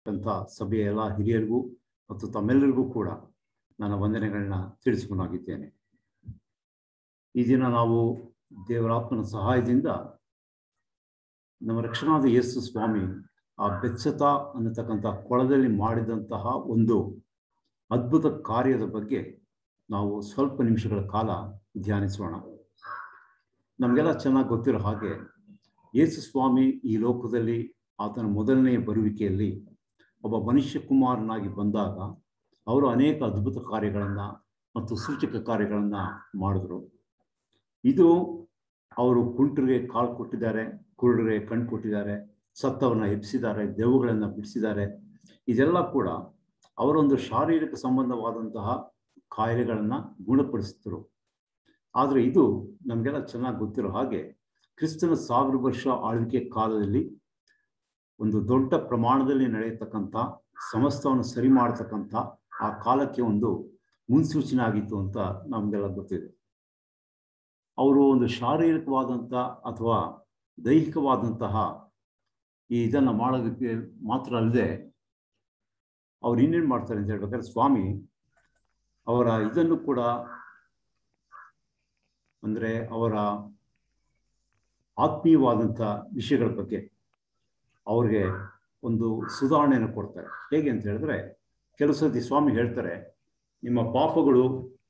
ಅಂತ ಸಭೆಯ ಎಲ್ಲ ಹಿರಿಯರಿಗೂ ಮತ್ತು ತಮ್ಮೆಲ್ಲರಿಗೂ ಕೂಡ ನನ್ನ ವಂದನೆಗಳನ್ನ ತಿಳಿಸಿಕೊಂಡಾಗಿದ್ದೇನೆ ಈ ದಿನ ನಾವು ದೇವರಾತ್ಮನ ಸಹಾಯದಿಂದ ನಮ್ಮ ರಕ್ಷಣಾದ ಯೇಸು ಸ್ವಾಮಿ ಆ ಬೆಚ್ಚತ ಅನ್ನತಕ್ಕಂಥ ಕೊಳದಲ್ಲಿ ಮಾಡಿದಂತಹ ಒಂದು ಅದ್ಭುತ ಕಾರ್ಯದ ಬಗ್ಗೆ ನಾವು ಸ್ವಲ್ಪ ನಿಮಿಷಗಳ ಕಾಲ ಧ್ಯಾನಿಸೋಣ ನಮಗೆಲ್ಲ ಚೆನ್ನಾಗಿ ಗೊತ್ತಿರೋ ಹಾಗೆ ಯೇಸು ಸ್ವಾಮಿ ಈ ಲೋಕದಲ್ಲಿ ಆತನ ಮೊದಲನೆಯ ಬರುವಿಕೆಯಲ್ಲಿ ಒಬ್ಬ ಮನುಷ್ಯ ಕುಮಾರನಾಗಿ ಬಂದಾಗ ಅವರು ಅನೇಕ ಅದ್ಭುತ ಕಾರ್ಯಗಳನ್ನು ಮತ್ತು ಸೂಚಕ ಕಾರ್ಯಗಳನ್ನು ಮಾಡಿದ್ರು ಇದು ಅವರು ಕುಂಟರಿಗೆ ಕಾಲು ಕೊಟ್ಟಿದ್ದಾರೆ ಕುರುಡರಿಗೆ ಕಣ್ಣು ಕೊಟ್ಟಿದ್ದಾರೆ ಸತ್ತವನ್ನ ಎಬ್ಬಿಸಿದ್ದಾರೆ ದೆವ್ವಗಳನ್ನು ಬಿಡಿಸಿದ್ದಾರೆ ಇದೆಲ್ಲ ಕೂಡ ಅವರೊಂದು ಶಾರೀರಿಕ ಸಂಬಂಧವಾದಂತಹ ಕಾಯಿಲೆಗಳನ್ನು ಗುಣಪಡಿಸಿದ್ರು ಆದರೆ ಇದು ನಮಗೆಲ್ಲ ಚೆನ್ನಾಗಿ ಗೊತ್ತಿರೋ ಹಾಗೆ ಕ್ರಿಸ್ತನ ಸಾವಿರ ವರ್ಷ ಆಳ್ವಿಕೆ ಕಾಲದಲ್ಲಿ ಒಂದು ದೊಡ್ಡ ಪ್ರಮಾಣದಲ್ಲಿ ನಡೆಯತಕ್ಕಂಥ ಸಮಸ್ತವನ್ನು ಸರಿ ಮಾಡತಕ್ಕಂಥ ಆ ಕಾಲಕ್ಕೆ ಒಂದು ಮುನ್ಸೂಚನೆ ಆಗಿತ್ತು ಅಂತ ನಮಗೆಲ್ಲ ಗೊತ್ತಿದೆ ಅವರು ಒಂದು ಶಾರೀರಿಕವಾದಂಥ ಅಥವಾ ದೈಹಿಕವಾದಂತಹ ಈ ಇದನ್ನು ಮಾಡೋದಕ್ಕೆ ಮಾತ್ರ ಅಲ್ಲದೆ ಅವ್ರು ಇನ್ನೇನು ಮಾಡ್ತಾರೆ ಅಂತ ಹೇಳ್ಬೇಕಾದ್ರೆ ಸ್ವಾಮಿ ಅವರ ಇದನ್ನು ಕೂಡ ಅಂದರೆ ಅವರ ಆತ್ಮೀಯವಾದಂಥ ವಿಷಯಗಳ ಬಗ್ಗೆ ಅವ್ರಿಗೆ ಒಂದು ಸುಧಾರಣೆಯನ್ನು ಕೊಡ್ತಾರೆ ಹೇಗೆ ಅಂತ ಹೇಳಿದ್ರೆ ಕೆಲವು ಸತಿ ಸ್ವಾಮಿ ಹೇಳ್ತಾರೆ ನಿಮ್ಮ ಪಾಪಗಳು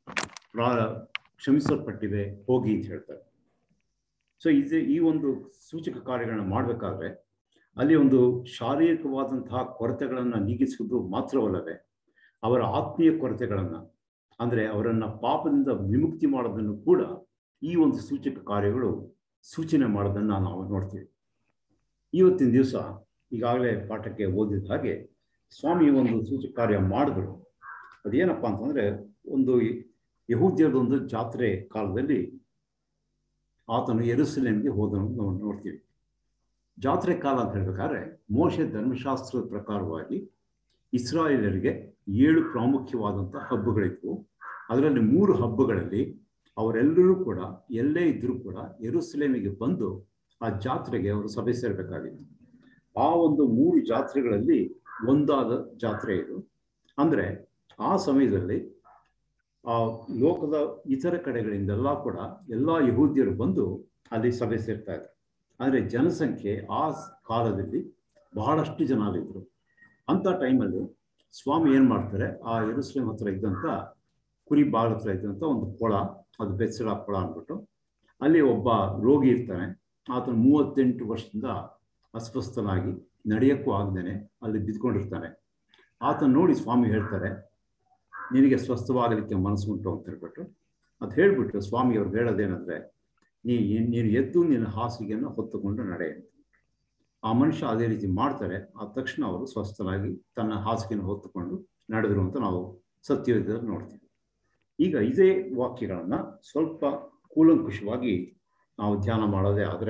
ಕ್ಷಮಿಸಲ್ಪಟ್ಟಿವೆ ಹೋಗಿ ಅಂತ ಹೇಳ್ತಾರೆ ಸೊ ಇದು ಈ ಒಂದು ಸೂಚಕ ಕಾರ್ಯಗಳನ್ನ ಮಾಡಬೇಕಾದ್ರೆ ಅಲ್ಲಿ ಒಂದು ಶಾರೀರಿಕವಾದಂತಹ ಕೊರತೆಗಳನ್ನು ನೀಗಿಸುವುದು ಮಾತ್ರವಲ್ಲದೆ ಅವರ ಆತ್ಮೀಯ ಕೊರತೆಗಳನ್ನು ಅಂದರೆ ಅವರನ್ನು ಪಾಪದಿಂದ ವಿಮುಕ್ತಿ ಮಾಡೋದನ್ನು ಕೂಡ ಈ ಒಂದು ಸೂಚಕ ಕಾರ್ಯಗಳು ಸೂಚನೆ ಮಾಡೋದನ್ನು ನಾವು ನೋಡ್ತೀವಿ ಇವತ್ತಿನ ದಿವಸ ಈಗಾಗಲೇ ಪಾಠಕ್ಕೆ ಓದಿದ ಹಾಗೆ ಸ್ವಾಮಿ ಒಂದು ಸೂಚಕ ಕಾರ್ಯ ಮಾಡಿದ್ರು ಅದೇನಪ್ಪ ಅಂತಂದರೆ ಒಂದು ಯಹೂದ್ಯರದೊಂದು ಜಾತ್ರೆ ಕಾಲದಲ್ಲಿ ಆತನು ಎರುಸಲೇಮ್ಗೆ ಹೋದನು ನಾವು ನೋಡ್ತೀವಿ ಜಾತ್ರೆ ಕಾಲ ಅಂತ ಹೇಳ್ಬೇಕಾದ್ರೆ ಮೋಶೆ ಧರ್ಮಶಾಸ್ತ್ರದ ಪ್ರಕಾರವಾಗಿ ಇಸ್ರಾಯೇಲರಿಗೆ ಏಳು ಪ್ರಾಮುಖ್ಯವಾದಂಥ ಹಬ್ಬಗಳಿದ್ವು ಅದರಲ್ಲಿ ಮೂರು ಹಬ್ಬಗಳಲ್ಲಿ ಅವರೆಲ್ಲರೂ ಕೂಡ ಎಲ್ಲೇ ಇದ್ದರೂ ಕೂಡ ಎರುಸಲೇಮಿಗೆ ಬಂದು ಆ ಜಾತ್ರೆಗೆ ಅವರು ಸಭೆ ಸೇರಬೇಕಾಗಿತ್ತು ಆ ಒಂದು ಮೂರು ಜಾತ್ರೆಗಳಲ್ಲಿ ಒಂದಾದ ಜಾತ್ರೆ ಇದು ಅಂದರೆ ಆ ಸಮಯದಲ್ಲಿ ಆ ಲೋಕದ ಇತರ ಕಡೆಗಳಿಂದೆಲ್ಲ ಕೂಡ ಎಲ್ಲ ಯಹೂದ್ಯರು ಬಂದು ಅಲ್ಲಿ ಸಭೆ ಸೇರ್ತಾ ಇದ್ರು ಆದರೆ ಜನಸಂಖ್ಯೆ ಆ ಕಾಲದಲ್ಲಿ ಬಹಳಷ್ಟು ಜನ ಅಲ್ಲಿದ್ರು ಅಂಥ ಟೈಮಲ್ಲಿ ಸ್ವಾಮಿ ಏನು ಮಾಡ್ತಾರೆ ಆ ಎರುಸ್ಲೇಮ್ ಹತ್ರ ಇದ್ದಂಥ ಕುರಿ ಬಾಳ ಹತ್ರ ಇದ್ದಂಥ ಒಂದು ಕೊಳ ಅದು ಬೆಚ್ಚಲ ಕೊಳ ಅಂದ್ಬಿಟ್ಟು ಅಲ್ಲಿ ಒಬ್ಬ ರೋಗಿ ಇರ್ತಾನೆ ಆತನು ಮೂವತ್ತೆಂಟು ವರ್ಷದಿಂದ ಅಸ್ವಸ್ಥನಾಗಿ ನಡೆಯೋಕ್ಕೂ ಆಗದೇನೆ ಅಲ್ಲಿ ಬಿದ್ಕೊಂಡಿರ್ತಾನೆ ಆತನ ನೋಡಿ ಸ್ವಾಮಿ ಹೇಳ್ತಾರೆ ನಿನಗೆ ಸ್ವಸ್ಥವಾಗಲಿಕ್ಕೆ ಮನಸ್ಸು ಉಂಟು ಅಂತ ಹೇಳ್ಬಿಟ್ಟು ಅದು ಹೇಳಿಬಿಟ್ಟು ಸ್ವಾಮಿ ಅವ್ರಿಗೆ ಹೇಳೋದೇನೆಂದರೆ ನೀ ನೀನು ಎದ್ದು ನಿನ್ನ ಹಾಸಿಗೆಯನ್ನು ಹೊತ್ತುಕೊಂಡು ನಡೆ ಅಂತ ಆ ಮನುಷ್ಯ ಅದೇ ರೀತಿ ಮಾಡ್ತಾರೆ ಆ ತಕ್ಷಣ ಅವರು ಸ್ವಸ್ಥರಾಗಿ ತನ್ನ ಹಾಸಿಗೆಯನ್ನು ಹೊತ್ತುಕೊಂಡು ನಡೆದ್ರು ಅಂತ ನಾವು ಸತ್ಯವೇದದಲ್ಲಿ ನೋಡ್ತೀವಿ ಈಗ ಇದೇ ವಾಕ್ಯಗಳನ್ನು ಸ್ವಲ್ಪ ಕೂಲಂಕುಷವಾಗಿ ನಾವು ಧ್ಯಾನ ಮಾಡೋದೇ ಆದರೆ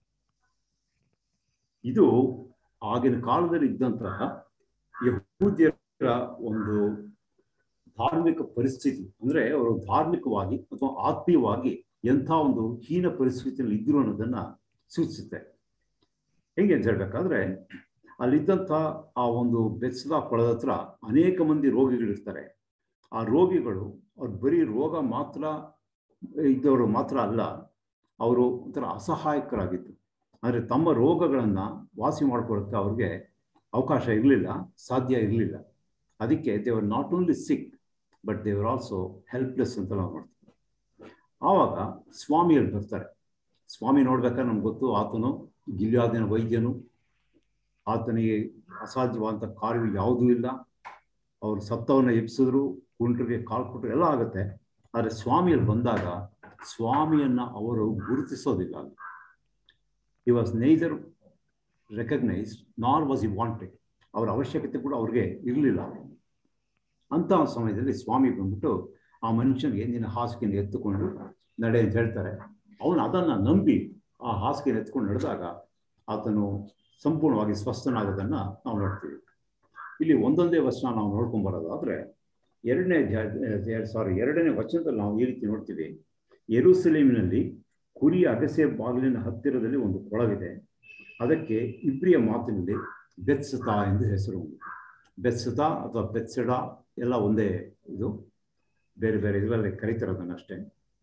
ಇದು ಆಗಿನ ಕಾಲದಲ್ಲಿ ಇದ್ದಂತಹ ಯಹೂದ್ಯರ ಒಂದು ಧಾರ್ಮಿಕ ಪರಿಸ್ಥಿತಿ ಅಂದ್ರೆ ಅವರು ಧಾರ್ಮಿಕವಾಗಿ ಅಥವಾ ಆತ್ಮೀಯವಾಗಿ ಎಂಥ ಒಂದು ಹೀನ ಪರಿಸ್ಥಿತಿಯಲ್ಲಿ ಇದ್ರು ಅನ್ನೋದನ್ನ ಸೂಚಿಸುತ್ತೆ ಹೆಂಗೆ ಅಂತ ಹೇಳ್ಬೇಕಾದ್ರೆ ಅಲ್ಲಿದ್ದಂಥ ಆ ಒಂದು ಬೆಚ್ಚದ ಕೊಳದ ಹತ್ರ ಅನೇಕ ಮಂದಿ ರೋಗಿಗಳಿರ್ತಾರೆ ಆ ರೋಗಿಗಳು ಅವ್ರು ಬರೀ ರೋಗ ಮಾತ್ರ ಇದ್ದವರು ಮಾತ್ರ ಅಲ್ಲ ಅವರು ಒಂಥರ ಅಸಹಾಯಕರಾಗಿತ್ತು ಅಂದರೆ ತಮ್ಮ ರೋಗಗಳನ್ನು ವಾಸಿ ಮಾಡ್ಕೊಳ್ಳೋಕ್ಕೆ ಅವ್ರಿಗೆ ಅವಕಾಶ ಇರಲಿಲ್ಲ ಸಾಧ್ಯ ಇರಲಿಲ್ಲ ಅದಕ್ಕೆ ದೇವರ್ ನಾಟ್ ಓನ್ಲಿ ಸಿಕ್ ಬಟ್ ದೇವರ್ ಆಲ್ಸೋ ಹೆಲ್ಪ್ಲೆಸ್ ಅಂತ ನಾವು ನೋಡ್ತೀವಿ ಆವಾಗ ಸ್ವಾಮಿಯಲ್ಲಿ ಬರ್ತಾರೆ ಸ್ವಾಮಿ ನೋಡ್ಬೇಕಾದ್ರೆ ನಮ್ಗೆ ಗೊತ್ತು ಆತನು ಗಿಲ್ಯಾದಿನ ವೈದ್ಯನು ಆತನಿಗೆ ಅಸಾಧ್ಯವಾದಂಥ ಕಾರ್ಯ ಯಾವುದೂ ಇಲ್ಲ ಅವರು ಸತ್ತವನ್ನು ಎಬ್ಸಿದ್ರು ಕುಂಟ್ರಿಗೆ ಕಾಲು ಕೊಟ್ಟರು ಎಲ್ಲ ಆಗುತ್ತೆ ಆದರೆ ಸ್ವಾಮಿಯಲ್ಲಿ ಬಂದಾಗ ಸ್ವಾಮಿಯನ್ನು ಅವರು ಗುರುತಿಸೋದಿಲ್ಲ ಈ was neither recognise nor was he wanted ಅವರ ಅವಶ್ಯಕತೆ ಕೂಡ ಅವ್ರಿಗೆ ಇರಲಿಲ್ಲ ಅಂತಹ ಸಮಯದಲ್ಲಿ ಸ್ವಾಮಿ ಬಂದ್ಬಿಟ್ಟು ಆ ಮನುಷ್ಯನಿಗೆ ನಿನ್ನ ಹಾಸಿಗೆಯನ್ನು ಎತ್ತುಕೊಂಡು ನಡೆ ಅಂತ ಹೇಳ್ತಾರೆ ಅವನು ಅದನ್ನು ನಂಬಿ ಆ ಹಾಸಿಗೆಯನ್ನು ಎತ್ಕೊಂಡು ನಡೆದಾಗ ಆತನು ಸಂಪೂರ್ಣವಾಗಿ ಸ್ವಸ್ಥನಾಗೋದನ್ನು ನಾವು ನೋಡ್ತೀವಿ ಇಲ್ಲಿ ಒಂದೊಂದೇ ವಚನ ನಾವು ನೋಡ್ಕೊಂಡ್ ಬರೋದಾದ್ರೆ ಎರಡನೇ ಸಾರಿ ಎರಡನೇ ವಚನದಲ್ಲಿ ನಾವು ಈ ರೀತಿ ನೋಡ್ತೀವಿ ಎರುಸಲೇಮಿನಲ್ಲಿ ಕುರಿಯ ಅಗಸೆ ಬಾಗಿಲಿನ ಹತ್ತಿರದಲ್ಲಿ ಒಂದು ಕೊಳವಿದೆ ಅದಕ್ಕೆ ಇಬ್ರಿಯ ಮಾತಿನಲ್ಲಿ ಬೆತ್ಸತಾ ಎಂದು ಹೆಸರು ಬೆತ್ಸತಾ ಅಥವಾ ಬೆತ್ಸೆಡ ಎಲ್ಲ ಒಂದೇ ಇದು ಬೇರೆ ಬೇರೆ ಇದರಲ್ಲಿ ಕರೀತಾರೆ ಅದನ್ನು ಅಷ್ಟೇ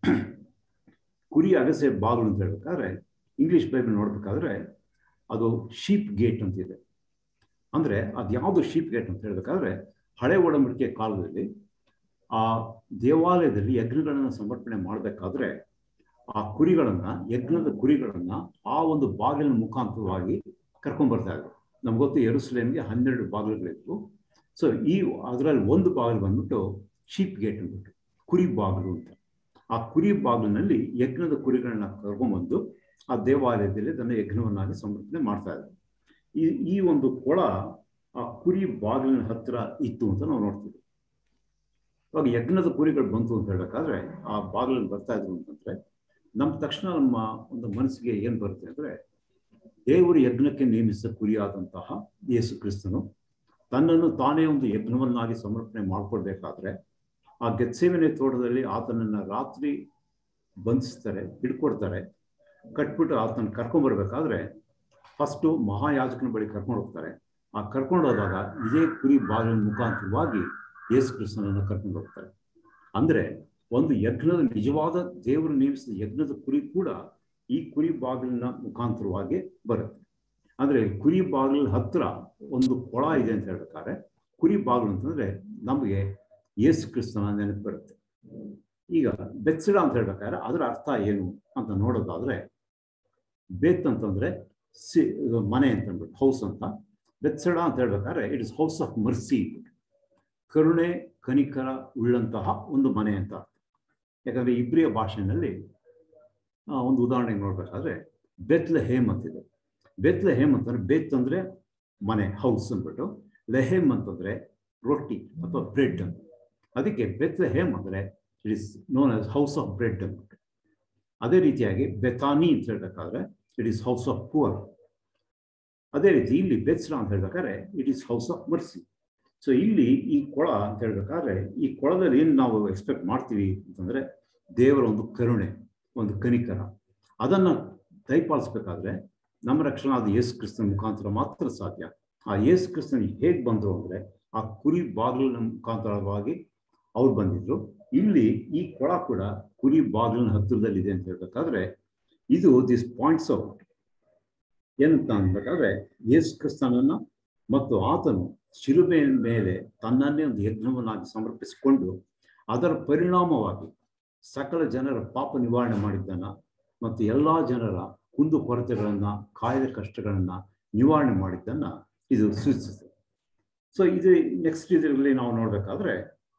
ಕುರಿ ಅಗಸೆ ಬಾಗಿಲು ಅಂತ ಹೇಳ್ಬೇಕಾದ್ರೆ ಇಂಗ್ಲಿಷ್ ಬೈಬಲ್ ನೋಡ್ಬೇಕಾದ್ರೆ ಅದು ಶೀಪ್ ಗೇಟ್ ಅಂತಿದೆ ಅಂದರೆ ಅದು ಯಾವುದು ಶೀಪ್ ಗೇಟ್ ಅಂತ ಹೇಳ್ಬೇಕಾದ್ರೆ ಹಳೆ ಒಡಂಬಡಿಕೆ ಕಾಲದಲ್ಲಿ ಆ ದೇವಾಲಯದಲ್ಲಿ ಯಜ್ಞಗಳನ್ನು ಸಮರ್ಪಣೆ ಮಾಡಬೇಕಾದ್ರೆ ಆ ಕುರಿಗಳನ್ನು ಯಜ್ಞದ ಕುರಿಗಳನ್ನು ಆ ಒಂದು ಬಾಗಿಲಿನ ಮುಖಾಂತರವಾಗಿ ಕರ್ಕೊಂಡ್ಬರ್ತಾ ಇದ್ರು ನಮ್ಗೆ ಗೊತ್ತು ಎರುಸಲೇಮ್ಗೆ ಹನ್ನೆರಡು ಬಾಗಿಲುಗಳಿದ್ವು ಸೊ ಈ ಅದರಲ್ಲಿ ಒಂದು ಬಾಗಿಲು ಬಂದ್ಬಿಟ್ಟು ಶೀಪ್ ಗೇಟ್ ಅಂದ್ಬಿಟ್ಟು ಕುರಿ ಬಾಗಿಲು ಅಂತ ಆ ಕುರಿ ಬಾಗಿಲಿನಲ್ಲಿ ಯಜ್ಞದ ಕುರಿಗಳನ್ನ ಕರ್ಕೊಂಡ್ಬಂದು ಆ ದೇವಾಲಯದಲ್ಲಿ ಅದನ್ನು ಯಜ್ಞವನ್ನಾಗಿ ಸಮರ್ಪಣೆ ಮಾಡ್ತಾ ಇದ್ರು ಈ ಈ ಒಂದು ಕೊಳ ಆ ಕುರಿ ಬಾಗಿಲಿನ ಹತ್ತಿರ ಇತ್ತು ಅಂತ ನಾವು ನೋಡ್ತೀವಿ ಇವಾಗ ಯಜ್ಞದ ಕುರಿಗಳು ಬಂತು ಅಂತ ಹೇಳ್ಬೇಕಾದ್ರೆ ಆ ಬಾಗಿಲಲ್ಲಿ ಬರ್ತಾ ಇದ್ರು ಅಂತಂದ್ರೆ ನಮ್ಮ ತಕ್ಷಣ ನಮ್ಮ ಒಂದು ಮನಸ್ಸಿಗೆ ಏನು ಬರುತ್ತೆ ಅಂದ್ರೆ ದೇವರು ಯಜ್ಞಕ್ಕೆ ನೇಮಿಸಿದ ಕುರಿಯಾದಂತಹ ಯೇಸು ಕ್ರಿಸ್ತನು ತನ್ನನ್ನು ತಾನೇ ಒಂದು ಯಜ್ಞವನ್ನಾಗಿ ಸಮರ್ಪಣೆ ಮಾಡ್ಕೊಳ್ಬೇಕಾದ್ರೆ ಆ ಗೆತ್ಸೇವನೆ ತೋಟದಲ್ಲಿ ಆತನನ್ನ ರಾತ್ರಿ ಬಂಧಿಸ್ತಾರೆ ಹಿಡ್ಕೊಡ್ತಾರೆ ಕಟ್ಬಿಟ್ಟು ಆತನ ಕರ್ಕೊಂಡ್ಬರ್ಬೇಕಾದ್ರೆ ಫಸ್ಟು ಮಹಾಯಾಜಕನ ಬಳಿ ಕರ್ಕೊಂಡು ಹೋಗ್ತಾರೆ ಆ ಕರ್ಕೊಂಡು ಹೋದಾಗ ಇದೇ ಕುರಿ ಬಾಗಿಲಿನ ಮುಖಾಂತರವಾಗಿ ಯೇಸು ಕ್ರಿಸ್ತನನ್ನು ಕರ್ಕೊಂಡು ಹೋಗ್ತಾರೆ ಅಂದ್ರೆ ಒಂದು ಯಜ್ಞದ ನಿಜವಾದ ದೇವರು ನೇಮಿಸಿದ ಯಜ್ಞದ ಕುರಿ ಕೂಡ ಈ ಕುರಿ ಬಾಗಿಲಿನ ಮುಖಾಂತರವಾಗಿ ಬರುತ್ತೆ ಅಂದ್ರೆ ಕುರಿ ಬಾಗಿಲ ಹತ್ರ ಒಂದು ಕೊಳ ಇದೆ ಅಂತ ಹೇಳ್ಬೇಕಾದ್ರೆ ಕುರಿ ಬಾಗಿಲು ಅಂತಂದ್ರೆ ನಮಗೆ ಯೇಸು ಕ್ರಿಸ್ತನ ನೆನಪು ಬರುತ್ತೆ ಈಗ ಬೆತ್ಸಿಡ ಅಂತ ಹೇಳ್ಬೇಕಾದ್ರೆ ಅದರ ಅರ್ಥ ಏನು ಅಂತ ನೋಡೋದಾದ್ರೆ ಬೆತ್ ಅಂತಂದ್ರೆ ಸಿ ಮನೆ ಅಂತ ಅಂದ್ಬಿಟ್ಟು ಹೌಸ್ ಅಂತ ಬೆತ್ಸಡ ಅಂತ ಹೇಳ್ಬೇಕಾದ್ರೆ it is house of mercy ಕರುಣೆ ಕನಿಕರ ಉಳ್ಳಂತಹ ಒಂದು ಮನೆ ಅಂತ ಯಾಕಂದ್ರೆ ಇಬ್ರಿಯ ಭಾಷೆಯಲ್ಲಿ ಒಂದು ಉದಾಹರಣೆಗೆ ನೋಡ್ಬೇಕಾದ್ರೆ ಬೆತ್ಲ ಹೇಮ್ ಅಂತಿದೆ ಬೆತ್ಲ ಹೇಮ್ ಅಂತಂದ್ರೆ ಬೆತ್ ಅಂದ್ರೆ ಮನೆ ಹೌಸ್ ಅಂದ್ಬಿಟ್ಟು ಲೆಹೇಮ್ ಅಂತಂದ್ರೆ ರೊಟ್ಟಿ ಅಥವಾ ಬ್ರೆಡ್ ಅಂತ ಅದಕ್ಕೆ ಬೆತ್ಲ ಹೇಮ್ ಅಂದ್ರೆ it is known as house of bread ಅಂದ್ಬಿಟ್ಟು ಅದೇ ರೀತಿಯಾಗಿ ಬೆತಾನಿ ಅಂತ ಹೇಳ್ಬೇಕಾದ್ರೆ it is house of poor ಅದೇ ರೀತಿ ಇಲ್ಲಿ ಬೆತ್ಸ್ರ ಅಂತ ಹೇಳ್ಬೇಕಾದ್ರೆ it is house of mercy so ಇಲ್ಲಿ ಈ ಕೊಳ ಅಂತ ಹೇಳ್ಬೇಕಾದ್ರೆ ಈ ಕೊಳದಲ್ಲಿ ಏನು ನಾವು ಎಕ್ಸ್ಪೆಕ್ಟ್ ಮಾಡ್ತೀವಿ ಅಂತಂದ್ರೆ ದೇವರ ಒಂದು ಕರುಣೆ ಒಂದು ಕನಿಕರ ಅದನ್ನ ದಯಪಾಲಿಸ್ಬೇಕಾದ್ರೆ ನಮ್ಮ ರಕ್ಷಣಾ ಅದು ಯೇಸು ಕ್ರಿಸ್ತನ ಮುಖಾಂತರ ಮಾತ್ರ ಸಾಧ್ಯ ಆ ಯೇಸು ಕ್ರಿಸ್ತನ ಹೇಗೆ ಬಂದರು ಅಂದ್ರೆ ಆ ಕುರಿ ಬಾಗಿಲಿನ ಮುಖಾಂತರವಾಗಿ ಅವ್ರು ಬಂದಿದ್ರು ಇಲ್ಲಿ ಈ ಕೊಳ ಕೂಡ ಕುರಿ ಬಾಗಿಲಿನ ಹತ್ತಿರದಲ್ಲಿದೆ ಅಂತ ಹೇಳ್ಬೇಕಾದ್ರೆ ಇದು ದಿಸ್ ಪಾಯಿಂಟ್ಸ್ ಔಟ್ ಏನಂತ ಅನ್ಬೇಕಾದ್ರೆ ಯೇಸು ಕ್ರಿಸ್ತನನ್ನ ಮತ್ತು ಆತನು ಶಿಲುಬೆ ಮೇಲೆ ತನ್ನನ್ನೇ ಒಂದು ಯಜ್ಞವನ್ನಾಗಿ ಸಮರ್ಪಿಸಿಕೊಂಡು ಅದರ ಪರಿಣಾಮವಾಗಿ ಸಕಲ ಜನರ ಪಾಪ ನಿವಾರಣೆ ಮಾಡಿದ್ದಾನ ಮತ್ತು ಎಲ್ಲ ಜನರ ಕುಂದು ಕೊರತೆಗಳನ್ನ ಕಾಯ್ದೆ ಕಷ್ಟಗಳನ್ನ ನಿವಾರಣೆ ಮಾಡಿದ್ದನ್ನ ಇದು ಸೂಚಿಸುತ್ತೆ ಸೊ ಇದು ನೆಕ್ಸ್ಟ್ ಇದರಲ್ಲಿ ನಾವು ನೋಡ್ಬೇಕಾದ್ರೆ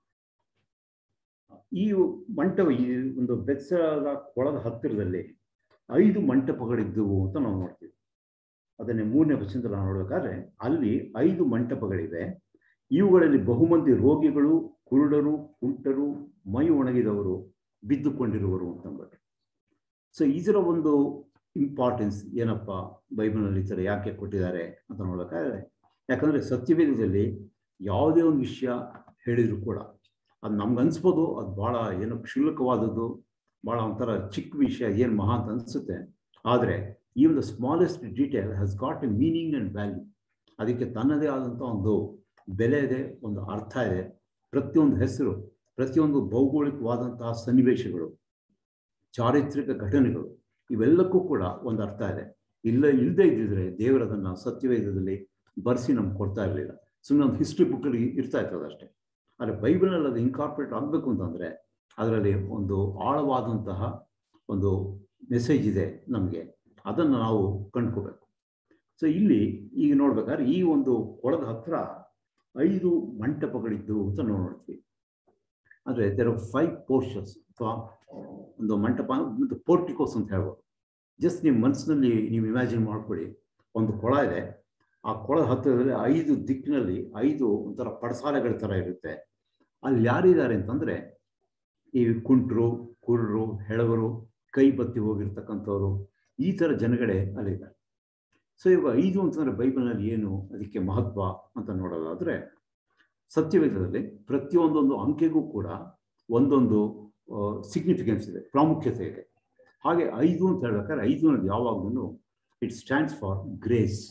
ಈ ಮಂಟಪ ಈ ಒಂದು ಬೆಚ್ಚದ ಕೊಳದ ಹತ್ತಿರದಲ್ಲಿ ಐದು ಮಂಟಪಗಳಿದ್ದವು ಅಂತ ನಾವು ನೋಡ್ತೀವಿ ಅದನ್ನೇ ಮೂರನೇ ವಚನದಲ್ಲಿ ನಾವು ನೋಡ್ಬೇಕಾದ್ರೆ ಅಲ್ಲಿ ಐದು ಮಂಟಪಗಳಿವೆ ಇವುಗಳಲ್ಲಿ ಬಹುಮಂದಿ ರೋಗಿಗಳು ಕುರುಡರು ಕುಂಟರು ಮೈ ಒಣಗಿದವರು ಬಿದ್ದುಕೊಂಡಿರುವರು ಅಂತಂದ್ಬಿಟ್ಟು ಸೊ ಇದರ ಒಂದು ಇಂಪಾರ್ಟೆನ್ಸ್ ಏನಪ್ಪ ಬೈಬಲ್ನಲ್ಲಿ ಈ ಥರ ಯಾಕೆ ಕೊಟ್ಟಿದ್ದಾರೆ ಅಂತ ನೋಡ್ಬೇಕಾದ್ರೆ ಯಾಕಂದ್ರೆ ಸತ್ಯವೇದದಲ್ಲಿ ಯಾವುದೇ ಒಂದು ವಿಷಯ ಹೇಳಿದ್ರು ಕೂಡ ಅದು ನಮ್ಗೆ ಅನ್ಸ್ಬೋದು ಅದು ಭಾಳ ಏನೋ ಕ್ಷುಲ್ಲಕವಾದದ್ದು ಭಾಳ ಒಂಥರ ಚಿಕ್ಕ ವಿಷಯ ಏನು ಮಹಾ ಅಂತ ಅನಿಸುತ್ತೆ ಆದರೆ even the smallest detail has got a meaning and value ಅದಕ್ಕೆ ತನ್ನದೇ ಆದಂಥ ಒಂದು ಬೆಲೆ ಇದೆ ಒಂದು ಅರ್ಥ ಇದೆ ಪ್ರತಿಯೊಂದು ಹೆಸರು ಪ್ರತಿಯೊಂದು ಭೌಗೋಳಿಕವಾದಂತಹ ಸನ್ನಿವೇಶಗಳು ಚಾರಿತ್ರಿಕ ಘಟನೆಗಳು ಇವೆಲ್ಲಕ್ಕೂ ಕೂಡ ಒಂದು ಅರ್ಥ ಇದೆ ಇಲ್ಲ ಇಲ್ಲದೆ ಇದ್ದಿದ್ರೆ ದೇವರದನ್ನು ಸತ್ಯವೇದದಲ್ಲಿ ಬರೆಸಿ ನಮ್ಗೆ ಕೊಡ್ತಾ ಇರಲಿಲ್ಲ ಸುಮ್ಮನೆ ಒಂದು ಹಿಸ್ಟ್ರಿ ಬುಕ್ಕಲ್ಲಿ ಇರ್ತಾ ಇರ್ತದೆ ಅಷ್ಟೇ ಆದರೆ ಬೈಬಲ್ನಲ್ಲಿ ಅದು ಇನ್ಕಾರ್ಪೊರೇಟ್ ಆಗಬೇಕು ಅಂತಂದರೆ ಅದರಲ್ಲಿ ಒಂದು ಆಳವಾದಂತಹ ಒಂದು ಮೆಸೇಜ್ ಇದೆ ನಮಗೆ ಅದನ್ನು ನಾವು ಕಂಡ್ಕೋಬೇಕು ಸೊ ಇಲ್ಲಿ ಈಗ ನೋಡ್ಬೇಕಾದ್ರೆ ಈ ಒಂದು ಕೊಳದ ಹತ್ರ ಐದು ಮಂಟಪಗಳಿದ್ದು ಅಂತ ನಾವು ನೋಡ್ತೀವಿ ಅಂದರೆ ದೇರ್ ಆರ್ ಫೈವ್ ಪೋರ್ಷನ್ಸ್ ಅಥವಾ ಒಂದು ಮಂಟಪ ಒಂದು ಪೋರ್ಟಿಕೋಸ್ ಅಂತ ಹೇಳ್ಬೋದು ಜಸ್ಟ್ ನಿಮ್ಮ ಮನಸ್ಸಿನಲ್ಲಿ ನೀವು ಇಮ್ಯಾಜಿನ್ ಮಾಡ್ಕೊಳ್ಳಿ ಒಂದು ಕೊಳ ಇದೆ ಆ ಕೊಳದ ಹತ್ತಿರದಲ್ಲಿ ಐದು ದಿಕ್ಕಿನಲ್ಲಿ ಐದು ಒಂಥರ ಪಡಸಾಲೆಗಳ ಥರ ಇರುತ್ತೆ ಅಲ್ಲಿ ಯಾರಿದ್ದಾರೆ ಅಂತಂದರೆ ಈ ಕುಂಟ್ರು ಕುರ್ರು ಹೆಳವರು ಕೈ ಬತ್ತಿ ಹೋಗಿರ್ತಕ್ಕಂಥವ್ರು ಈ ಥರ ಜನಗಳೇ ಅಲ್ಲಿದ್ದಾರೆ ಸೊ ಇವಾಗ ಐದು ಅಂತಂದರೆ ಬೈಬಲ್ನಲ್ಲಿ ಏನು ಅದಕ್ಕೆ ಮಹತ್ವ ಅಂತ ನೋಡೋದಾದರೆ ಸತ್ಯವೇದದಲ್ಲಿ ಪ್ರತಿಯೊಂದೊಂದು ಅಂಕೆಗೂ ಕೂಡ ಒಂದೊಂದು ಸಿಗ್ನಿಫಿಕೆನ್ಸ್ ಇದೆ ಪ್ರಾಮುಖ್ಯತೆ ಇದೆ ಹಾಗೆ ಐದು ಅಂತ ಹೇಳ್ಬೇಕಾದ್ರೆ ಐದು ಅನ್ನೋದು ಯಾವಾಗಲೂ ಇಟ್ ಸ್ಟ್ಯಾಂಡ್ಸ್ ಫಾರ್ ಗ್ರೇಸ್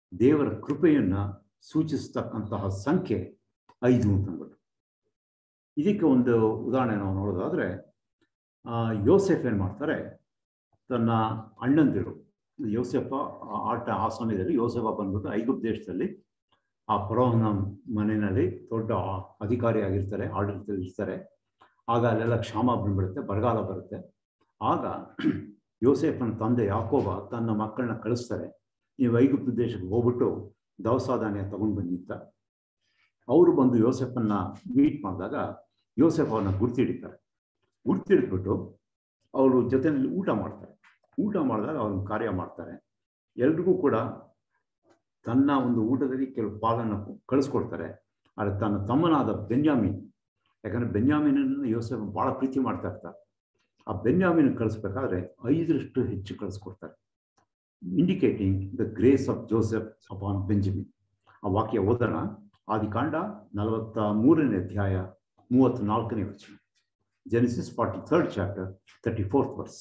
ದೇವರ ಕೃಪೆಯನ್ನ ಸೂಚಿಸ್ತಕ್ಕಂತಹ ಸಂಖ್ಯೆ ಐದು ಅಂತಂದ್ಬಿಟ್ಟು ಇದಕ್ಕೆ ಒಂದು ಉದಾಹರಣೆ ನಾವು ನೋಡೋದಾದ್ರೆ ಯೋಸೆಫ್ ಏನು ಮಾಡ್ತಾರೆ ತನ್ನ ಅಣ್ಣಂದಿರು ಯೋಸೆಫ ಆಟ ಆ ಸಮಯದಲ್ಲಿ ಯೋಸೆಫ ಬಂದ್ಬಿಟ್ಟು ಐಗುಪ್ತ ದೇಶದಲ್ಲಿ ಆ ಫರೋಹನ ಮನೆಯಲ್ಲಿ ದೊಡ್ಡ ಅಧಿಕಾರಿಯಾಗಿರ್ತಾರೆ ಆಡಳಿತದಲ್ಲಿ ಇರ್ತಾರೆ ಆಗ ಅಲ್ಲೆಲ್ಲ ಕ್ಷಾಮ ಬಂದ್ಬಿಡುತ್ತೆ ಬರಗಾಲ ಬರುತ್ತೆ ಆಗ ಯೋಸೆಫನ ತಂದೆ ಯಾಕೋಬ ತನ್ನ ಮಕ್ಕಳನ್ನ ಕಳಿಸ್ತಾರೆ ನೀವು ಐಗುಪ್ತ ದೇಶಕ್ಕೆ ಹೋಗ್ಬಿಟ್ಟು ದವಸ ಧಾನ್ಯ ತಗೊಂಡು ಬನ್ನಿ ಅಂತ ಅವರು ಬಂದು ಯೋಸೆಫನ್ನ ಮೀಟ್ ಮಾಡಿದಾಗ ಯೋಸೆಫ್ ಅವನ್ನ ಗುರ್ತಿಡಿತಾರೆ ಗುರ್ತಿಡ್ಬಿಟ್ಟು ಅವರು ಜೊತೆಯಲ್ಲಿ ಊಟ ಮಾಡ್ತಾರೆ ಊಟ ಮಾಡಿದಾಗ ಅವ್ರನ್ನ ಕಾರ್ಯ ಮಾಡ್ತಾರೆ ಎಲ್ರಿಗೂ ಕೂಡ ತನ್ನ ಒಂದು ಊಟದಲ್ಲಿ ಕೆಲವು ಪಾಲನ್ನು ಕಳಿಸ್ಕೊಡ್ತಾರೆ ಆದರೆ ತನ್ನ ತಮ್ಮನಾದ ಬೆನ್ಯಾಮಿನ್ ಯಾಕಂದ್ರೆ ಬೆನ್ಯಾಮಿನನ್ನು ಯೋಸೆಫ್ ಭಾಳ ಪ್ರೀತಿ ಮಾಡ್ತಾ ಇರ್ತಾರೆ ಆ ಬೆನ್ಯಾಮಿನ್ ಕಳಿಸ್ಬೇಕಾದ್ರೆ ಐದರಷ್ಟು ಹೆಚ್ಚು ಕಳಿಸ್ಕೊಡ್ತಾರೆ indicating the grace of Joseph upon Benjamin ಆ ವಾಕ್ಯ ಓದೋಣ ಆದಿಕಾಂಡ ನಲವತ್ತ ಮೂರನೇ ಅಧ್ಯಾಯ ಮೂವತ್ತ್ ನಾಲ್ಕನೇ ವಚನ Genesis forty third chapter thirty fourth verse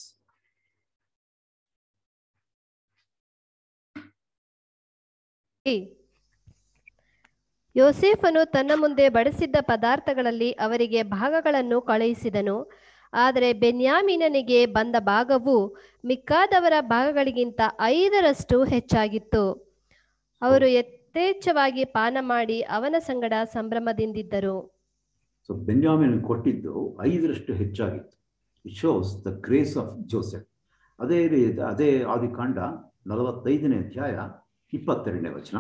ಯೋಸೇಫನು ತನ್ನ ಮುಂದೆ ಬಡಿಸಿದ್ದ ಪದಾರ್ಥಗಳಲ್ಲಿ ಅವರಿಗೆ ಭಾಗಗಳನ್ನು ಕಳುಹಿಸಿದನು ಆದರೆ ಬೆನ್ಯಾಮೀನನಿಗೆ ಬಂದ ಭಾಗವು ಮಿಕ್ಕಾದವರ ಭಾಗಗಳಿಗಿಂತ ಐದರಷ್ಟು ಹೆಚ್ಚಾಗಿತ್ತು ಅವರು ಯಥೇಚ್ಛವಾಗಿ ಪಾನ ಮಾಡಿ ಅವನ ಸಂಗಡ ಸಂಭ್ರಮದಿಂದಿದ್ದರು ಸೊ ಬೆನ್ಯಾಮಿನ್ ಕೊಟ್ಟಿದ್ದು ಐದರಷ್ಟು ಹೆಚ್ಚಾಗಿತ್ತು it shows the grace of Joseph ಅದೇ ರೀತಿ ಅದೇ ಆದಿಕಾಂಡ ನಲವತ್ತೈದನೇ ಅಧ್ಯಾಯ ಇಪ್ಪತ್ತೆರಡನೇ ವಚನ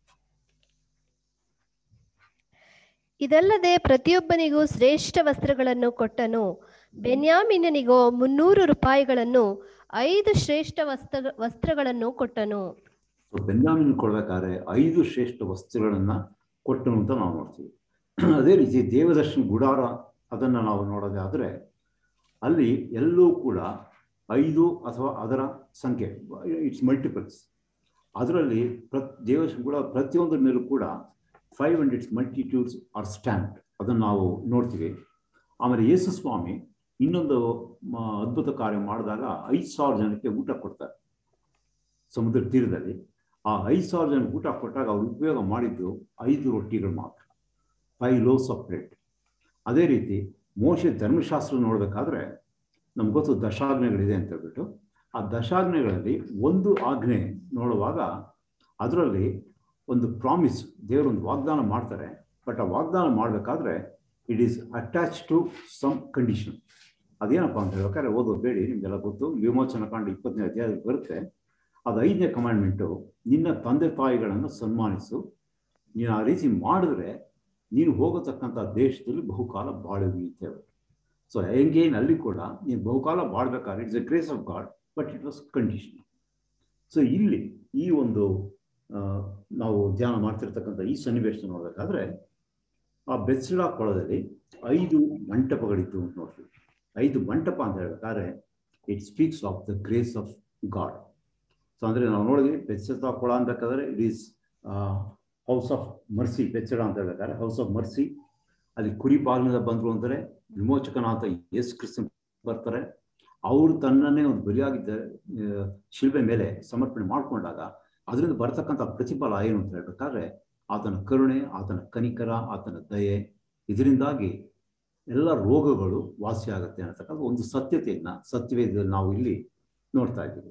ಇದಲ್ಲದೆ ಪ್ರತಿಯೊಬ್ಬನಿಗೂ ಶ್ರೇಷ್ಠ ವಸ್ತ್ರಗಳನ್ನು ಕೊಟ್ಟನು ಬೆನ್ಯಾಮಿನನಿಗೋ ಮುನ್ನೂರು ರೂಪಾಯಿಗಳನ್ನು ಐದು ಶ್ರೇಷ್ಠ ವಸ್ತ್ರ ವಸ್ತ್ರಗಳನ್ನು ಕೊಟ್ಟನು ಸೊ ಬೆನ್ಯಾಮಿನ್ ಕೊಡ್ಬೇಕಾದ್ರೆ ಐದು ಶ್ರೇಷ್ಠ ವಸ್ತುಗಳನ್ನ ಕೊಟ್ಟನು ಅಂತ ನಾವು ನೋಡ್ತೀವಿ ಅದೇ ರೀತಿ ದೇವದರ್ಶನ ಗುಡಾರ ಅದನ್ನು ನಾವು ನೋಡೋದಾದರೆ ಅಲ್ಲಿ ಎಲ್ಲೂ ಕೂಡ ಐದು ಅಥವಾ ಅದರ ಸಂಖ್ಯೆ ಇಟ್ಸ್ ಮಲ್ಟಿಪಲ್ಸ್ ಅದರಲ್ಲಿ ಪ್ರ ದೇವದರ್ಶನ ಗುಡ ಪ್ರತಿಯೊಂದರ ಮೇಲೂ ಕೂಡ five and its multitudes are stamp ಅದನ್ನು ನಾವು ನೋಡ್ತೀವಿ ಆಮೇಲೆ ಯೇಸು ಸ್ವಾಮಿ ಇನ್ನೊಂದು ಅದ್ಭುತ ಕಾರ್ಯ ಮಾಡಿದಾಗ ಐದು ಸಾವಿರ ಜನಕ್ಕೆ ಊಟ ಕೊಡ್ತಾರೆ ಸಮುದ್ರ ತೀರದಲ್ಲಿ ಆ ಐದು ಸಾವಿರ ಜನಕ್ಕೆ ಊಟ ಕೊಟ್ಟಾಗ ಅವ್ರು ಉಪಯೋಗ ಮಾಡಿದ್ದು ಐದು ರೊಟ್ಟಿಗಳು ಮಾತ್ರ ಫೈವ್ ಲೋಸ್ ಆಫ್ ಬ್ರೆಡ್ ಅದೇ ರೀತಿ ಮೋಶ ಧರ್ಮಶಾಸ್ತ್ರ ನೋಡಬೇಕಾದ್ರೆ ನಮ್ಗೆ ಗೊತ್ತು ದಶಾಜ್ಞೆಗಳಿದೆ ಅಂತ ಹೇಳ್ಬಿಟ್ಟು ಆ ದಶಾಜ್ಞೆಗಳಲ್ಲಿ ಒಂದು ಆಜ್ಞೆ ನೋಡುವಾಗ ಅದರಲ್ಲಿ ಒಂದು ಪ್ರಾಮಿಸ್ ದೇವರೊಂದು ವಾಗ್ದಾನ ಮಾಡ್ತಾರೆ ಬಟ್ ಆ ವಾಗ್ದಾನ ಮಾಡಬೇಕಾದ್ರೆ it is attach to some condition ಅದೇನಪ್ಪ ಅಂತ ಹೇಳ್ಬೇಕಾದ್ರೆ ಓದೋದು ಬೇಡಿ ನಿಮಗೆಲ್ಲ ಗೊತ್ತು ವಿಮೋಚನ ಕಾಂಡ ಇಪ್ಪತ್ತನೇ ಅಧ್ಯಾಯದಲ್ಲಿ ಬರುತ್ತೆ ಅದು ಐದನೇ ಕಮಾಂಡ್ಮೆಂಟು ನಿನ್ನ ತಂದೆ ತಾಯಿಗಳನ್ನು ಸನ್ಮಾನಿಸು ನೀನು ಆ ರೀತಿ ಮಾಡಿದ್ರೆ ನೀನು ಹೋಗತಕ್ಕಂಥ ದೇಶದಲ್ಲಿ ಬಹುಕಾಲ ಬಾಳುವಿ ಅಂತ ಹೇಳ್ಬಿಟ್ಟು ಸೊ ಹೆಂಗೇನು ಅಲ್ಲಿ ಕೂಡ ನೀನು ಬಹುಕಾಲ ಬಾಳ್ಬೇಕಾದ್ರೆ it's a grace of God but it was condition so ಇಲ್ಲಿ ಈ ಒಂದು ನಾವು ಧ್ಯಾನ ಮಾಡ್ತಿರ್ತಕ್ಕಂಥ ಈ ಸನ್ನಿವೇಶ ನೋಡಬೇಕಾದ್ರೆ ಆ ಬೆಸ್ಸಿಡಾ ಕೊಳದಲ್ಲಿ ಐದು ಮಂಟಪಗಳಿತ್ತು ಅಂತ ನೋಡ್ತೀವಿ ಐದು ಮಂಟಪ ಅಂತ ಹೇಳ್ಬೇಕಾದ್ರೆ it speaks of the grace of God so ಅಂದರೆ ನಾವು ನೋಡಿದ್ವಿ ಬೆಚ್ಚದ ಕೊಳ ಅನ್ಬೇಕಾದ್ರೆ it is house of mercy Bethesda ಅಂತ ಹೇಳ್ಬೇಕಾದ್ರೆ ಹೌಸ್ ಆಫ್ ಮರ್ಸಿ ಅಲ್ಲಿ ಕುರಿ ಬಾಗಿಲಿಂದ ಬಂದರು ಅಂದರೆ ವಿಮೋಚಕನಾಥ ಎಸ್ ಕ್ರಿಸ್ತನ್ ಬರ್ತಾರೆ ಅವರು ತನ್ನನ್ನೇ ಒಂದು ಬಲಿಯಾಗಿದ್ದ ಶಿಲ್ಬೆ ಮೇಲೆ ಸಮರ್ಪಣೆ ಮಾಡಿಕೊಂಡಾಗ ಅದರಿಂದ ಬರ್ತಕ್ಕಂಥ ಪ್ರತಿಫಲ ಏನು ಅಂತ ಹೇಳ್ಬೇಕಾದ್ರೆ ಆತನ ಕರುಣೆ ಆತನ ಕನಿಕರ ಆತನ ದಯೆ ಇದರಿಂದಾಗಿ ಎಲ್ಲ ರೋಗಗಳು ವಾಸಿಯಾಗುತ್ತೆ ಅನ್ನತಕ್ಕಂಥ ಒಂದು ಸತ್ಯತೆಯನ್ನ ಸತ್ಯವೇದದಲ್ಲಿ ನಾವು ಇಲ್ಲಿ ನೋಡ್ತಾ ಇದ್ದೀವಿ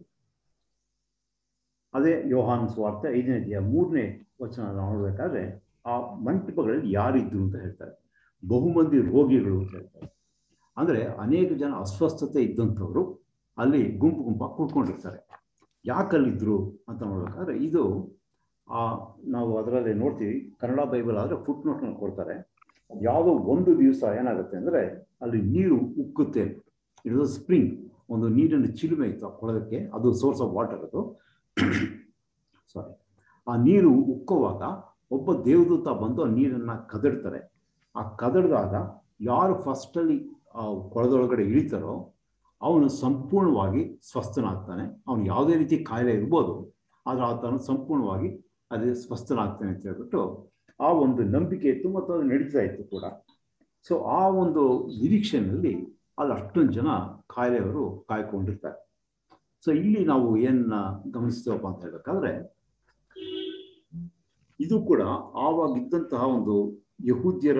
ಅದೇ ಯೋಹಾನ್ ಸ್ವಾರ್ಥ ಐದನೇ ದಿನ ಮೂರನೇ ವಚನ ನಾವು ನೋಡ್ಬೇಕಾದ್ರೆ ಆ ಮಂಟಪಗಳಲ್ಲಿ ಯಾರಿದ್ರು ಅಂತ ಹೇಳ್ತಾರೆ ಬಹುಮಂದಿ ರೋಗಿಗಳು ಅಂತ ಹೇಳ್ತಾರೆ ಅಂದ್ರೆ ಅನೇಕ ಜನ ಅಸ್ವಸ್ಥತೆ ಇದ್ದಂಥವ್ರು ಅಲ್ಲಿ ಗುಂಪು ಗುಂಪಾಗಿ ಕೂತ್ಕೊಂಡಿರ್ತಾರೆ ಯಾಕಲ್ಲಿದ್ರು ಅಂತ ನೋಡ್ಬೇಕಾದ್ರೆ ಇದು ಆ ನಾವು ಅದರಲ್ಲಿ ನೋಡ್ತೀವಿ ಕನ್ನಡ ಬೈಬಲ್ ಆದರೆ ಫುಟ್ ನೋಟ್ನ ಕೊಡ್ತಾರೆ ಯಾವುದೋ ಒಂದು ದಿವಸ ಏನಾಗುತ್ತೆ ಅಂದರೆ ಅಲ್ಲಿ ನೀರು ಉಕ್ಕುತ್ತೆ ಇಟ್ ವಾಸ್ ಸ್ಪ್ರಿಂಗ್ ಒಂದು ನೀರಿನ ಚಿಲುಮೆ ಇತ್ತು ಆ ಕೊಳದಕ್ಕೆ ಅದು ಸೋರ್ಸ್ ಆಫ್ ವಾಟರ್ ಅದು ಸಾರಿ ಆ ನೀರು ಉಕ್ಕುವಾಗ ಒಬ್ಬ ದೇವದೂತ ಬಂದು ಆ ನೀರನ್ನು ಕದಡ್ತಾರೆ ಆ ಕದಡ್ದಾಗ ಯಾರು ಫಸ್ಟಲ್ಲಿ ಆ ಕೊಳದೊಳಗಡೆ ಇಳಿತಾರೋ ಅವನು ಸಂಪೂರ್ಣವಾಗಿ ಸ್ವಸ್ಥನಾಗ್ತಾನೆ ಅವನು ಯಾವುದೇ ರೀತಿ ಕಾಯಿಲೆ ಇರ್ಬೋದು ಆದರೆ ಆತನು ಸಂಪೂರ್ಣವಾಗಿ ಅದೇ ಸ್ವಸ್ಥನಾಗ್ತಾನೆ ಅಂತ ಹೇಳ್ಬಿಟ್ಟು ಆ ಒಂದು ನಂಬಿಕೆ ಇತ್ತು ಮತ್ತು ಅದು ನಡೀತಾ ಇತ್ತು ಕೂಡ ಸೊ ಆ ಒಂದು ನಿರೀಕ್ಷೆಯಲ್ಲಿ ಅಲ್ಲಿ ಅಷ್ಟೊಂದು ಜನ ಕಾಯಿಲೆಯವರು ಕಾಯ್ಕೊಂಡಿರ್ತಾರೆ ಸೊ ಇಲ್ಲಿ ನಾವು ಏನ ಗಮನಿಸ್ತೇವಪ್ಪ ಅಂತ ಹೇಳ್ಬೇಕಾದ್ರೆ ಇದು ಕೂಡ ಆವಾಗಿದ್ದಂತಹ ಒಂದು ಯಹೂದ್ಯರ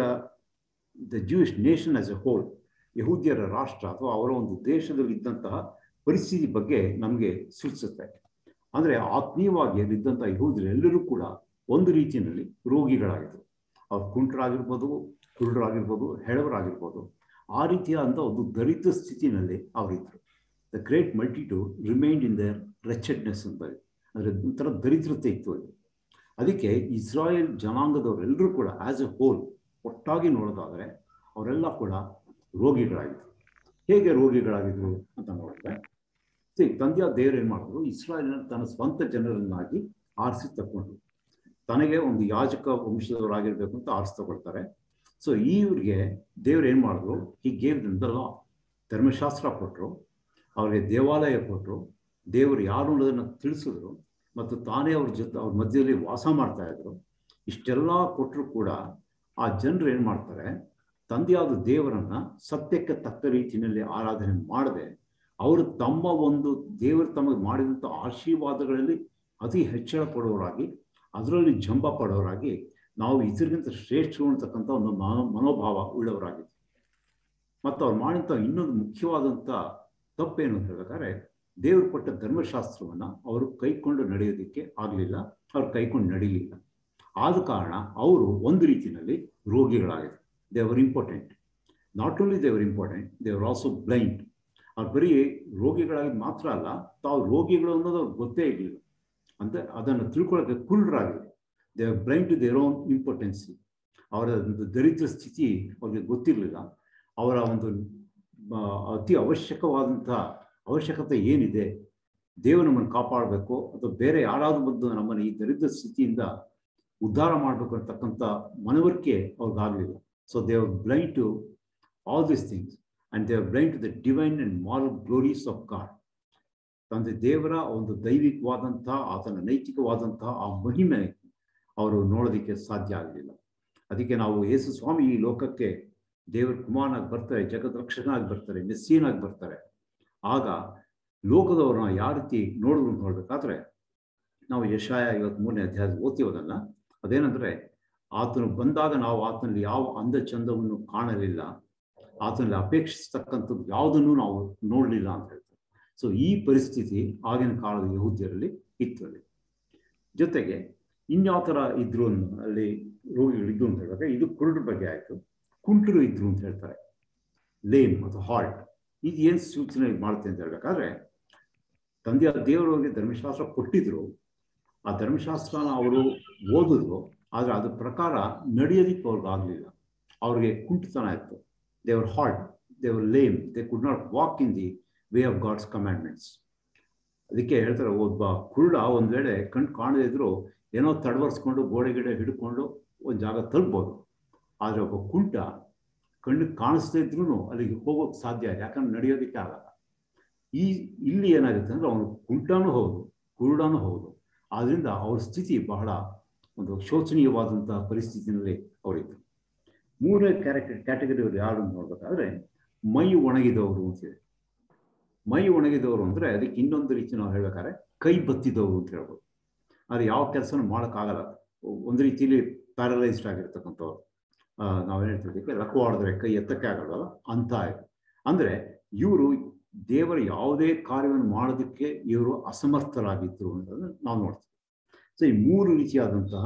the Jewish nation as a whole ಯಹೂದ್ಯರ ರಾಷ್ಟ್ರ ಅಥವಾ ಅವರ ಒಂದು ದೇಶದಲ್ಲಿ ಇದ್ದಂತಹ ಪರಿಸ್ಥಿತಿ ಬಗ್ಗೆ ನಮಗೆ ಸೂಚಿಸುತ್ತೆ ಅಂದರೆ ಆತ್ಮೀಯವಾಗಿ ಅಲ್ಲಿದ್ದಂಥ ಯಹೂದ್ಯರೆಲ್ಲರೂ ಕೂಡ ಒಂದು ರೀತಿಯಲ್ಲಿ ರೋಗಿಗಳಾಗಿದ್ದರು ಅವ್ರು ಕುಂಟರಾಗಿರ್ಬೋದು ಕುರುಡರಾಗಿರ್ಬೋದು ಹೆಳವರಾಗಿರ್ಬೋದು ಆ ರೀತಿಯಾದಂಥ ಒಂದು ದರಿದ್ರ ಸ್ಥಿತಿನಲ್ಲಿ ಅವರಿದ್ದರು the great multitude remained in their wretchedness ಅಂತ ಅಂದರೆ ಒಂಥರ ದರಿದ್ರತೆ ಇತ್ತು ಅಲ್ಲಿ ಅದಕ್ಕೆ ಇಸ್ರಾಯೇಲ್ ಜನಾಂಗದವರೆಲ್ಲರೂ ಕೂಡ ಆ್ಯಸ್ ಎ ಹೋಲ್ ಒಟ್ಟಾಗಿ ನೋಡೋದಾದರೆ ಅವರೆಲ್ಲ ಕೂಡ ರೋಗಿಗಳಾಗಿದ್ದರು ಹೇಗೆ ರೋಗಿಗಳಾಗಿದ್ರು ಅಂತ ನೋಡಿದ್ರೆ ಸೊ ಈಗ ತಂದೆಯ ದೇವರು ಏನು ಮಾಡಿದ್ರು ಇಸ್ರಾಯೇಲ್ನ ತನ್ನ ಸ್ವಂತ ಜನರನ್ನಾಗಿ ಆರಿಸಿ ತಗೊಂಡು ತನಗೆ ಒಂದು ಯಾಜಕ ವಂಶದವರಾಗಿರ್ಬೇಕು ಅಂತ ಆರಿಸಿ ತಗೊಳ್ತಾರೆ ಸೊ ಇವ್ರಿಗೆ ದೇವ್ರು ಏನು ಮಾಡಿದ್ರು ಈ ಗೇವ್ ಲಾ ಧರ್ಮಶಾಸ್ತ್ರ ಕೊಟ್ಟರು ಅವ್ರಿಗೆ ದೇವಾಲಯ ಕೊಟ್ಟರು ದೇವರು ಯಾರು ಅನ್ನೋದನ್ನು ತಿಳಿಸಿದ್ರು ಮತ್ತು ತಾನೇ ಅವ್ರ ಜೊತೆ ಅವ್ರ ಮಧ್ಯದಲ್ಲಿ ವಾಸ ಮಾಡ್ತಾ ಇದ್ರು ಇಷ್ಟೆಲ್ಲ ಕೊಟ್ಟರು ಕೂಡ ಆ ಜನರು ಏನು ಮಾಡ್ತಾರೆ ತಂದೆಯಾದ ದೇವರನ್ನ ಸತ್ಯಕ್ಕೆ ತಕ್ಕ ರೀತಿಯಲ್ಲಿ ಆರಾಧನೆ ಮಾಡದೆ ಅವರು ತಮ್ಮ ಒಂದು ದೇವರು ತಮಗೆ ಮಾಡಿದಂಥ ಆಶೀರ್ವಾದಗಳಲ್ಲಿ ಅತಿ ಹೆಚ್ಚಳ ಪಡುವವರಾಗಿ ಅದರಲ್ಲಿ ಜಂಬ ಪಡೋರಾಗಿ ನಾವು ಇದರಿಗಿಂತ ಶ್ರೇಷ್ಠರು ಅಂತಕ್ಕಂಥ ಒಂದು ಮನೋ ಮನೋಭಾವ ಉಳ್ಳವರಾಗಿದ್ವಿ ಮತ್ತು ಅವ್ರು ಮಾಡಿದಂಥ ಇನ್ನೊಂದು ಮುಖ್ಯವಾದಂಥ ತಪ್ಪೇನು ಅಂತ ಹೇಳ್ಬೇಕಾದ್ರೆ ದೇವರು ಕೊಟ್ಟ ಧರ್ಮಶಾಸ್ತ್ರವನ್ನು ಅವರು ಕೈಕೊಂಡು ನಡೆಯೋದಕ್ಕೆ ಆಗಲಿಲ್ಲ ಅವ್ರು ಕೈಕೊಂಡು ನಡೀಲಿಲ್ಲ ಆದ ಕಾರಣ ಅವರು ಒಂದು ರೀತಿಯಲ್ಲಿ ರೋಗಿಗಳಾಗಿದ್ರು they were important not only they were important they were also blind ಅವ್ರು ಬರೀ ರೋಗಿಗಳಾಗಿ ಮಾತ್ರ ಅಲ್ಲ ತಾವು ರೋಗಿಗಳು ಅನ್ನೋದು ಅವ್ರಿಗೆ ಗೊತ್ತೇ ಇರಲಿಲ್ಲ ಅಂತ ಅದನ್ನು ತಿಳ್ಕೊಳ್ಳೋಕೆ ಕುರುಡರಾಗಿದೆ they are blind to their own importancy ಅವರ ಒಂದು ದರಿದ್ರ ಸ್ಥಿತಿ ಅವ್ರಿಗೆ ಗೊತ್ತಿರಲಿಲ್ಲ ಅವರ ಒಂದು ಅತಿ ಅವಶ್ಯಕವಾದಂಥ ಅವಶ್ಯಕತೆ ಏನಿದೆ ದೇವರು ನಮ್ಮನ್ನು ಕಾಪಾಡಬೇಕು ಅಥವಾ ಬೇರೆ ಯಾರಾದರೂ ಬಂದು ನಮ್ಮನ್ನು ಈ ದರಿದ್ರ ಸ್ಥಿತಿಯಿಂದ ಉದ್ಧಾರ ಮಾಡಬೇಕು ಅಂತಕ್ಕಂಥ ಮನವರಿಕೆ ಅವ್ರಿಗಾಗಲಿಲ್ಲ so they are blind to all these things and they are blind to the divine and moral glories of God ತಂದೆ ದೇವರ ಒಂದು ದೈವಿಕವಾದಂತಹ ಆತನ ನೈತಿಕವಾದಂತಹ ಆ ಮಹಿಮೆ ಅವರು ನೋಡೋದಕ್ಕೆ ಸಾಧ್ಯ ಆಗಲಿಲ್ಲ ಅದಕ್ಕೆ ನಾವು ಯೇಸು ಸ್ವಾಮಿ ಈ ಲೋಕಕ್ಕೆ ದೇವರ ಕುಮಾರನಾಗಿ ಬರ್ತಾರೆ ಜಗತ್ ರಕ್ಷಕನಾಗಿ ಬರ್ತಾರೆ ಮೆಸ್ಸೀನಾಗಿ ಬರ್ತಾರೆ ಆಗ ಲೋಕದವ್ರನ್ನ ಯಾವ ರೀತಿ ನೋಡಿದ್ರು ಅಂತ ನೋಡ್ಬೇಕಾದ್ರೆ ನಾವು ಯಶಾಯ ಇವತ್ತು ಮೂರನೇ ಅಧ್ಯಾಯ ಓದ್ತೀವದಲ್ಲ ಅದೇನಂದ್ರೆ ಆತನು ಬಂದಾಗ ನಾವು ಆತನಲ್ಲಿ ಯಾವ ಅಂದ ಚಂದವನ್ನು ಕಾಣಲಿಲ್ಲ ಆತನಲ್ಲಿ ಅಪೇಕ್ಷಿಸ್ತಕ್ಕಂಥದ್ದು ಯಾವುದನ್ನು ನಾವು ನೋಡಲಿಲ್ಲ ಅಂತ ಹೇಳ್ತಾರೆ ಸೊ ಈ ಪರಿಸ್ಥಿತಿ ಆಗಿನ ಕಾಲದ ಯಹೂದ್ಯರಲ್ಲಿ ಇತ್ತು ಅಲ್ಲಿ ಜೊತೆಗೆ ಇನ್ಯಾವ ಥರ ಇದ್ರು ಅಲ್ಲಿ ರೋಗಿಗಳಿದ್ದು ಅಂತ ಹೇಳಿದ್ರೆ ಇದು ಕುರುಡ್ರ ಬಗ್ಗೆ ಆಯಿತು ಕುಂಟರು ಇದ್ರು ಅಂತ ಹೇಳ್ತಾರೆ ಲೇಮ್ ಅಥವಾ ಹಾಲ್ಟ್ ಇದು ಏನು ಸೂಚನೆ ಮಾಡುತ್ತೆ ಅಂತ ಹೇಳ್ಬೇಕಾದ್ರೆ ತಂದೆಯ ದೇವರವರಿಗೆ ಧರ್ಮಶಾಸ್ತ್ರ ಕೊಟ್ಟಿದ್ರು ಆ ಧರ್ಮಶಾಸ್ತ್ರನ ಅವರು ಓದಿದ್ರು ಆದರೆ ಅದ್ರ ಪ್ರಕಾರ ನಡೆಯೋದಿಕ್ಕೆ ಅವ್ರಿಗೆ ಆಗಲಿಲ್ಲ ಅವ್ರಿಗೆ ಕುಂಟುತನ ಇತ್ತು they were halt they were lame they could not walk in the way of God's commandments ಅದಕ್ಕೆ ಹೇಳ್ತಾರೆ ಒಬ್ಬ ಕುರುಡ ಒಂದು ವೇಳೆ ಕಣ್ಣು ಕಾಣದೇ ಇದ್ರು ಏನೋ ತಡವರ್ಸ್ಕೊಂಡು ಗೋಡೆ ಗಿಡ ಹಿಡ್ಕೊಂಡು ಒಂದು ಜಾಗ ತಲುಪ್ಬೋದು ಆದರೆ ಒಬ್ಬ ಕುಂಟ ಕಣ್ಣಿಗೆ ಕಾಣಿಸ್ತಾ ಇದ್ರೂ ಅಲ್ಲಿಗೆ ಹೋಗೋಕ್ಕೆ ಸಾಧ್ಯ ಯಾಕಂದ್ರೆ ನಡೆಯೋದಕ್ಕೆ ಆಗಲ್ಲ ಈ ಇಲ್ಲಿ ಏನಾಗುತ್ತೆ ಅಂದರೆ ಅವನು ಕುಂಟನೂ ಹೌದು ಕುರುಡನೂ ಹೌದು ಆದ್ದರಿಂದ ಅವ್ರ ಸ್ಥಿತಿ ಬಹಳ ಒಂದು ಶೋಚನೀಯವಾದಂಥ ಪರಿಸ್ಥಿತಿನಲ್ಲಿ ಅವರಿದ್ದರು ಮೂರನೇ ಕ್ಯಾರೆಕ್ಟರ್ ಕ್ಯಾಟಗರಿ ಅವರು ಯಾರು ನೋಡ್ಬೇಕಾದ್ರೆ ಮೈ ಒಣಗಿದವರು ಅಂತಿದೆ ಮೈ ಒಣಗಿದವರು ಅಂದರೆ ಅದಕ್ಕೆ ಇನ್ನೊಂದು ರೀತಿ ನಾವು ಹೇಳ್ಬೇಕಾದ್ರೆ ಕೈ ಬತ್ತಿದವರು ಅಂತ ಹೇಳ್ಬೋದು ಅದು ಯಾವ ಕೆಲಸನೂ ಮಾಡೋಕ್ಕಾಗಲ್ಲ ಒಂದು ರೀತಿಯಲ್ಲಿ ಪ್ಯಾರಲೈಸ್ಡ್ ಆಗಿರ್ತಕ್ಕಂಥವ್ರು ನಾವೇನು ಹೇಳ್ತಿದ್ದಕ್ಕೆ ಲಕ್ವಾಡಿದ್ರೆ ಕೈ ಎತ್ತಕ್ಕೆ ಆಗಲ್ಲ ಅಂತ ಆಯಿತು ಅಂದರೆ ಇವರು ದೇವರ ಯಾವುದೇ ಕಾರ್ಯವನ್ನು ಮಾಡೋದಕ್ಕೆ ಇವರು ಅಸಮರ್ಥರಾಗಿದ್ದರು ಅನ್ನೋದನ್ನು ನಾವು ನೋಡ್ತೀವಿ ಸೊ ಈ ಮೂರು ರೀತಿಯಾದಂತಹ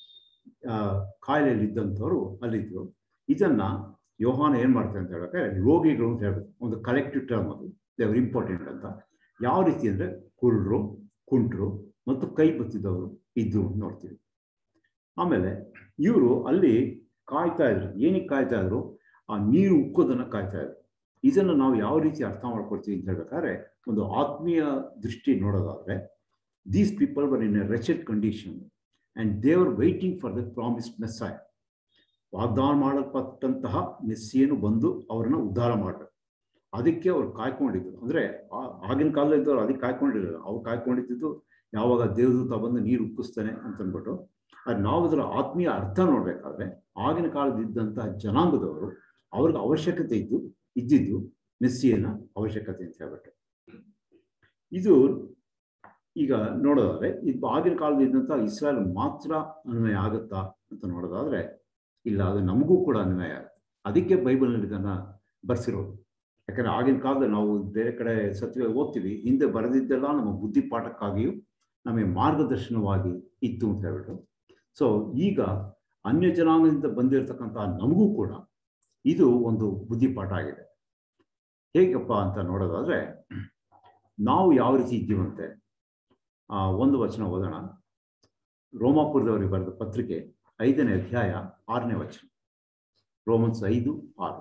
ಕಾಯಿಲೆಯಲ್ಲಿದ್ದಂಥವ್ರು ಅಲ್ಲಿದ್ದರು ಇದನ್ನ ಯೋಹಾನ ಏನು ಮಾಡ್ತಾರೆ ಅಂತ ಹೇಳಿದ್ರೆ ರೋಗಿಗಳು ಅಂತ ಹೇಳ್ಬೇಕು ಒಂದು ಕಲೆಕ್ಟಿವ್ ಟರ್ಮ್ ಅದು ದೇವರ್ ಇಂಪಾರ್ಟೆಂಟ್ ಅಂತ ಯಾವ ರೀತಿ ಅಂದರೆ ಕುರುಡ್ರು ಕುಂಟ್ರು ಮತ್ತು ಕೈ ಬತ್ತಿದವರು ಇದ್ದು ನೋಡ್ತೀವಿ ಆಮೇಲೆ ಇವರು ಅಲ್ಲಿ ಕಾಯ್ತಾ ಇದ್ರು ಏನಕ್ಕೆ ಕಾಯ್ತಾ ಇದ್ರು ಆ ನೀರು ಉಕ್ಕೋದನ್ನು ಕಾಯ್ತಾ ಇದ್ರು ಇದನ್ನು ನಾವು ಯಾವ ರೀತಿ ಅರ್ಥ ಮಾಡ್ಕೊಳ್ತೀವಿ ಅಂತ ಹೇಳ್ಬೇಕಾದ್ರೆ ಒಂದು ಆತ್ಮೀಯ ದೃಷ್ಟಿ ನೋಡೋದಾದ್ರೆ these people were in a wretched condition and they were waiting for the promise Messiah ವಾಗ್ದಾನ ಮಾಡಲ್ಪಟ್ಟಂತಹ ಮೆಸ್ಸಿಯನ್ನು ಬಂದು ಅವರನ್ನು ಉದ್ಧಾರ ಮಾಡಬೇಕು ಅದಕ್ಕೆ ಅವ್ರು ಕಾಯ್ಕೊಂಡಿದ್ರು ಅಂದರೆ ಆಗಿನ ಕಾಲದಲ್ಲಿದ್ದವ್ರು ಅದಕ್ಕೆ ಕಾಯ್ಕೊಂಡಿರಲಿಲ್ಲ ಅವ್ರು ಕಾಯ್ಕೊಂಡಿದ್ದು ಯಾವಾಗ ದೇವದೂತ ಬಂದು ನೀರು ಉಕ್ಕಿಸ್ತಾನೆ ಅಂತಂದ್ಬಿಟ್ಟು ಅದು ನಾವು ಅದರ ಆತ್ಮೀಯ ಅರ್ಥ ನೋಡಬೇಕಾದ್ರೆ ಆಗಿನ ಕಾಲದಿದ್ದಂತಹ ಜನಾಂಗದವರು ಅವ್ರಿಗೆ ಅವಶ್ಯಕತೆ ಇದ್ದು ಇದ್ದಿದ್ದು ಮೆಸ್ಸಿಯನ ಅವಶ್ಯಕತೆ ಅಂತ ಹೇಳ್ಬಿಟ್ಟು ಇದು ಈಗ ನೋಡೋದಾದ್ರೆ ಇದು ಆಗಿನ ಕಾಲದ ಇದ್ದಂಥ ಇಸ್ರೇಲ್ ಮಾತ್ರ ಅನ್ವಯ ಆಗುತ್ತಾ ಅಂತ ನೋಡೋದಾದ್ರೆ ಇಲ್ಲ ಅದು ನಮಗೂ ಕೂಡ ಅನ್ವಯ ಆಗುತ್ತೆ ಅದಕ್ಕೆ ಬೈಬಲ್ನಲ್ಲಿ ಇದನ್ನ ಬರ್ಸಿರೋದು ಯಾಕಂದ್ರೆ ಆಗಿನ ಕಾಲದಲ್ಲಿ ನಾವು ಬೇರೆ ಕಡೆ ಸತ್ಯ ಓದ್ತೀವಿ ಹಿಂದೆ ಬರೆದಿದ್ದೆಲ್ಲ ನಮ್ಮ ಬುದ್ಧಿಪಾಠಕ್ಕಾಗಿಯೂ ನಮಗೆ ಮಾರ್ಗದರ್ಶನವಾಗಿ ಇತ್ತು ಅಂತ ಹೇಳ್ಬಿಟ್ಟು ಸೊ ಈಗ ಅನ್ಯ ಜನಾಂಗದಿಂದ ಬಂದಿರತಕ್ಕಂಥ ನಮಗೂ ಕೂಡ ಇದು ಒಂದು ಬುದ್ಧಿಪಾಠ ಆಗಿದೆ ಹೇಗಪ್ಪ ಅಂತ ನೋಡೋದಾದ್ರೆ ನಾವು ಯಾವ ರೀತಿ ಇದ್ದೀವಂತೆ ಆ ಒಂದು ವಚನ ಓದೋಣ ರೋಮಾಪುರದವರಿಗೆ ಬರೆದ ಪತ್ರಿಕೆ ಐದನೇ ಅಧ್ಯಾಯ ಆರನೇ ವಚನ ರೋಮನ್ಸ್ ಐದು ಆರು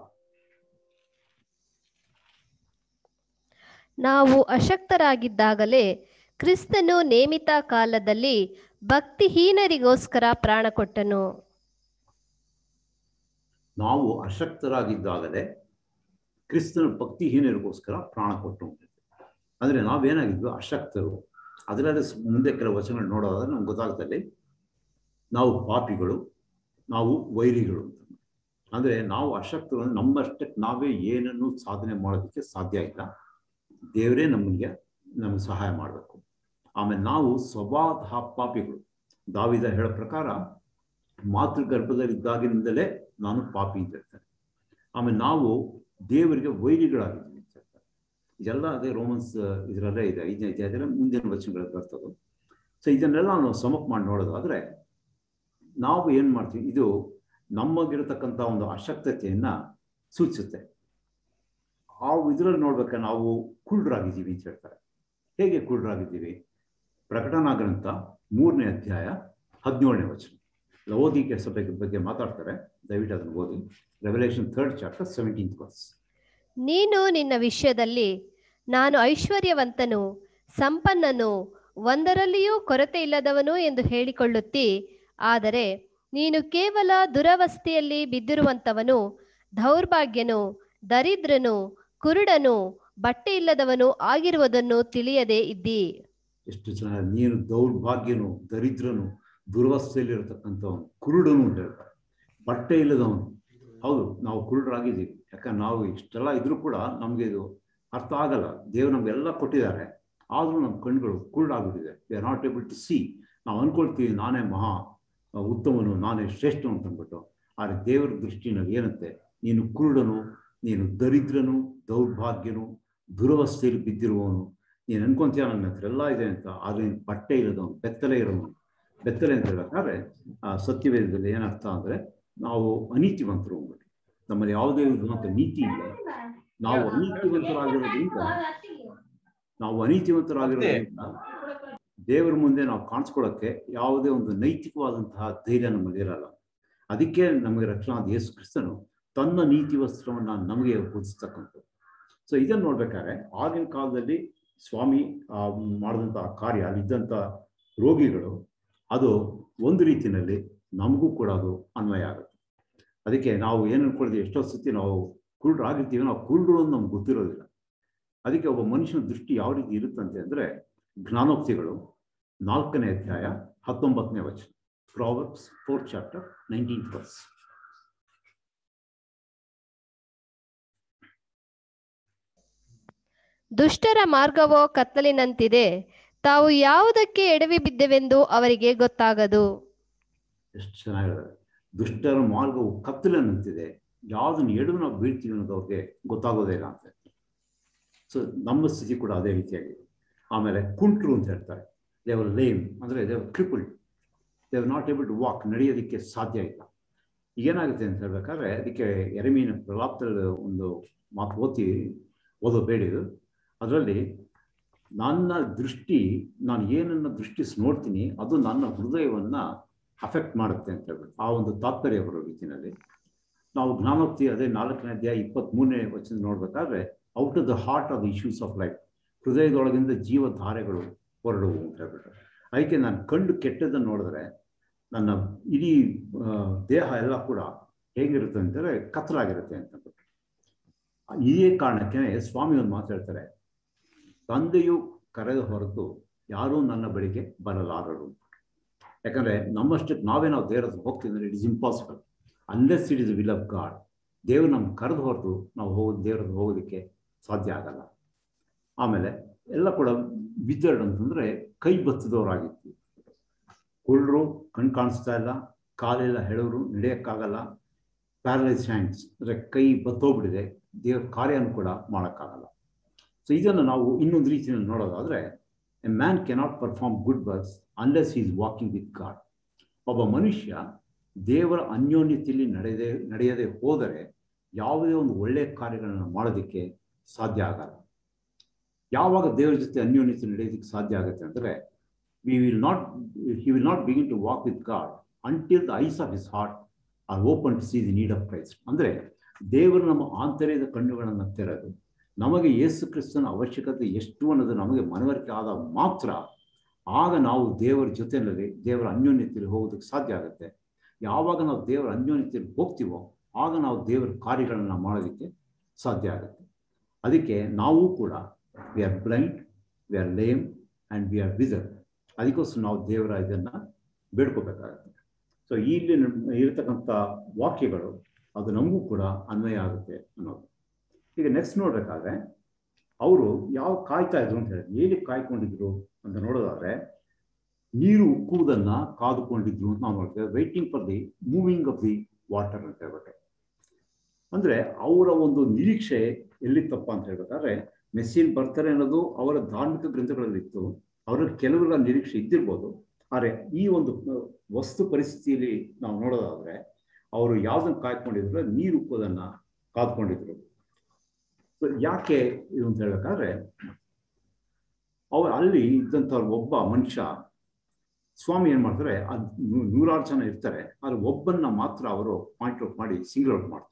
ನಾವು ಅಶಕ್ತರಾಗಿದ್ದಾಗಲೇ ಕ್ರಿಸ್ತನು ನೇಮಿತ ಕಾಲದಲ್ಲಿ ಭಕ್ತಿಹೀನರಿಗೋಸ್ಕರ ಪ್ರಾಣ ಕೊಟ್ಟನು ನಾವು ಅಶಕ್ತರಾಗಿದ್ದಾಗಲೇ ಕ್ರಿಸ್ತನ ಭಕ್ತಿಹೀನರಿಗೋಸ್ಕರ ಪ್ರಾಣ ಕೊಟ್ಟು ಅಂದ್ರೆ ನಾವೇನಾಗಿದ್ವಿ ಅಶಕ್ತರು ಅದರಲ್ಲಿ ಮುಂದೆ ಕೆಲವು ವಚನಗಳು ನೋಡೋದಾದ್ರೆ ನಮ್ಗೆ ಗೊತ್ತಾಗ್ತದೆ ನಾವು ಪಾಪಿಗಳು ನಾವು ವೈರಿಗಳು ಅಂತ ಅಂದ್ರೆ ನಾವು ಅಶಕ್ತರು ಅಂದ್ರೆ ನಮ್ಮಷ್ಟಕ್ಕೆ ನಾವೇ ಏನನ್ನು ಸಾಧನೆ ಮಾಡೋದಕ್ಕೆ ಸಾಧ್ಯ ಇಲ್ಲ ದೇವರೇ ನಮಗೆ ನಮಗೆ ಸಹಾಯ ಮಾಡಬೇಕು ಆಮೇಲೆ ನಾವು ಸ್ವಭಾವ ಪಾಪಿಗಳು ದಾವಿದ ಹೇಳೋ ಪ್ರಕಾರ ಮಾತೃ ಗರ್ಭದಲ್ಲಿದ್ದಾಗಿನಿಂದಲೇ ನಾನು ಪಾಪಿ ಅಂತ ಹೇಳ್ತಾರೆ ಆಮೇಲೆ ನಾವು ದೇವರಿಗೆ ವೈರಿಗಳಾಗಿದ್ದೀವಿ ಅಂತ ಹೇಳ್ತಾರೆ ಇದೆಲ್ಲ ಅದೇ ರೋಮನ್ಸ್ ಇದರಲ್ಲೇ ಇದೆ ಐದನೇ ಅಧ್ಯಾಯದಲ್ಲಿ ಮುಂದಿನ ವಚನಗಳಲ್ಲಿ ಬರ್ತದೆ ಸೊ ಇದನ್ನೆಲ್ಲ ನಾವು ಸಮಪ್ ಮಾಡಿ ನೋಡೋದಾದ್ರೆ ನಾವು ಏನು ಮಾಡ್ತೀವಿ ಇದು ನಮಗಿರತಕ್ಕಂಥ ಒಂದು ಅಶಕ್ತತೆಯನ್ನ ಸೂಚಿಸುತ್ತೆ ಆ ಇದರಲ್ಲಿ ನೋಡ್ಬೇಕಾದ್ರೆ ನಾವು ಕುರುಡರಾಗಿದ್ದೀವಿ ಅಂತ ಹೇಳ್ತಾರೆ ಹೇಗೆ ಕುರುಡರಾಗಿದ್ದೀವಿ ಪ್ರಕಟಣಾ ಗ್ರಂಥ ಮೂರನೇ ಅಧ್ಯಾಯ ಹದಿನೇಳನೇ ವಚನ ಲವೋದಿಕೆ ಸಭೆ ಬಗ್ಗೆ ಮಾತಾಡ್ತಾರೆ ದಯವಿಟ್ಟು ಅದನ್ನು ಓದಿ Revelation third chapter seventeenth verse ನೀನು ನಿನ್ನ ವಿಷಯದಲ್ಲಿ ನಾನು ಐಶ್ವರ್ಯವಂತನು ಸಂಪನ್ನನು ಒಂದರಲ್ಲಿಯೂ ಕೊರತೆ ಇಲ್ಲದವನು ಎಂದು ಹೇಳಿಕೊಳ್ಳುತ್ತಿ ಆದರೆ ನೀನು ಕೇವಲ ದುರವಸ್ಥೆಯಲ್ಲಿ ಬಿದ್ದಿರುವಂತವನು ದೌರ್ಭಾಗ್ಯನು ದರಿದ್ರನು ಕುರುಡನು ಬಟ್ಟೆ ಇಲ್ಲದವನು ಆಗಿರುವುದನ್ನು ತಿಳಿಯದೇ ಇದ್ದಿ ಎಷ್ಟು ಜನ ನೀನು ದೌರ್ಭಾಗ್ಯನು ದರಿದ್ರನು ದುರವಸ್ಥೆಯಲ್ಲಿರತಕ್ಕಂಥವನು ಕುರುಡನು ಅಂತ ಹೇಳ್ತಾರೆ ಬಟ್ಟೆ ಇಲ್ಲದವನು ಹೌದು ನಾವು ಕುರುಡರಾಗಿದ್ದೀವಿ ಯಾಕಂದ್ರೆ ನಾವು ಇಷ್ಟೆಲ್ಲ ಇದ್ರೂ ಕೂಡ ನಮಗೆ ಇದು ಅರ್ಥ ಆಗಲ್ಲ ದೇವ್ರು ನಮಗೆಲ್ಲ ಕೊಟ್ಟಿದ್ದಾರೆ ಆದರೂ ನಮ್ಮ ಕಣ್ಗಳು ಕುರುಡಾಗ್ಬಿಟ್ಟಿದೆ we are not able to see ನಾವು ಅನ್ಕೊಳ್ತೀವಿ ನಾನೇ ಮಹಾ ಉತ್ತಮನು ನಾನೇ ಶ್ರೇಷ್ಠನು ಅಂತ ಅಂದ್ಬಿಟ್ಟು ಆದರೆ ದೇವರ ದೃಷ್ಟಿನಲ್ಲಿ ಏನಂತೆ ನೀನು ಕುರುಡನು ನೀನು ದರಿದ್ರನು ದೌರ್ಭಾಗ್ಯನು ದುರವಸ್ಥೆಯಲ್ಲಿ ಬಿದ್ದಿರುವವನು ನೀನು ಅನ್ಕೊಂತೀಯ ನನ್ನ ಹತ್ರ ಎಲ್ಲ ಇದೆ ಅಂತ ಆದರೆ ನೀನು ಬಟ್ಟೆ ಇರೋದವನು ಬೆತ್ತಲೆ ಇರೋನು ಬೆತ್ತಲೆ ಅಂತ ಹೇಳ್ಬೇಕಾದ್ರೆ ಆ ಸತ್ಯವೇದದಲ್ಲಿ ಏನರ್ಥ ಅಂದರೆ ನಾವು ಅನೀತಿವಂತರು ಅಂದ್ಬಿಟ್ಟು ನಮ್ಮಲ್ಲಿ ಯಾವುದೇ ವಿಧವಾದ ನೀತಿ ಇಲ್ಲ ನಾವು ಅನೀತಿವಂತರಾಗಿರೋದ್ರಿಂದ ನಾವು ಅನೀತಿವಂತರಾಗಿರೋದ್ರಿಂದ ದೇವರ ಮುಂದೆ ನಾವು ಕಾಣಿಸ್ಕೊಳ್ಳೋಕ್ಕೆ ಯಾವುದೇ ಒಂದು ನೈತಿಕವಾದಂತಹ ಧೈರ್ಯ ನಮಗೆ ಇರಲ್ಲ ಅದಕ್ಕೆ ನಮಗೆ ರಕ್ಷಣಾದ ಯೇಸು ಕ್ರಿಸ್ತನು ತನ್ನ ನೀತಿ ವಸ್ತ್ರವನ್ನ ನಮಗೆ ಹೊದಿಸ್ತಕ್ಕಂಥದ್ದು ಸೊ ಇದನ್ನು ನೋಡ್ಬೇಕಾದ್ರೆ ಆಗಿನ ಕಾಲದಲ್ಲಿ ಸ್ವಾಮಿ ಮಾಡಿದಂತಹ ಕಾರ್ಯ ಅಲ್ಲಿದ್ದಂಥ ರೋಗಿಗಳು ಅದು ಒಂದು ರೀತಿಯಲ್ಲಿ ನಮಗೂ ಕೂಡ ಅದು ಅನ್ವಯ ಆಗುತ್ತೆ ಅದಕ್ಕೆ ನಾವು ಏನು ಅನ್ಕೊಳ್ತೀವಿ ಎಷ್ಟೋ ಸತಿ ನಾವು ಕುರುಡರಾಗಿರ್ತೀವಿ ನಾವು ಕುರುಡರು ಅಂತ ನಮ್ಗೆ ಗೊತ್ತಿರೋದಿಲ್ಲ ಅದಕ್ಕೆ ಒಬ್ಬ ಮನುಷ್ಯನ ದೃಷ್ಟಿ ಯಾವ ರೀತಿ ಇರುತ್ತಂತೆ ಅಂದರೆ ಜ್ಞಾನೋಕ್ತಿಗಳು ನಾಲ್ಕನೇ ಅಧ್ಯಾಯ ಹತ್ತೊಂಬತ್ತನೇ ವಚನ Proverbs fourth chapter nineteen verse ದುಷ್ಟರ ಮಾರ್ಗವೋ ಕತ್ತಲಿನಂತಿದೆ ತಾವು ಯಾವುದಕ್ಕೆ ಎಡವಿ ಬಿದ್ದೆವೆಂದು ಅವರಿಗೆ ಗೊತ್ತಾಗದು ಎಷ್ಟು ಚೆನ್ನಾಗಿದೆ ದುಷ್ಟರ ಮಾರ್ಗವು ಕತ್ತಲನ್ನಂತಿದೆ ಯಾವ್ದನ್ನ ಎಡವು ನಾವು ಬೀಳ್ತೀವಿ ಅನ್ನೋದು ಅವ್ರಿಗೆ ಗೊತ್ತಾಗೋದೇ ಇಲ್ಲ ಅಂತ ಸೊ ನಮ್ಮ ಸ್ಥಿತಿ ಕೂಡ ಅದೇ ರೀತಿಯಾಗಿದೆ ಆಮೇಲೆ ಕುಂಟ್ರು ಅಂತ ಹೇಳ್ತಾರೆ ದೇವರ್ ಲೇಮ್ ಅಂದರೆ they were crippled they were not able to walk ನಡೆಯೋದಕ್ಕೆ ಸಾಧ್ಯ ಇಲ್ಲ ಏನಾಗುತ್ತೆ ಅಂತ ಹೇಳ್ಬೇಕಾದ್ರೆ ಅದಕ್ಕೆ ಎರೆಮೀನ ಪ್ರಲಾಪ್ತದ ಒಂದು ಮಾತು ಓದ್ತೀವಿ ಓದೋ ಬೇಡಿದು ಅದರಲ್ಲಿ ನನ್ನ ದೃಷ್ಟಿ ನಾನು ಏನನ್ನ ದೃಷ್ಟಿಸಿ ನೋಡ್ತೀನಿ ಅದು ನನ್ನ ಹೃದಯವನ್ನ ಅಫೆಕ್ಟ್ ಮಾಡುತ್ತೆ ಅಂತ ಹೇಳ್ಬಿಟ್ಟು ಆ ಒಂದು ತಾತ್ಪರ್ಯ ಬರೋ ರೀತಿಯಲ್ಲಿ ನಾವು ಜ್ಞಾನೋಕ್ತಿ ಅದೇ ನಾಲ್ಕನೇ ಅಧ್ಯಾಯ ಇಪ್ಪತ್ತ್ಮೂರನೇ ವಚನ ನೋಡ್ಬೇಕಾದ್ರೆ out of the heart of the issues of life ಹೃದಯದೊಳಗಿಂದ ಜೀವಧಾರೆಗಳು ಹೊರಡುವು ಅಂತ ಹೇಳ್ಬಿಟ್ಟು ಅದಕ್ಕೆ ನಾನು ಕಂಡು ಕೆಟ್ಟದನ್ನು ನೋಡಿದ್ರೆ ನನ್ನ ಇಡೀ ದೇಹ ಎಲ್ಲ ಕೂಡ ಹೇಗಿರುತ್ತೆ ಅಂತಂದರೆ ಕತ್ತಲಾಗಿರುತ್ತೆ ಅಂತ ಅಂದ್ಬಿಟ್ಟು ಇದೇ ಕಾರಣಕ್ಕೆ ಸ್ವಾಮಿ ಒಂದು ಮಾತಾಡ್ತಾರೆ ತಂದೆಯು ಕರೆದ ಹೊರತು ಯಾರೂ ನನ್ನ ಬಳಿಗೆ ಬರಲಾರರು ಯಾಕಂದ್ರೆ ನಮ್ಮಷ್ಟಕ್ಕೆ ನಾವೇ ನಾವು ದೇವರ ಹತ್ರ ಹೋಗ್ತೀವಿ ಅಂದ್ರೆ it is impossible unless it is will of God ದೇವ್ರು ನಮ್ಗೆ ಕರೆದು ಹೊರತು ನಾವು ಹೋಗೋದು ದೇವ್ರ ಹೋಗೋದಕ್ಕೆ ಸಾಧ್ಯ ಆಗಲ್ಲ ಆಮೇಲೆ ಎಲ್ಲ ಕೂಡ ವಿದರ್ಡ್ ಅಂತಂದ್ರೆ ಕೈ ಬತ್ತದವರಾಗಿತ್ತು ಕುಳ್ಳರು ಕಣ್ ಕಾಣಿಸ್ತಾ ಇಲ್ಲ ಕಾಲೆಲ್ಲ ಹೆಳವರು ನಡೆಯೋಕ್ಕಾಗಲ್ಲ ಪ್ಯಾರಲೈಸ್ ಹ್ಯಾಂಡ್ಸ್ ಅಂದರೆ ಕೈ ಬತ್ತೋಗ್ಬಿಟ್ಟಿದೆ ದೇವ್ರ ಕಾರ್ಯನೂ ಕೂಡ ಮಾಡೋಕ್ಕಾಗಲ್ಲ ಸೊ ಇದನ್ನು ನಾವು ಇನ್ನೊಂದು ರೀತಿಯಲ್ಲಿ ನೋಡೋದಾದರೆ a man cannot perform good works unless is walking with God ಒಬ್ಬ ಮನುಷ್ಯ ದೇವರ ಅನ್ಯೋನ್ಯತೆಯಲ್ಲಿ ನಡೆಯದೆ ನಡೆಯದೆ ಹೋದರೆ ಯಾವುದೇ ಒಂದು ಒಳ್ಳೆಯ ಕಾರ್ಯಗಳನ್ನು ಮಾಡೋದಕ್ಕೆ ಸಾಧ್ಯ ಆಗಲ್ಲ ಯಾವಾಗ ದೇವರ ಜೊತೆ ಅನ್ಯೋನ್ಯತೆ ನಡೆಯೋದಕ್ಕೆ ಸಾಧ್ಯ ಆಗುತ್ತೆ ಅಂದರೆ we will not he will not begin to walk with God until the eyes of his heart are open to see the need of Christ ಅಂದರೆ ದೇವರು ನಮ್ಮ ಆಂತರ್ಯದ ಕಣ್ಣುಗಳನ್ನು ತೆರೆದು ನಮಗೆ ಯೇಸು ಕ್ರಿಸ್ತನ ಅವಶ್ಯಕತೆ ಎಷ್ಟು ಅನ್ನೋದು ನಮಗೆ ಮನವರಿಕೆ ಆದಾಗ ಮಾತ್ರ ಆಗ ನಾವು ದೇವರ ಜೊತೆಯಲ್ಲಿ ದೇವರ ಅನ್ಯೋನ್ಯತೆಯಲ್ಲಿ ಹೋಗೋದಕ್ಕೆ ಸಾಧ್ಯ ಆಗುತ್ತೆ ಯಾವಾಗ ನಾವು ದೇವರ ಅನ್ಯೋನ್ಯತೆಯಲ್ಲಿ ಹೋಗ್ತೀವೋ ಆಗ ನಾವು ದೇವರ ಕಾರ್ಯಗಳನ್ನು ಮಾಡೋದಕ್ಕೆ ಸಾಧ್ಯ ಆಗುತ್ತೆ ಅದಕ್ಕೆ ನಾವು ಕೂಡ we are blind we are lame and we are wither ಅದಕ್ಕೋಸ್ಕರ ನಾವು ದೇವರ ಇದನ್ನು ಬೇಡ್ಕೋಬೇಕಾಗುತ್ತೆ ಸೊ ಇಲ್ಲಿ ಇರತಕ್ಕಂಥ ವಾಕ್ಯಗಳು ಅದು ನಮಗೂ ಕೂಡ ಅನ್ವಯ ಆಗುತ್ತೆ ಅನ್ನೋದು ಈಗ ನೆಕ್ಸ್ಟ್ ನೋಡ್ಬೇಕಾದ್ರೆ ಅವರು ಯಾವ ಕಾಯ್ತಾ ಇದ್ರು ಅಂತ ಹೇಳಿ ಏನಿಗೆ ಕಾಯ್ಕೊಂಡಿದ್ರು ಅಂತ ನೋಡೋದಾದ್ರೆ ನೀರು ಉಕ್ಕುವುದನ್ನ ಕಾದುಕೊಂಡಿದ್ರು ಅಂತ ನಾವು ನೋಡ್ತೇವೆ waiting for the moving of the water ಅಂತ ಹೇಳ್ಬಿಟ್ಟು ಅಂದ್ರೆ ಅವರ ಒಂದು ನಿರೀಕ್ಷೆ ಎಲ್ಲಿತ್ತಪ್ಪ ಅಂತ ಹೇಳ್ಬೇಕಾದ್ರೆ ಮೆಸ್ಸಿನ್ ಬರ್ತಾರೆ ಅನ್ನೋದು ಅವರ ಧಾರ್ಮಿಕ ಗ್ರಂಥಗಳಲ್ಲಿತ್ತು ಅವರ ಕೆಲವರ ನಿರೀಕ್ಷೆ ಇದ್ದಿರ್ಬೋದು ಆದರೆ ಈ ಒಂದು ವಸ್ತು ಪರಿಸ್ಥಿತಿಯಲ್ಲಿ ನಾವು ನೋಡೋದಾದ್ರೆ ಅವರು ಯಾವ್ದನ್ನ ಕಾಯ್ಕೊಂಡಿದ್ರು ನೀರು ಉಕ್ಕೋದನ್ನ ಕಾದ್ಕೊಂಡಿದ್ರು ಯಾಕೆ ಇದು ಅಂತ ಹೇಳ್ಬೇಕಾದ್ರೆ ಅವ್ರು ಅಲ್ಲಿ ಇದ್ದಂಥವ್ರು ಒಬ್ಬ ಮನುಷ್ಯ ಸ್ವಾಮಿ ಏನ್ ಮಾಡ್ತಾರೆ ಅದು ನೂರಾರು ಜನ ಇರ್ತಾರೆ ಆದ್ರೆ ಒಬ್ಬನ್ನ ಮಾತ್ರ ಅವರು ಪಾಯಿಂಟ್ ಔಟ್ ಮಾಡಿ ಸಿಂಗಲ್ ಔಟ್ ಮಾಡ್ತಾರೆ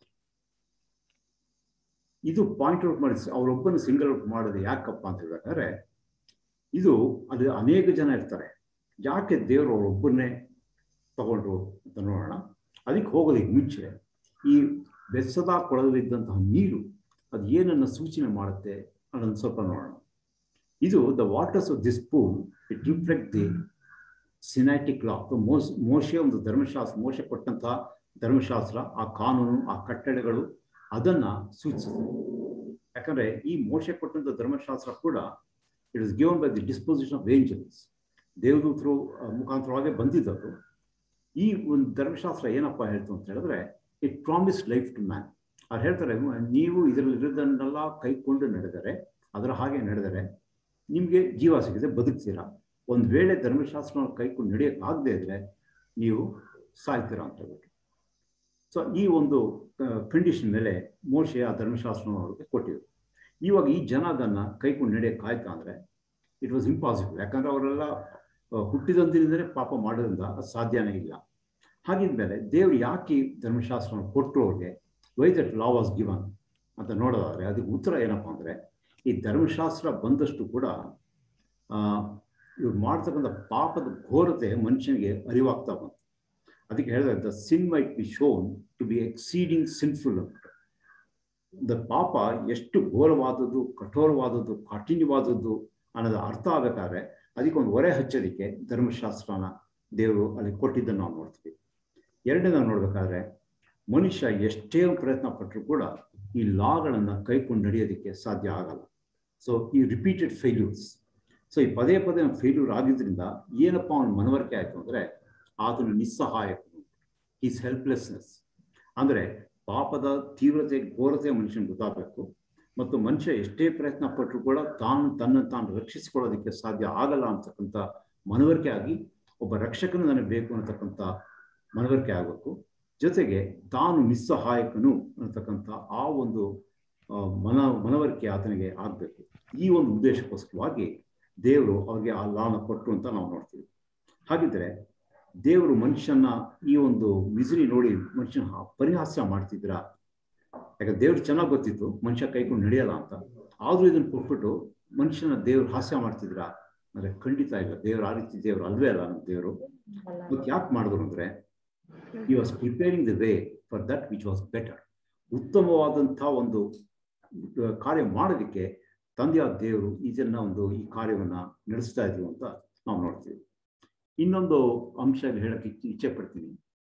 ಇದು ಪಾಯಿಂಟ್ ಔಟ್ ಮಾಡಿ ಅವರೊಬ್ಬನ ಸಿಂಗಲ್ ಔಟ್ ಮಾಡೋದು ಯಾಕಪ್ಪ ಅಂತ ಹೇಳ್ಬೇಕಾದ್ರೆ ಇದು ಅದು ಅನೇಕ ಜನ ಇರ್ತಾರೆ ಯಾಕೆ ದೇವರು ಅವರೊಬ್ಬನ್ನೇ ತಗೊಂಡ್ರು ಅಂತ ನೋಡೋಣ ಅದಕ್ಕೆ ಹೋಗೋದಕ್ಕೆ ಮುಂಚೆ ಈ ಬೆಸದ ಕೊಳದಲ್ಲಿದ್ದಂತಹ ನೀರು ಅದು ಏನನ್ನ ಸೂಚನೆ ಮಾಡುತ್ತೆ ಅನ್ನೋದು ಸ್ವಲ್ಪ ನೋಡೋಣ ಇದು the waters of this pool it reflect the Sinaitic law Moses ಮೋಶೆ ಒಂದು ಧರ್ಮಶಾಸ್ತ್ರ ಮೋಶೆ ಕೊಟ್ಟಂತಹ ಧರ್ಮಶಾಸ್ತ್ರ ಆ ಕಾನೂನು ಆ ಕಟ್ಟಳೆಗಳು ಅದನ್ನ ಸೂಚಿಸುತ್ತೆ ಯಾಕಂದ್ರೆ ಈ ಮೋಶೆ ಕೊಟ್ಟಂತ ಧರ್ಮಶಾಸ್ತ್ರ ಕೂಡ it is given by the disposition of angels ದೇವದೂತರು ಮುಖಾಂತರವಾಗಿ ಬಂದಿದ್ದರು ಈ ಒಂದು ಧರ್ಮಶಾಸ್ತ್ರ ಏನಪ್ಪ ಹೇಳ್ತು ಅಂತ ಹೇಳಿದ್ರೆ it promise life to man ಅವ್ರು ಹೇಳ್ತಾರೆ ನೀವು ಇದರಲ್ಲಿ ಇರೋದನ್ನೆಲ್ಲ ಕೈಕೊಂಡು ನಡೆದರೆ ಅದರ ಹಾಗೆ ನಡೆದರೆ ನಿಮಗೆ ಜೀವ ಸಿಗಿದೆ ಬದುಕ್ತೀರಾ ಒಂದು ವೇಳೆ ಧರ್ಮಶಾಸ್ತ್ರವನ್ನು ಕೈಕೊಂಡು ನಡೆಯೋಕ್ಕಾಗದೇ ಇದ್ರೆ ನೀವು ಸಾಯ್ತೀರಾ ಅಂತ ಹೇಳ್ಬಿಟ್ಟು ಸೊ ಈ ಒಂದು ಕಂಡೀಷನ್ ಮೇಲೆ ಮೋಶೆ ಆ ಧರ್ಮಶಾಸ್ತ್ರವನ್ನು ಅವ್ರಿಗೆ ಕೊಟ್ಟಿದ್ರು ಇವಾಗ ಈ ಜನ ಅದನ್ನು ಕೈಕೊಂಡು ನಡೆಯೋಕ್ಕಾಯ್ತಾ ಅಂದರೆ ಇಟ್ ವಾಸ್ ಇಂಪಾಸಿಬಲ್ ಯಾಕಂದ್ರೆ ಅವರೆಲ್ಲ ಹುಟ್ಟಿದಂದಿನಿಂದಲೇ ಪಾಪ ಮಾಡೋದ್ರಿಂದ ಅದು ಸಾಧ್ಯನೇ ಇಲ್ಲ ಹಾಗಿದ್ಮೇಲೆ ದೇವರು ಯಾಕೆ ಧರ್ಮಶಾಸ್ತ್ರವನ್ನು ಕೊಟ್ಟರು ಅವ್ರಿಗೆ why that law was given ಅಂತ ನೋಡೋದಾದ್ರೆ ಅದಕ್ಕೆ ಉತ್ತರ ಏನಪ್ಪ ಅಂದರೆ ಈ ಧರ್ಮಶಾಸ್ತ್ರ ಬಂದಷ್ಟು ಕೂಡ ಇವ್ರು ಮಾಡ್ತಕ್ಕಂಥ ಪಾಪದ ಘೋರತೆ ಮನುಷ್ಯನಿಗೆ ಅರಿವಾಗ್ತಾ ಬಂತು ಅದಕ್ಕೆ ಹೇಳಿದ್ರೆ the sin might be shown to be exceeding sinful ಅಂತ ದ ಪಾಪ ಎಷ್ಟು ಘೋರವಾದದ್ದು ಕಠೋರವಾದದ್ದು ಕಾಠಿಣ್ಯವಾದದ್ದು ಅನ್ನೋದು ಅರ್ಥ ಆಗಬೇಕಾದ್ರೆ ಅದಕ್ಕೆ ಒಂದು ಹೊರೆ ಹಚ್ಚೋದಕ್ಕೆ ಧರ್ಮಶಾಸ್ತ್ರನ ದೇವರು ಅಲ್ಲಿ ಕೊಟ್ಟಿದ್ದನ್ನು ನಾವು ನೋಡ್ತೀವಿ ಎರಡನೇ ನಾವು ನೋಡ್ಬೇಕಾದ್ರೆ ಮನುಷ್ಯ ಎಷ್ಟೇ ಪ್ರಯತ್ನ ಪಟ್ಟರು ಕೂಡ ಈ ಲಾಗಳನ್ನು ಕೈಕೊಂಡು ನಡೆಯೋದಕ್ಕೆ ಸಾಧ್ಯ ಆಗಲ್ಲ ಸೊ ಈ ರಿಪೀಟೆಡ್ ಫೇಲ್ಯೂರ್ಸ್ ಸೊ ಈ ಪದೇ ಪದೇ ಫೇಲ್ಯೂರ್ ಆಗಿದ್ರಿಂದ ಏನಪ್ಪ ಅವನ ಮನವರಿಕೆ ಆಯಿತು ಅಂದರೆ ಆತನು ನಿಸ್ಸಹಾಯಕನು ಈಸ್ ಹೆಲ್ಪ್ಲೆಸ್ನೆಸ್ ಅಂದರೆ ಪಾಪದ ತೀವ್ರತೆ ಘೋರತೆ ಮನುಷ್ಯನಿಗೆ ಗೊತ್ತಾಗಬೇಕು ಮತ್ತು ಮನುಷ್ಯ ಎಷ್ಟೇ ಪ್ರಯತ್ನ ಪಟ್ಟರು ಕೂಡ ತಾನು ತನ್ನ ತಾನು ರಕ್ಷಿಸಿಕೊಳ್ಳೋದಕ್ಕೆ ಸಾಧ್ಯ ಆಗಲ್ಲ ಅಂತಕ್ಕಂಥ ಮನವರಿಕೆ ಆಗಿ ಒಬ್ಬ ರಕ್ಷಕನು ನನಗೆ ಬೇಕು ಅನ್ನತಕ್ಕಂಥ ಮನವರಿಕೆ ಆಗಬೇಕು ಜೊತೆಗೆ ತಾನು ನಿಸ್ಸಹಾಯಕನು ಅನ್ನತಕ್ಕಂಥ ಆ ಒಂದು ಮನ ಮನವರಿಕೆ ಆತನಿಗೆ ಆಗಬೇಕು ಈ ಒಂದು ಉದ್ದೇಶಕ್ಕೋಸ್ಕರವಾಗಿ ದೇವರು ಅವ್ರಿಗೆ ಆ ಲಾನ ಕೊಟ್ಟರು ಅಂತ ನಾವು ನೋಡ್ತೀವಿ ಹಾಗಿದ್ರೆ ದೇವರು ಮನುಷ್ಯನ ಈ ಒಂದು ಮಿಸಿರಿ ನೋಡಿ ಮನುಷ್ಯನ ಪರಿಹಾಸ್ಯ ಮಾಡ್ತಿದ್ರ ಯಾಕಂದ್ರೆ ದೇವ್ರು ಚೆನ್ನಾಗಿ ಗೊತ್ತಿತ್ತು ಮನುಷ್ಯ ಕೈಕೊಂಡು ನಡೆಯಲ್ಲ ಅಂತ ಆದ್ರೂ ಇದನ್ನು ಕೊಟ್ಬಿಟ್ಟು ಮನುಷ್ಯನ ದೇವ್ರು ಹಾಸ್ಯ ಮಾಡ್ತಿದ್ರ ಅಂದ್ರೆ ಖಂಡಿತ ಇಲ್ಲ ದೇವ್ರು ಆ ರೀತಿ ದೇವ್ರು ಅಲ್ವೇ ಅಲ್ಲ ನಮ್ಮ ದೇವರು ಮತ್ತೆ ಯಾಕೆ ಮಾಡಿದ್ರು ಅಂದ್ರೆ he was preparing the way for that which was better ಉತ್ತಮವಾದಂಥ ಒಂದು ಕಾರ್ಯ ಮಾಡೋದಕ್ಕೆ ತಂದೆಯಾದ ದೇವರು ಇದನ್ನ ಒಂದು ಈ ಕಾರ್ಯವನ್ನ ನಡೆಸ್ತಾ ಇದ್ರು ಅಂತ ನಾವು ನೋಡ್ತೀವಿ ಇನ್ನೊಂದು ಅಂಶ ಹೇಳಕ್ಕೆ ಇಚ್ಛೆ ಪಡ್ತೀನಿ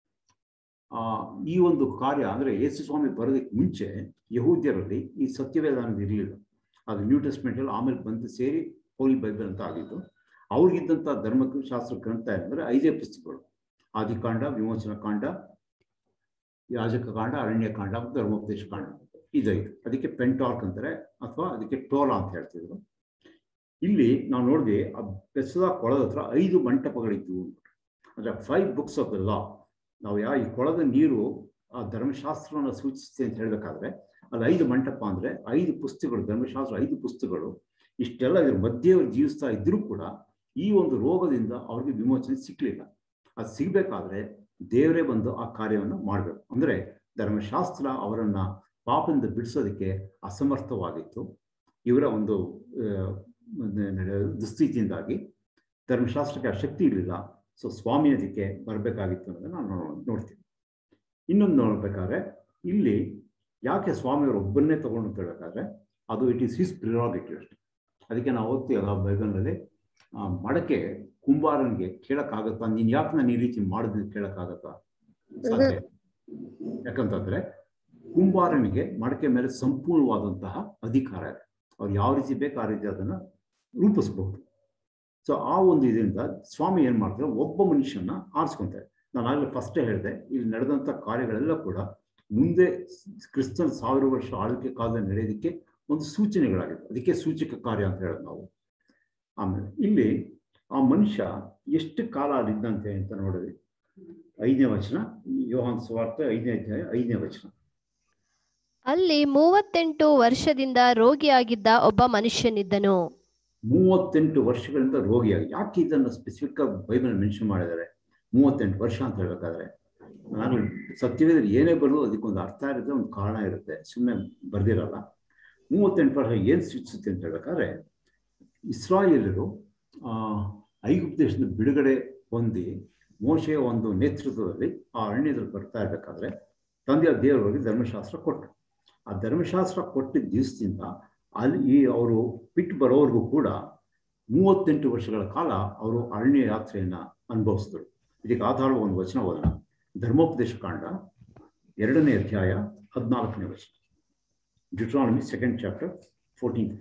ಆ ಈ ಒಂದು ಕಾರ್ಯ ಅಂದ್ರೆ ಯೇಸು ಸ್ವಾಮಿ ಬರೋದಕ್ಕೆ ಮುಂಚೆ ಯಹೂದ್ಯರಲ್ಲಿ ಈ ಸತ್ಯವೇದ ಅನ್ನೋದು ಇರಲಿಲ್ಲ ಅದು ನ್ಯೂ ಟೆಸ್ಟ್ಮೆಂಟ್ ಅಲ್ಲಿ ಆಮೇಲೆ ಬಂದು ಸೇರಿ ಹೋಲಿ ಬೈಬಲ್ ಅಂತ ಆಗಿತ್ತು ಅವ್ರಿಗಿದ್ದಂಥ ಧರ್ಮಶಾಸ್ತ್ರ ಗ್ರಂಥ ಏನಂದ್ರೆ ಐದೇ ಪುಸ್ತಕಗಳು ಆದಿಕಾಂಡ ವಿಮೋಚನಾ ಕಾಂಡ ಯಾಜಕ ಕಾಂಡ ಅರಣ್ಯ ಕಾಂಡ ಮತ್ತು ಧರ್ಮೋಪದೇಶ ಕಾಂಡ ಇದೈದು ಅದಕ್ಕೆ ಪೆಂಟಾರ್ಕ್ ಅಂತಾರೆ ಅಥವಾ ಅದಕ್ಕೆ ಟೋಲಾ ಅಂತ ಹೇಳ್ತಿದ್ರು ಇಲ್ಲಿ ನಾವು ನೋಡಿದ್ವಿ ಆ ಬೆಸದ ಕೊಳದ ಹತ್ರ ಐದು ಮಂಟಪಗಳಿದ್ವು ಅಂದ್ರೆ five books of the law ನಾವು ಯಾ ಈ ಕೊಳದ ನೀರು ಆ ಧರ್ಮಶಾಸ್ತ್ರವನ್ನು ಸೂಚಿಸುತ್ತೆ ಅಂತ ಹೇಳ್ಬೇಕಾದ್ರೆ ಅಲ್ಲಿ ಐದು ಮಂಟಪ ಅಂದ್ರೆ ಐದು ಪುಸ್ತಕಗಳು ಧರ್ಮಶಾಸ್ತ್ರ ಐದು ಪುಸ್ತಕಗಳು ಇಷ್ಟೆಲ್ಲ ಇದ್ರ ಮಧ್ಯೆ ಅವ್ರು ಜೀವಿಸ್ತಾ ಇದ್ರೂ ಕೂಡ ಈ ಒಂದು ರೋಗದಿಂದ ಅವ್ರಿಗೆ ವಿಮೋಚನೆ ಸಿಕ್ಲಿಲ್ಲ ಅದು ಸಿಗ್ಬೇಕಾದ್ರೆ ದೇವರೇ ಬಂದು ಆ ಕಾರ್ಯವನ್ನು ಮಾಡಬೇಕು ಅಂದ್ರೆ ಧರ್ಮಶಾಸ್ತ್ರ ಅವರನ್ನ ಪಾಪದಿಂದ ಬಿಡಿಸೋದಕ್ಕೆ ಅಸಮರ್ಥವಾಗಿತ್ತು ಇವರ ಒಂದು ದುಸ್ಥಿತಿಯಿಂದಾಗಿ ಧರ್ಮಶಾಸ್ತ್ರಕ್ಕೆ ಆ ಶಕ್ತಿ ಇರಲಿಲ್ಲ ಸೊ ಸ್ವಾಮಿ ಅದಕ್ಕೆ ಬರಬೇಕಾಗಿತ್ತು ಅನ್ನೋದನ್ನ ನಾವು ನೋಡ್ತೀವಿ ಇನ್ನೊಂದು ನೋಡ್ಬೇಕಾದ್ರೆ ಇಲ್ಲಿ ಯಾಕೆ ಸ್ವಾಮಿಯವರು ಒಬ್ಬನ್ನೇ ತಗೊಂಡು ಅಂತ ಹೇಳ್ಬೇಕಾದ್ರೆ ಅದು ಇಟ್ ಈಸ್ ಹಿಸ್ ಪ್ರಿರಾಗೇಟಿವ್ ಅಷ್ಟೇ ಅದಕ್ಕೆ ನಾವು ಓದ್ತೀವಲ್ಲ ಬೈಬಲ್ನಲ್ಲಿ ಮಡಕೆ ಕುಂಬಾರನಿಗೆ ಕೇಳಕ್ಕಾಗತ್ತಾ ನೀನ್ ಯಾಕೆ ನಾನು ಈ ರೀತಿ ಮಾಡಿದ್ರೆ ಕೇಳಕ್ಕಾಗತ್ತಾ ಸಾಧ್ಯ ಯಾಕಂತಂದ್ರೆ ಕುಂಬಾರನಿಗೆ ಮಡಕೆ ಮೇಲೆ ಸಂಪೂರ್ಣವಾದಂತಹ ಅಧಿಕಾರ ಇದೆ ಅವ್ರು ಯಾವ ರೀತಿ ಬೇಕು ಆ ರೀತಿ ಅದನ್ನ ರೂಪಿಸಬಹುದು ಸೊ ಆ ಒಂದು ಇದರಿಂದ ಸ್ವಾಮಿ ಏನ್ ಮಾಡ್ತಾರೆ ಒಬ್ಬ ಮನುಷ್ಯನ ಆರಿಸ್ಕೊಂತಾರೆ ನಾನು ಆಗಲೇ ಫಸ್ಟೇ ಹೇಳಿದೆ ಇಲ್ಲಿ ನಡೆದಂಥ ಕಾರ್ಯಗಳೆಲ್ಲ ಕೂಡ ಮುಂದೆ ಕ್ರಿಸ್ತನ್ ಸಾವಿರ ವರ್ಷ ಆಳ್ವಿಕೆ ಕಾಲದಲ್ಲಿ ನಡೆಯೋದಕ್ಕೆ ಒಂದು ಸೂಚನೆಗಳಾಗಿದೆ ಅದಕ್ಕೆ ಸೂಚಕ ಕಾರ್ಯ ಅಂತ ಹೇಳೋದು ನಾವು ಆಮೇಲೆ ಇಲ್ಲಿ ಆ ಮನುಷ್ಯ ಎಷ್ಟು ಕಾಲ ಅಲ್ಲಿದ್ದಂತೆ ಅಂತ ನೋಡಿದ್ವಿ ಐದನೇ ವಚನ ಯೋಹಾನ್ ಸ್ವಾರ್ಥ ಐದನೇ ಅಧ್ಯಾಯ ಐದನೇ ವಚನ ಅಲ್ಲಿ ಮೂವತ್ತೆಂಟು ವರ್ಷದಿಂದ ರೋಗಿಯಾಗಿದ್ದ ಒಬ್ಬ ಮನುಷ್ಯನಿದ್ದನು ಮೂವತ್ತೆಂಟು ವರ್ಷಗಳಿಂದ ರೋಗಿಯಾಗಿ ಯಾಕೆ ಇದನ್ನು ಸ್ಪೆಸಿಫಿಕ್ ಆಗಿ ಬೈಬಲ್ ಮೆನ್ಷನ್ ಮಾಡಿದ್ದಾರೆ ಮೂವತ್ತೆಂಟು ವರ್ಷ ಅಂತ ಹೇಳ್ಬೇಕಾದ್ರೆ ನಾನು ಸತ್ಯವೇದಲ್ಲಿ ಏನೇ ಬರೋದು ಅದಕ್ಕೊಂದು ಅರ್ಥ ಇರುತ್ತೆ ಒಂದು ಕಾರಣ ಇರುತ್ತೆ ಸುಮ್ಮನೆ ಬರ್ದಿರಲ್ಲ ಮೂವತ್ತೆಂಟು ವರ್ಷ ಏನು ಸೂಚಿಸುತ್ತೆ ಅಂತ ಹೇಳ್ಬೇಕಾದ್ರೆ ಇಸ್ರಾಯೇಲರು ಐಗುಪ್ತ ದೇಶದ ಬಿಡುಗಡೆ ಹೊಂದಿ ಮೋಶೆಯ ಒಂದು ನೇತೃತ್ವದಲ್ಲಿ ಆ ಅರಣ್ಯದಲ್ಲಿ ಬರ್ತಾ ಇರಬೇಕಾದ್ರೆ ತಂದೆಯ ದೇವರಿಗೆ ಧರ್ಮಶಾಸ್ತ್ರ ಕೊಟ್ಟರು ಆ ಧರ್ಮಶಾಸ್ತ್ರ ಕೊಟ್ಟಿದ್ದ ದಿವಸದಿಂದ ಅಲ್ಲಿ ಈ ಅವರು ಬಿಟ್ಟು ಬರೋವರೆಗೂ ಕೂಡ ಮೂವತ್ತೆಂಟು ವರ್ಷಗಳ ಕಾಲ ಅವರು ಅರಣ್ಯ ಯಾತ್ರೆಯನ್ನ ಅನುಭವಿಸಿದ್ರು ಇದಕ್ಕೆ ಆಧಾರ ಒಂದು ವಚನ ಓದೋಣ ಧರ್ಮೋಪದೇಶ ಕಾಂಡ ಎರಡನೇ ಅಧ್ಯಾಯ ಹದಿನಾಲ್ಕನೇ ವಚನ ಡಿಟ್ರಾನಮಿ ಸೆಕೆಂಡ್ ಚಾಪ್ಟರ್ ಫೋರ್ಟೀನ್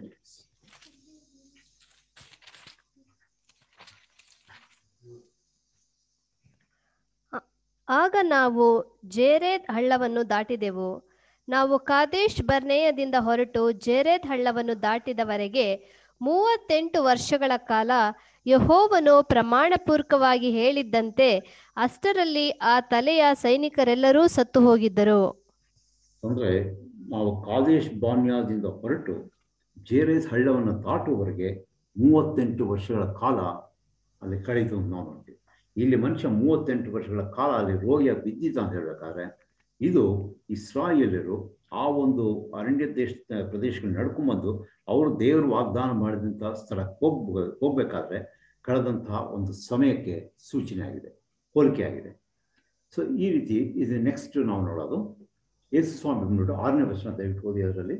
ಆಗ ನಾವು ಜೇರೇದ್ ಹಳ್ಳವನ್ನು ದಾಟಿದೆವು ನಾವು ಕಾದೇಶ್ ಬರ್ನೇಯದಿಂದ ಹೊರಟು ಜೇರೇದ್ ಹಳ್ಳವನ್ನು ದಾಟಿದವರೆಗೆ ಮೂವತ್ತೆಂಟು ವರ್ಷಗಳ ಕಾಲ ಯಹೋವನು ಪ್ರಮಾಣಪೂರ್ವಕವಾಗಿ ಹೇಳಿದ್ದಂತೆ ಅಷ್ಟರಲ್ಲಿ ಆ ತಲೆಯ ಸೈನಿಕರೆಲ್ಲರೂ ಸತ್ತು ಹೋಗಿದ್ದರು ಅಂದ್ರೆ ನಾವು ಕಾದೇಶ್ ಬಾನ್ಯಾದಿಂದ ಹೊರಟು ಜೇರೇಸ್ ಹಳ್ಳವನ್ನು ದಾಟುವವರೆಗೆ ಮೂವತ್ತೆಂಟು ವರ್ಷಗಳ ಕಾಲ ಅಲ್ಲಿ ಕಳೆದು ನಾವು ನೋಡ್ತೀವಿ ಇಲ್ಲಿ ಮನುಷ್ಯ ಮೂವತ್ತೆಂಟು ವರ್ಷಗಳ ಕಾಲ ಅಲ್ಲಿ ರೋಗಿಯಾಗಿ ಬಿದ್ದಿದ್ದ ಅಂತ ಹೇಳ್ಬೇಕಾದ್ರೆ ಇದು ಇಸ್ರಾಯೇಲರು ಆ ಒಂದು ಅರಣ್ಯ ದೇಶ ಪ್ರದೇಶಗಳನ್ನ ನಡ್ಕೊಂಬಂದು ಅವರು ದೇವರು ವಾಗ್ದಾನ ಮಾಡಿದಂತಹ ಸ್ಥಳಕ್ಕೆ ಹೋಗ್ ಹೋಗ್ಬೇಕಾದ್ರೆ ಕಳೆದಂತಹ ಒಂದು ಸಮಯಕ್ಕೆ ಸೂಚನೆ ಆಗಿದೆ ಹೋಲಿಕೆ ಆಗಿದೆ ಸೊ ಈ ರೀತಿ ಇದು ನೆಕ್ಸ್ಟ್ ನಾವು ನೋಡೋದು ಯೇಸು ಸ್ವಾಮಿ ಬಂದ್ಬಿಟ್ಟು ಆರನೇ ವಚನ ದಯವಿಟ್ಟು ಓದಿ ಅದರಲ್ಲಿ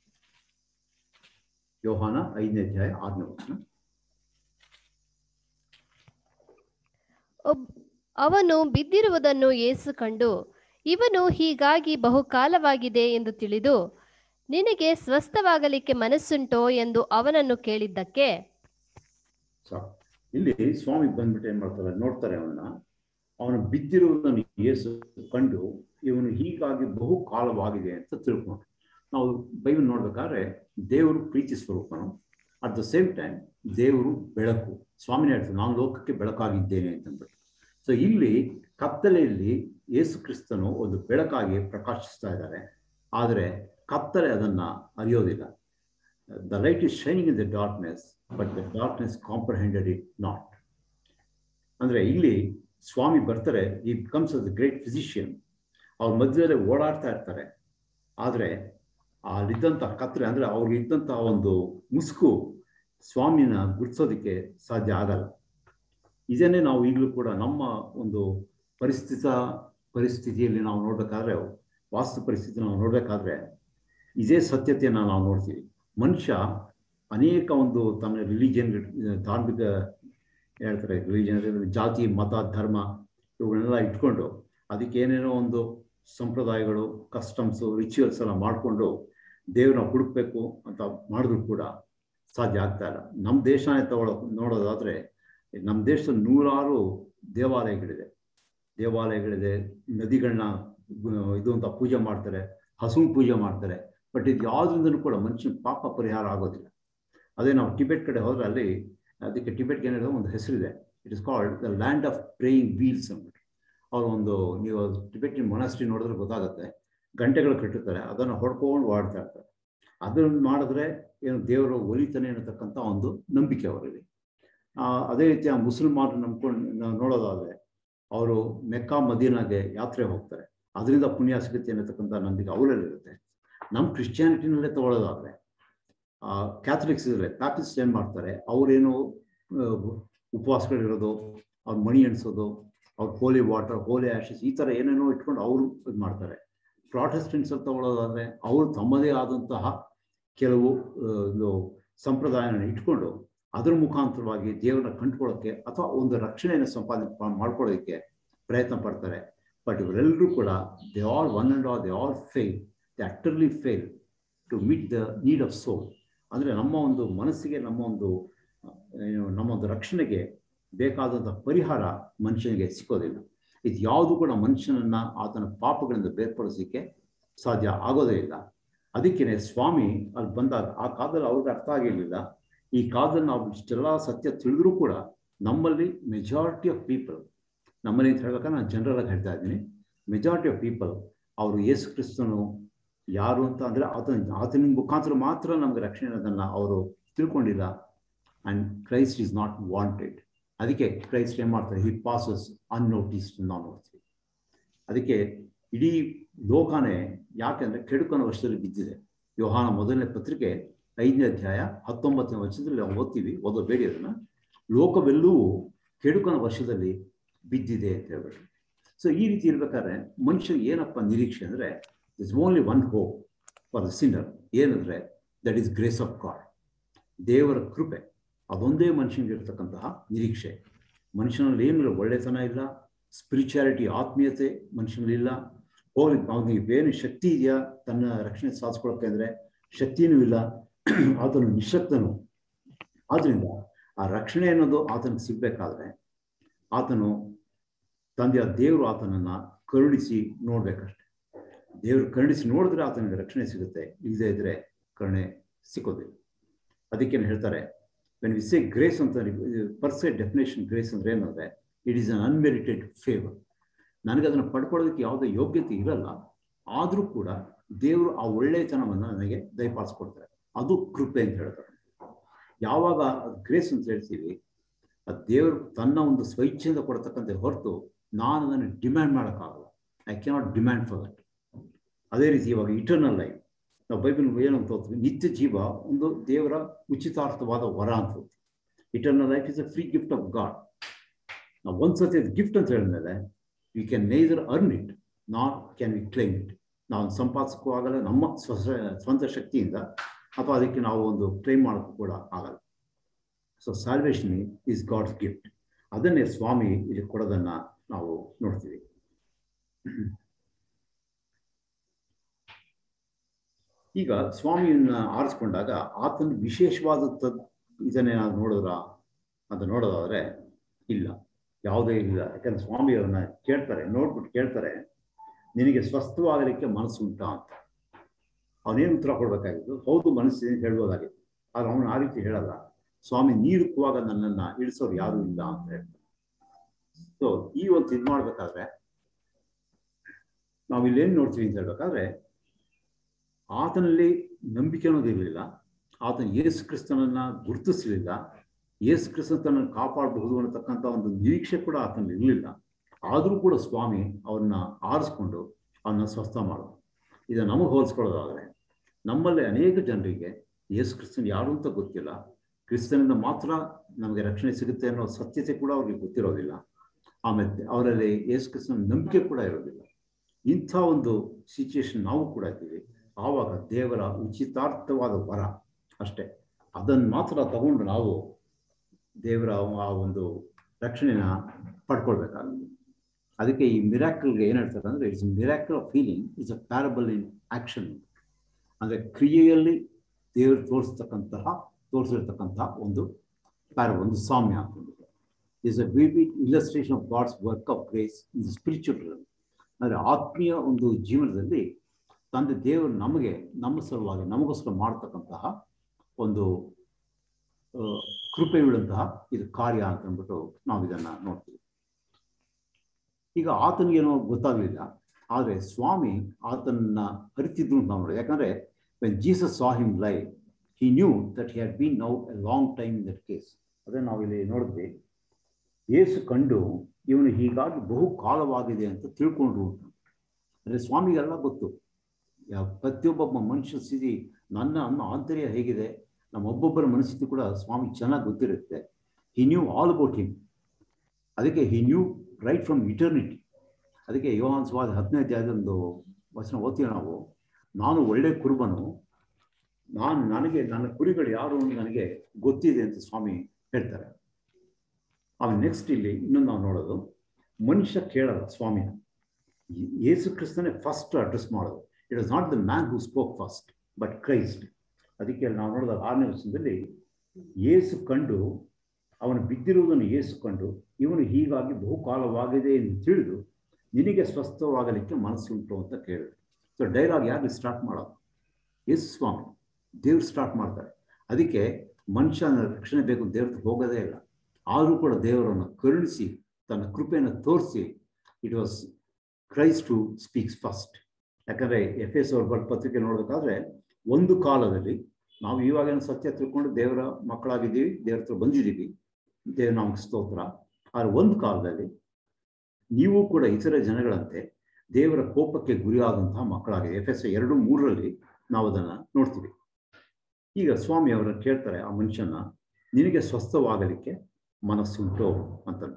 ಯೋಹಾನ ಐದನೇ ಅಧ್ಯಾಯ ಆರನೇ ವಚನ ಒಬ್ ಅವನು ಬಿದ್ದಿರುವುದನ್ನು ಏಸು ಕಂಡು ಇವನು ಹೀಗಾಗಿ ಬಹುಕಾಲವಾಗಿದೆ ಎಂದು ತಿಳಿದು ನಿನಗೆ ಸ್ವಸ್ಥವಾಗಲಿಕ್ಕೆ ಮನಸ್ಸುಂಟೋ ಎಂದು ಅವನನ್ನು ಕೇಳಿದ್ದಕ್ಕೆ ಸಾಕು ಇಲ್ಲಿ ಸ್ವಾಮಿ ಬಂದ್ಬಿಟ್ಟು ಏನ್ ಮಾಡ್ತಾರೆ ನೋಡ್ತಾರೆ ಅವನ್ನ ಅವನು ಬಿದ್ದಿರುವುದನ್ನು ಯೇಸು ಕಂಡು ಇವನು ಹೀಗಾಗಿ ಬಹು ಕಾಲವಾಗಿದೆ ಅಂತ ತಿಳ್ಕೊಂಡು ನಾವು ಬೈಬಲ್ ನೋಡ್ಬೇಕಾದ್ರೆ ದೇವರು ಪ್ರೀತಿ ಸ್ವರೂಪನು ಅಟ್ ದ ಸೇಮ್ ಟೈಮ್ ದೇವರು ಬೆಳಕು ಸ್ವಾಮಿನ ಹೇಳ್ತಾರೆ ನಾನು ಲೋಕಕ್ಕೆ ಬೆಳಕಾಗಿದ್ದೇನೆ ಅಂತಂದ್ಬಿಟ್ಟು ಸೊ ಇಲ್ಲಿ ಕತ್ತಲೆಯಲ್ಲಿ ಯೇಸು ಕ್ರಿಸ್ತನು ಒಂದು ಬೆಳಕಾಗಿ ಪ್ರಕಾಶಿಸ್ತಾ ಇದ್ದಾರೆ ಆದರೆ ಕತ್ತಲೆ ಅದನ್ನ ಅರಿಯೋದಿಲ್ಲ the light is shining in the darkness but the darkness comprehended it not ಅಂದ್ರೆ ಇಲ್ಲಿ ಸ್ವಾಮಿ ಬರ್ತಾರೆ ಈ ಬಿಕಮ್ಸ್ ಅಸ್ ಗ್ರೇಟ್ ಫಿಸಿಷಿಯನ್ ಅವ್ರ ಮಧ್ಯದಲ್ಲಿ ಓಡಾಡ್ತಾ ಇರ್ತಾರೆ ಆದರೆ ಅಲ್ಲಿದ್ದಂಥ ಕತ್ತಲೆ ಅಂದ್ರೆ ಅವ್ರಿಗೆ ಇದ್ದಂತಹ ಒಂದು ಮುಸುಕು ಸ್ವಾಮಿನ ಗುರ್ತಿಸೋದಕ್ಕೆ ಸಾಧ್ಯ ಆಗಲ್ಲ ಇದನ್ನೇ ನಾವು ಈಗಲೂ ಕೂಡ ನಮ್ಮ ಒಂದು ಪರಿಸ್ಥಿತ ಪರಿಸ್ಥಿತಿಯಲ್ಲಿ ನಾವು ನೋಡ್ಬೇಕಾದ್ರೆ ವಾಸ್ತು ಪರಿಸ್ಥಿತಿ ನಾವು ನೋಡ್ಬೇಕಾದ್ರೆ ಇದೇ ಸತ್ಯತೆಯನ್ನು ನಾವು ನೋಡ್ತೀವಿ ಮನುಷ್ಯ ಅನೇಕ ಒಂದು ತನ್ನ ರಿಲಿಜಿಯನ್ ಧಾರ್ಮಿಕ ಹೇಳ್ತಾರೆ ರಿಲಿಜಿಯನ್ ಜಾತಿ ಮತ ಧರ್ಮ ಇವುಗಳನ್ನೆಲ್ಲ ಇಟ್ಕೊಂಡು ಅದಕ್ಕೆ ಏನೇನೋ ಒಂದು ಸಂಪ್ರದಾಯಗಳು ಕಸ್ಟಮ್ಸು ರಿಚುವಲ್ಸ್ ಎಲ್ಲ ಮಾಡಿಕೊಂಡು ದೇವ್ರನ್ನ ಹುಡುಕ್ಬೇಕು ಅಂತ ಮಾಡಿದ್ರು ಕೂಡ ಸಾಧ್ಯ ಆಗ್ತಾ ಇಲ್ಲ ನಮ್ಮ ದೇಶನೇ ತಗೊಳ್ಳೋ ನೋಡೋದಾದ್ರೆ ನಮ್ಮ ದೇಶದಲ್ಲಿ ನೂರಾರು ದೇವಾಲಯಗಳಿದೆ ದೇವಾಲಯಗಳಿದೆ ನದಿಗಳನ್ನ ಇದು ಅಂತ ಪೂಜೆ ಮಾಡ್ತಾರೆ ಹಸುನ್ ಪೂಜೆ ಮಾಡ್ತಾರೆ ಬಟ್ ಇದು ಯಾವುದ್ರಿಂದಲೂ ಕೂಡ ಮನುಷ್ಯನ ಪಾಪ ಪರಿಹಾರ ಆಗೋದಿಲ್ಲ ಅದೇ ನಾವು ಟಿಬೆಟ್ ಕಡೆ ಹೋದ್ರೆ ಅಲ್ಲಿ ಅದಕ್ಕೆ ಟಿಬೆಟ್ಗೆ ಏನಿದೆ ಒಂದು ಹೆಸರಿದೆ it is called the land of praying wheels ಅಂದ್ಬಿಟ್ಟು ಅವ್ರು ಒಂದು ನೀವು ಟಿಬೆಟಿನ ಮೊನಾಸ್ಟ್ರಿ ನೋಡಿದ್ರೆ ಗೊತ್ತಾಗುತ್ತೆ ಗಂಟೆಗಳು ಕಟ್ಟುತ್ತಾರೆ ಅದನ್ನು ಹೊಡ್ಕೊಂಡು ಓಡ್ತಾ ಇರ್ತಾರೆ ಅದನ್ನು ಮಾಡಿದ್ರೆ ಏನು ದೇವರು ಒಲಿತಾನೆ ಅನ್ನತಕ್ಕಂಥ ಒಂದು ನಂಬಿಕೆ ಅವರಲ್ಲಿ ಅದೇ ರೀತಿ ಆ ಮುಸಲ್ಮಾನರು ನಂಬ್ಕೊಂಡು ನೋಡೋದಾದ್ರೆ ಅವರು ಮೆಕ್ಕಾ ಮದೀನಾಗೆ ಯಾತ್ರೆ ಹೋಗ್ತಾರೆ ಅದರಿಂದ ಪುಣ್ಯ ಸಿಗುತ್ತೆ ಅನ್ನತಕ್ಕಂಥ ನಂಬಿಕೆ ಅವರಲ್ಲಿರುತ್ತೆ ನಮ್ಮ ಕ್ರಿಶ್ಚಿಯಾನಿಟಿನಲ್ಲೇ ತಗೊಳ್ಳೋದಾದ್ರೆ ಕ್ಯಾಥಲಿಕ್ಸ್ ಇದ್ರೆ ಪ್ಯಾಪಿಸ್ಟ್ ಏನು ಮಾಡ್ತಾರೆ ಅವರೇನು ಉಪವಾಸಗಳಿರೋದು ಅವ್ರ ಮಣಿ ಎಣಿಸೋದು ಅವ್ರ ಹೋಲಿ ವಾಟರ್ ಹೋಲಿ ಆಶಸ್ ಈ ಥರ ಏನೇನೋ ಇಟ್ಕೊಂಡು ಅವರು ಇದು ಮಾಡ್ತಾರೆ ಪ್ರಾಟೆಸ್ಟೆಂಟ್ಸ್ ಅಲ್ಲಿ ತಗೊಳ್ಳೋದಾದ್ರೆ ಅವರು ತಮ್ಮದೇ ಆದಂತಹ ಕೆಲವು ಇದು ಸಂಪ್ರದಾಯನ ಇಟ್ಕೊಂಡು ಅದ್ರ ಮುಖಾಂತರವಾಗಿ ದೇವರನ್ನ ಕಂಡುಕೊಳ್ಳೋಕ್ಕೆ ಅಥವಾ ಒಂದು ರಕ್ಷಣೆಯನ್ನು ಸಂಪಾದನೆ ಮಾಡ್ಕೊಳ್ಳೋದಕ್ಕೆ ಪ್ರಯತ್ನ ಪಡ್ತಾರೆ ಬಟ್ ಇವರೆಲ್ಲರೂ ಕೂಡ they all one and all they all fail they utterly fail to meet the need of soul ಅಂದರೆ ನಮ್ಮ ಒಂದು ಮನಸ್ಸಿಗೆ ನಮ್ಮ ಒಂದು ಏನು ನಮ್ಮ ಒಂದು ರಕ್ಷಣೆಗೆ ಬೇಕಾದಂಥ ಪರಿಹಾರ ಮನುಷ್ಯನಿಗೆ ಸಿಕ್ಕೋದಿಲ್ಲ ಇದು ಯಾವುದು ಕೂಡ ಮನುಷ್ಯನನ್ನ ಆತನ ಪಾಪಗಳಿಂದ ಬೇರ್ಪಡಿಸಲಿಕ್ಕೆ ಸಾಧ್ಯ ಆಗೋದೇ ಇಲ್ಲ ಅದಕ್ಕೇನೆ ಸ್ವಾಮಿ ಅಲ್ಲಿ ಬಂದಾಗ ಆ ಕಾಲದಲ್ಲಿ ಅವ್ರಿಗೆ ಅರ್ಥ ಆಗಿರಲಿಲ್ಲ ಈ ಕಾಲದಲ್ಲಿ ನಾವು ಇಷ್ಟೆಲ್ಲ ಸತ್ಯ ತಿಳಿದ್ರೂ ಕೂಡ ನಮ್ಮಲ್ಲಿ ಮೆಜಾರಿಟಿ ಆಫ್ ಪೀಪಲ್ ನಮ್ಮಲ್ಲಿ ಅಂತ ಹೇಳ್ಬೇಕಾದ್ರೆ ನಾನು ಜನರಲ್ ಆಗಿ ಹೇಳ್ತಾ ಇದ್ದೀನಿ ಮೆಜಾರಿಟಿ ಆಫ್ ಪೀಪಲ್ ಅವರು ಯೇಸು ಕ್ರಿಸ್ತನು ಯಾರು ಅಂತ ಅಂದರೆ ಆತನ ಆತನ ಮುಖಾಂತರ ಮಾತ್ರ ನಮಗೆ ರಕ್ಷಣೆ ಅನ್ನೋದನ್ನು ಅವರು ತಿಳ್ಕೊಂಡಿಲ್ಲ and Christ is not wanted ಅದಕ್ಕೆ ಕ್ರೈಸ್ಟ್ ಏನು ಮಾಡ್ತಾರೆ ಹಿ ಪಾಸಸ್ ಅನ್ನೋಟಿಸ್ಡ್ ನಾವು ನೋಡ್ತೀವಿ ಅದಕ್ಕೆ ಇಡೀ ಲೋಕನೇ ಯಾಕೆಂದರೆ ಕೆಡುಕನ ವರ್ಷದಲ್ಲಿ ಬಿದ್ದಿದೆ ವ್ಯವಹಾರ ಮೊದಲನೇ ಪತ್ರಿಕೆ ಐದನೇ ಅಧ್ಯಾಯ ಹತ್ತೊಂಬತ್ತನೇ ವರ್ಷದಲ್ಲಿ ನಾವು ಓದ್ತೀವಿ ಓದೋಬೇಡಿ ಅದನ್ನು ಲೋಕವೆಲ್ಲವೂ ಕೆಡುಕನ ವರ್ಷದಲ್ಲಿ ಬಿದ್ದಿದೆ ಅಂತ ಹೇಳ್ಬಿಟ್ಟು ಸೊ ಈ ರೀತಿ ಇರ್ಬೇಕಾದ್ರೆ ಮನುಷ್ಯನಿಗೆ ಏನಪ್ಪ ನಿರೀಕ್ಷೆ ಅಂದರೆ is only one hope for the sinner ಏನಂದರೆ that is grace of God ದೇವರ ಕೃಪೆ ಅದೊಂದೇ ಮನುಷ್ಯನಿಗೆ ಇರತಕ್ಕಂತಹ ನಿರೀಕ್ಷೆ ಮನುಷ್ಯನಲ್ಲಿ ಏನಿಲ್ಲ ಒಳ್ಳೆತನ ಇಲ್ಲ ಸ್ಪಿರಿಚುಯಾಲಿಟಿ ಆತ್ಮೀಯತೆ ಮನುಷ್ಯನಲ್ಲಿಲ್ಲ ಹೋಗಿ ಅವನಿಗೆ ಏನು ಶಕ್ತಿ ಇದೆಯಾ ತನ್ನ ರಕ್ಷಣೆ ಸಾಧಿಸ್ಕೊಳಕ್ಕೆ ಅಂದರೆ ಶಕ್ತಿನೂ ಇಲ್ಲ ಆತನು ನಿಶಕ್ತನು ಆದ್ರಿಂದ ಆ ರಕ್ಷಣೆ ಅನ್ನೋದು ಆತನಿಗೆ ಸಿಗ್ಬೇಕಾದ್ರೆ ಆತನು ತಂದೆಯ ದೇವರು ಆತನನ್ನ ಕರುಣಿಸಿ ನೋಡ್ಬೇಕಷ್ಟೆ ದೇವರು ಕರುಣಿಸಿ ನೋಡಿದ್ರೆ ಆತನಿಗೆ ರಕ್ಷಣೆ ಸಿಗುತ್ತೆ ಇಲ್ಲದೇ ಇದ್ರೆ ಕರುಣೆ ಸಿಕ್ಕೋದಿಲ್ಲ ಅದಕ್ಕೇನು ಹೇಳ್ತಾರೆ ವೆನ್ ವಿ ಸೇ ಗ್ರೇಸ್ ಅಂತ ಪರ್ಸೆ ಡೆಫಿನೇಷನ್ ಗ್ರೇಸ್ ಅಂದ್ರೆ ಏನಂದ್ರೆ it is an unmerited favour ನನಗೆ ಅದನ್ನು ಪಡ್ಕೊಳ್ಳೋದಕ್ಕೆ ಯಾವುದೇ ಯೋಗ್ಯತೆ ಇರಲ್ಲ ಆದರೂ ಕೂಡ ದೇವರು ಆ ಒಳ್ಳೆಯತನವನ್ನು ನನಗೆ ದಯಪಾಲಿಸ್ಕೊಡ್ತಾರೆ ಅದು ಕೃಪೆ ಅಂತ ಹೇಳ್ತಾರೆ ಯಾವಾಗ ಗ್ರೇಸ್ ಅಂತ ಹೇಳ್ತೀವಿ ಅದು ದೇವರು ತನ್ನ ಒಂದು ಸ್ವೈಚ್ಛೆಯಿಂದ ಕೊಡ್ತಕ್ಕಂಥ ಹೊರತು ನಾನು ಅದನ್ನು ಡಿಮ್ಯಾಂಡ್ ಮಾಡೋಕ್ಕಾಗಲ್ಲ I cannot demand for that ಅದೇ ರೀತಿ ಇವಾಗ ಇಟರ್ನಲ್ ಲೈಫ್ ನಾವು ಬೈಬಲ್ ಏನಂತ ಹೋಗ್ತೀವಿ ನಿತ್ಯ ಜೀವ ಒಂದು ದೇವರ ಉಚಿತಾರ್ಥವಾದ ವರ ಅಂತ ಹೋಗ್ತೀವಿ eternal life is a free gift of God ನಾವು ಒಂದ್ಸತಿ ಅದು ಗಿಫ್ಟ್ ಅಂತ ಹೇಳಿದ್ಮೇಲೆ we can neither earn it not can we claim it ನಾವು ಸಂಪಾದಿಸಕ್ಕೂ ಆಗಲ್ಲ ನಮ್ಮ ಸ್ವ ಸ್ವಂತ ಶಕ್ತಿಯಿಂದ ಅಥವಾ ಅದಕ್ಕೆ ನಾವು ಒಂದು ಕ್ಲೈಮ್ ಮಾಡೋಕ್ಕೂ ಕೂಡ ಆಗಲ್ಲ so salvation is God's gift ಅದನ್ನೇ ಸ್ವಾಮಿ ಇಲ್ಲಿ ಕೊಡೋದನ್ನ ನಾವು ನೋಡ್ತೀವಿ ಈಗ ಸ್ವಾಮಿಯನ್ನ ಆರಿಸ್ಕೊಂಡಾಗ ಆತನ ವಿಶೇಷವಾದ ಇದನ್ನೇ ನಾವು ನೋಡಿದ್ರ ಅಂತ ನೋಡೋದಾದ್ರೆ ಇಲ್ಲ ಯಾವುದೇ ಇಲ್ಲ ಯಾಕಂದ್ರೆ ಸ್ವಾಮಿಯವ್ರನ್ನ ಕೇಳ್ತಾರೆ ನೋಡ್ಬಿಟ್ಟು ಕೇಳ್ತಾರೆ ನಿನಗೆ ಸ್ವಸ್ಥವಾಗಲಿಕ್ಕೆ ಮನಸ್ಸು ಉಂಟಾ ಅಂತ ಅವನೇನು ಉತ್ತರ ಕೊಡ್ಬೇಕಾಗಿತ್ತು ಹೌದು ಮನಸ್ಸಿದೆ ಅಂತ ಹೇಳ್ಬೋದಾಗಿತ್ತು ಆದ್ರೆ ಅವನು ಆ ರೀತಿ ಹೇಳಲ್ಲ ಸ್ವಾಮಿ ನೀರುಕ್ಕುವಾಗ ನನ್ನನ್ನ ಇಳಿಸೋರು ಯಾರು ಇಲ್ಲ ಅಂತ ಹೇಳ್ತಾರೆ ಸೊ ಈ ಒಂದು ಇದು ಮಾಡ್ಬೇಕಾದ್ರೆ ನಾವು ಇಲ್ಲೇನು ನೋಡ್ತೀವಿ ಅಂತ ಹೇಳ್ಬೇಕಾದ್ರೆ ಆತನಲ್ಲಿ ನಂಬಿಕೆ ಅನ್ನೋದಿರಲಿಲ್ಲ ಆತನ ಯೇಸು ಕ್ರಿಸ್ತನನ್ನ ಗುರುತಿಸಲಿಲ್ಲ ಯೇಸು ಕ್ರಿಸ್ತನ ತನ್ನನ್ನು ಕಾಪಾಡಬಹುದು ಅನ್ನತಕ್ಕಂಥ ಒಂದು ನಿರೀಕ್ಷೆ ಕೂಡ ಆತನಲ್ಲಿ ಇರಲಿಲ್ಲ ಆದರೂ ಕೂಡ ಸ್ವಾಮಿ ಅವನ್ನ ಆರಿಸ್ಕೊಂಡು ಅವನ್ನ ಸ್ವಸ್ಥ ಮಾಡೋದು ಇದು ನಮಗೆ ಹೋಲಿಸ್ಕೊಳ್ಳೋದಾದ್ರೆ ನಮ್ಮಲ್ಲಿ ಅನೇಕ ಜನರಿಗೆ ಯೇಸು ಕ್ರಿಸ್ತನ್ ಯಾರು ಅಂತ ಗೊತ್ತಿಲ್ಲ ಕ್ರಿಸ್ತನಿಂದ ಮಾತ್ರ ನಮಗೆ ರಕ್ಷಣೆ ಸಿಗುತ್ತೆ ಅನ್ನೋ ಸತ್ಯತೆ ಕೂಡ ಅವ್ರಿಗೆ ಗೊತ್ತಿರೋದಿಲ್ಲ ಆಮೇಲೆ ಅವರಲ್ಲಿ ಯೇಸು ಕ್ರಿಸ್ತನ ನಂಬಿಕೆ ಕೂಡ ಇರೋದಿಲ್ಲ ಇಂಥ ಒಂದು ಸಿಚುಯೇಷನ್ ನಾವು ಕೂಡ ಇದ್ದೀವಿ ಆವಾಗ ದೇವರ ಉಚಿತಾರ್ಥವಾದ ವರ ಅಷ್ಟೇ ಅದನ್ನು ಮಾತ್ರ ತಗೊಂಡು ನಾವು ದೇವರ ಆ ಒಂದು ರಕ್ಷಣೆನ ಪಡ್ಕೊಳ್ಬೇಕಾಗುತ್ತೆ ಅದಕ್ಕೆ ಈ ಮಿರಾಕಲ್ಗೆ ಏನು ಹೇಳ್ತಾರೆ ಅಂದರೆ it's miracle of feeling it's a parable in action ಅಂದರೆ ಕ್ರಿಯೆಯಲ್ಲಿ ದೇವರು ತೋರಿಸ್ತಕ್ಕಂತಹ ತೋರಿಸಿರ್ತಕ್ಕಂತಹ ಒಂದು ಪ್ಯಾರ ಒಂದು ಸಾಮ್ಯ ಅಂತ is a vivid illustration of God's work of grace in spiritual ಅಂದರೆ ಆತ್ಮೀಯ ಒಂದು ಜೀವನದಲ್ಲಿ ತಂದೆ ದೇವರು ನಮಗೆ ನಮ್ಮ ಸಲುವಾಗಿ ನಮಗೋಸ್ಕರ ಮಾಡ್ತಕ್ಕಂತಹ ಒಂದು ಕೃಪೆಯುಳ್ಳಂತಹ ಇದು ಕಾರ್ಯ ಅಂತ ಅಂದ್ಬಿಟ್ಟು ನಾವು ಇದನ್ನು ನೋಡ್ತೀವಿ ಈಗ ಆತನಿಗೇನೋ ಗೊತ್ತಾಗಲಿಲ್ಲ ಆದರೆ ಸ್ವಾಮಿ ಆತನನ್ನ ಅರಿತಿದ್ರು ಅಂತ ನಾವು ನೋಡಿ ಯಾಕಂದರೆ when Jesus saw him lie he knew that he had been now a long time in that case ಅದೇ ನಾವಿಲ್ಲಿ ನೋಡಿದ್ವಿ ಏಸು ಕಂಡು ಇವನು ಹೀಗಾಗಿ ಬಹು ಕಾಲವಾಗಿದೆ ಅಂತ ತಿಳ್ಕೊಂಡ್ರು ಅಂತ ಅಂದರೆ ಸ್ವಾಮಿಗೆಲ್ಲ ಗೊತ್ತು ಯಾವ ಪ್ರತಿಯೊಬ್ಬೊಬ್ಬ ಮನುಷ್ಯ ಸ್ಥಿತಿ ನನ್ನ ಅನ್ನ ಆಂತರ್ಯ ಹೇಗಿದೆ ನಮ್ಮ ಒಬ್ಬೊಬ್ಬರ ಮನಸ್ಥಿತಿ ಕೂಡ ಸ್ವಾಮಿ ಚೆನ್ನಾಗಿ ಗೊತ್ತಿರುತ್ತೆ he knew all about him ಅದಕ್ಕೆ he knew right from eternity ಅದಕ್ಕೆ ಯೋಹಾನ್ ಸ್ವಾದ ಹತ್ತನೇ ಅಧ್ಯಾಯದೊಂದು ವಚನ ಓದ್ತೀವಿ ನಾವು ನಾನು ಒಳ್ಳೆ ಕುರುಬನು ನಾನು ನನಗೆ ನನ್ನ ಕುರಿಗಳು ಯಾರು ಅಂತ ನನಗೆ ಗೊತ್ತಿದೆ ಅಂತ ಸ್ವಾಮಿ ಹೇಳ್ತಾರೆ ಆಮೇಲೆ ನೆಕ್ಸ್ಟ್ ಇಲ್ಲಿ ಇನ್ನೊಂದು ನಾವು ನೋಡೋದು ಮನುಷ್ಯ ಕೇಳಲ್ಲ ಸ್ವಾಮಿನ ಯೇಸು ಕ್ರಿಸ್ತನೇ ಫಸ್ಟ್ ಅಡ್ರೆಸ್ ಮಾಡೋದು it is not the man who spoke first but Christ ಅದಕ್ಕೆ ನಾವು ನೋಡಿದಾಗ ಆರನೇ ವರ್ಷದಲ್ಲಿ ಏಸು ಕಂಡು ಅವನು ಬಿದ್ದಿರುವುದನ್ನು ಏಸು ಕಂಡು ಇವನು ಹೀಗಾಗಿ ಬಹುಕಾಲವಾಗಿದೆ ಎಂದು ತಿಳಿದು ನಿನಗೆ ಸ್ವಸ್ಥವಾಗಲಿಕ್ಕೆ ಮನಸ್ಸುಂಟು ಅಂತ ಕೇಳಿದ್ರು ಸೊ ಡೈಲಾಗ್ ಯಾರು ಸ್ಟಾರ್ಟ್ ಮಾಡೋದು ಯೇಸು ಸ್ವಾಮಿ ದೇವ್ರು ಸ್ಟಾರ್ಟ್ ಮಾಡ್ತಾರೆ ಅದಕ್ಕೆ ಮನುಷ್ಯನ ರಕ್ಷಣೆ ಬೇಕು ದೇವ್ರ ಹೋಗೋದೇ ಇಲ್ಲ ಆದರೂ ಕೂಡ ದೇವರನ್ನು ಕರುಣಿಸಿ ತನ್ನ ಕೃಪೆಯನ್ನು ತೋರಿಸಿ it was Christ to speaks first ಯಾಕಂದರೆ ಎಫ್ ಎಸ್ ಅವ್ರ ಬರ್ ಪತ್ರಿಕೆ ನೋಡಬೇಕಾದ್ರೆ ಒಂದು ಕಾಲದಲ್ಲಿ ನಾವು ಇವಾಗೇನು ಸತ್ಯ ತಿಳ್ಕೊಂಡು ದೇವರ ಮಕ್ಕಳಾಗಿದ್ದೀವಿ ದೇವ್ರ ಹತ್ರ ಬಂದಿದ್ದೀವಿ ದೇವ್ರ ನಮಗೆ ಸ್ತೋತ್ರ ಆದರೆ ಒಂದು ಕಾಲದಲ್ಲಿ ನೀವು ಕೂಡ ಇತರ ಜನಗಳಂತೆ ದೇವರ ಕೋಪಕ್ಕೆ ಗುರಿಯಾದಂತಹ ಮಕ್ಕಳಾಗಿದೆ ಎಫ್ ಎಸ್ ಎರಡು ಮೂರರಲ್ಲಿ ನಾವು ಅದನ್ನು ನೋಡ್ತೀವಿ ಈಗ ಸ್ವಾಮಿ ಅವರನ್ನು ಕೇಳ್ತಾರೆ ಆ ಮನುಷ್ಯನ ನಿನಗೆ ಸ್ವಸ್ಥವಾಗಲಿಕ್ಕೆ ಮನಸ್ಸುಂಟು ಅಂತಂದ್ಬಿಟ್ಟು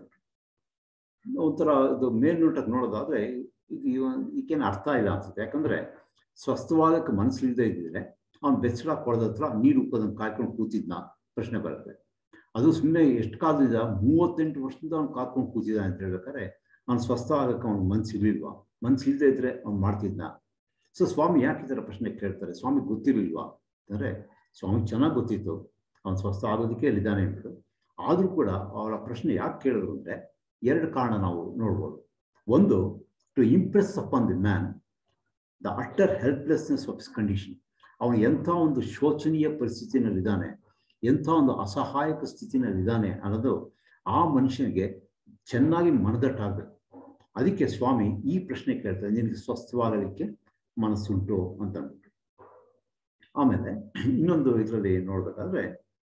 ಒಂಥರ ಇದು ಮೇಲ್ನೋಟಕ್ಕೆ ನೋಡೋದಾದ್ರೆ ಇದು ಇದಕ್ಕೇನು ಅರ್ಥ ಇಲ್ಲ ಅನ್ಸುತ್ತೆ ಯಾಕಂದ್ರೆ ಸ್ವಸ್ಥವಾಗಕ್ಕೆ ಮನಸ್ಸಿಲ್ಲದೆ ಇದ್ದಿದ್ರೆ ಅವ್ನು ಬೆಚ್ಚಲ ಕೊಳದ ಹತ್ರ ನೀರು ಉಪ್ಪೋದನ್ನು ಕಾಯ್ಕೊಂಡು ಕೂತಿದ್ನ ಪ್ರಶ್ನೆ ಬರುತ್ತೆ ಅದು ಸುಮ್ಮನೆ ಎಷ್ಟು ಕಾಲದಿಂದ ಮೂವತ್ತೆಂಟು ವರ್ಷದಿಂದ ಅವ್ನು ಕಾದ್ಕೊಂಡು ಕೂತಿದ್ದ ಅಂತ ಹೇಳ್ಬೇಕಾದ್ರೆ ಅವ್ನು ಸ್ವಸ್ಥ ಆಗಕ್ಕೆ ಅವ್ನು ಮನ್ಸಿರ್ಲಿಲ್ವಾ ಮನ್ಸಿಲ್ದೇ ಇದ್ರೆ ಅವ್ನು ಮಾಡ್ತಿದ್ನ ಸೊ ಸ್ವಾಮಿ ಯಾಕೆ ಈ ಥರ ಪ್ರಶ್ನೆ ಕೇಳ್ತಾರೆ ಸ್ವಾಮಿ ಗೊತ್ತಿರ್ಲಿಲ್ವಾ ಅಂದರೆ ಸ್ವಾಮಿ ಚೆನ್ನಾಗಿ ಗೊತ್ತಿತ್ತು ಅವ್ನು ಸ್ವಸ್ಥ ಆಗೋದಕ್ಕೆ ಅಲ್ಲಿದ್ದಾನೆ ಅಂದ್ಬಿಟ್ಟು ಆದರೂ ಕೂಡ ಅವರ ಪ್ರಶ್ನೆ ಯಾಕೆ ಕೇಳಿದ್ರು ಅಂದರೆ ಎರಡು ಕಾರಣ ನಾವು ನೋಡ್ಬೋದು ಒಂದು to impress upon the man the utter helplessness of his condition ಅವನು ಎಂಥ ಒಂದು ಶೋಚನೀಯ ಪರಿಸ್ಥಿತಿನಲ್ಲಿದ್ದಾನೆ ಎಂಥ ಒಂದು ಅಸಹಾಯಕ ಸ್ಥಿತಿನಲ್ಲಿದ್ದಾನೆ ಅನ್ನೋದು ಆ ಮನುಷ್ಯನಿಗೆ ಚೆನ್ನಾಗಿ ಮನದಟ್ಟಾಗಬೇಕು ಅದಕ್ಕೆ ಸ್ವಾಮಿ ಈ ಪ್ರಶ್ನೆ ಕೇಳ್ತಾರೆ ನಿನಗೆ ಸ್ವಸ್ಥವಾಗಲಿಕ್ಕೆ ಮನಸ್ಸುಂಟು ಅಂತ ಅಂದ್ಬಿಟ್ಟು ಆಮೇಲೆ ಇನ್ನೊಂದು ಇದರಲ್ಲಿ ನೋಡ್ಬೇಕಾದ್ರೆ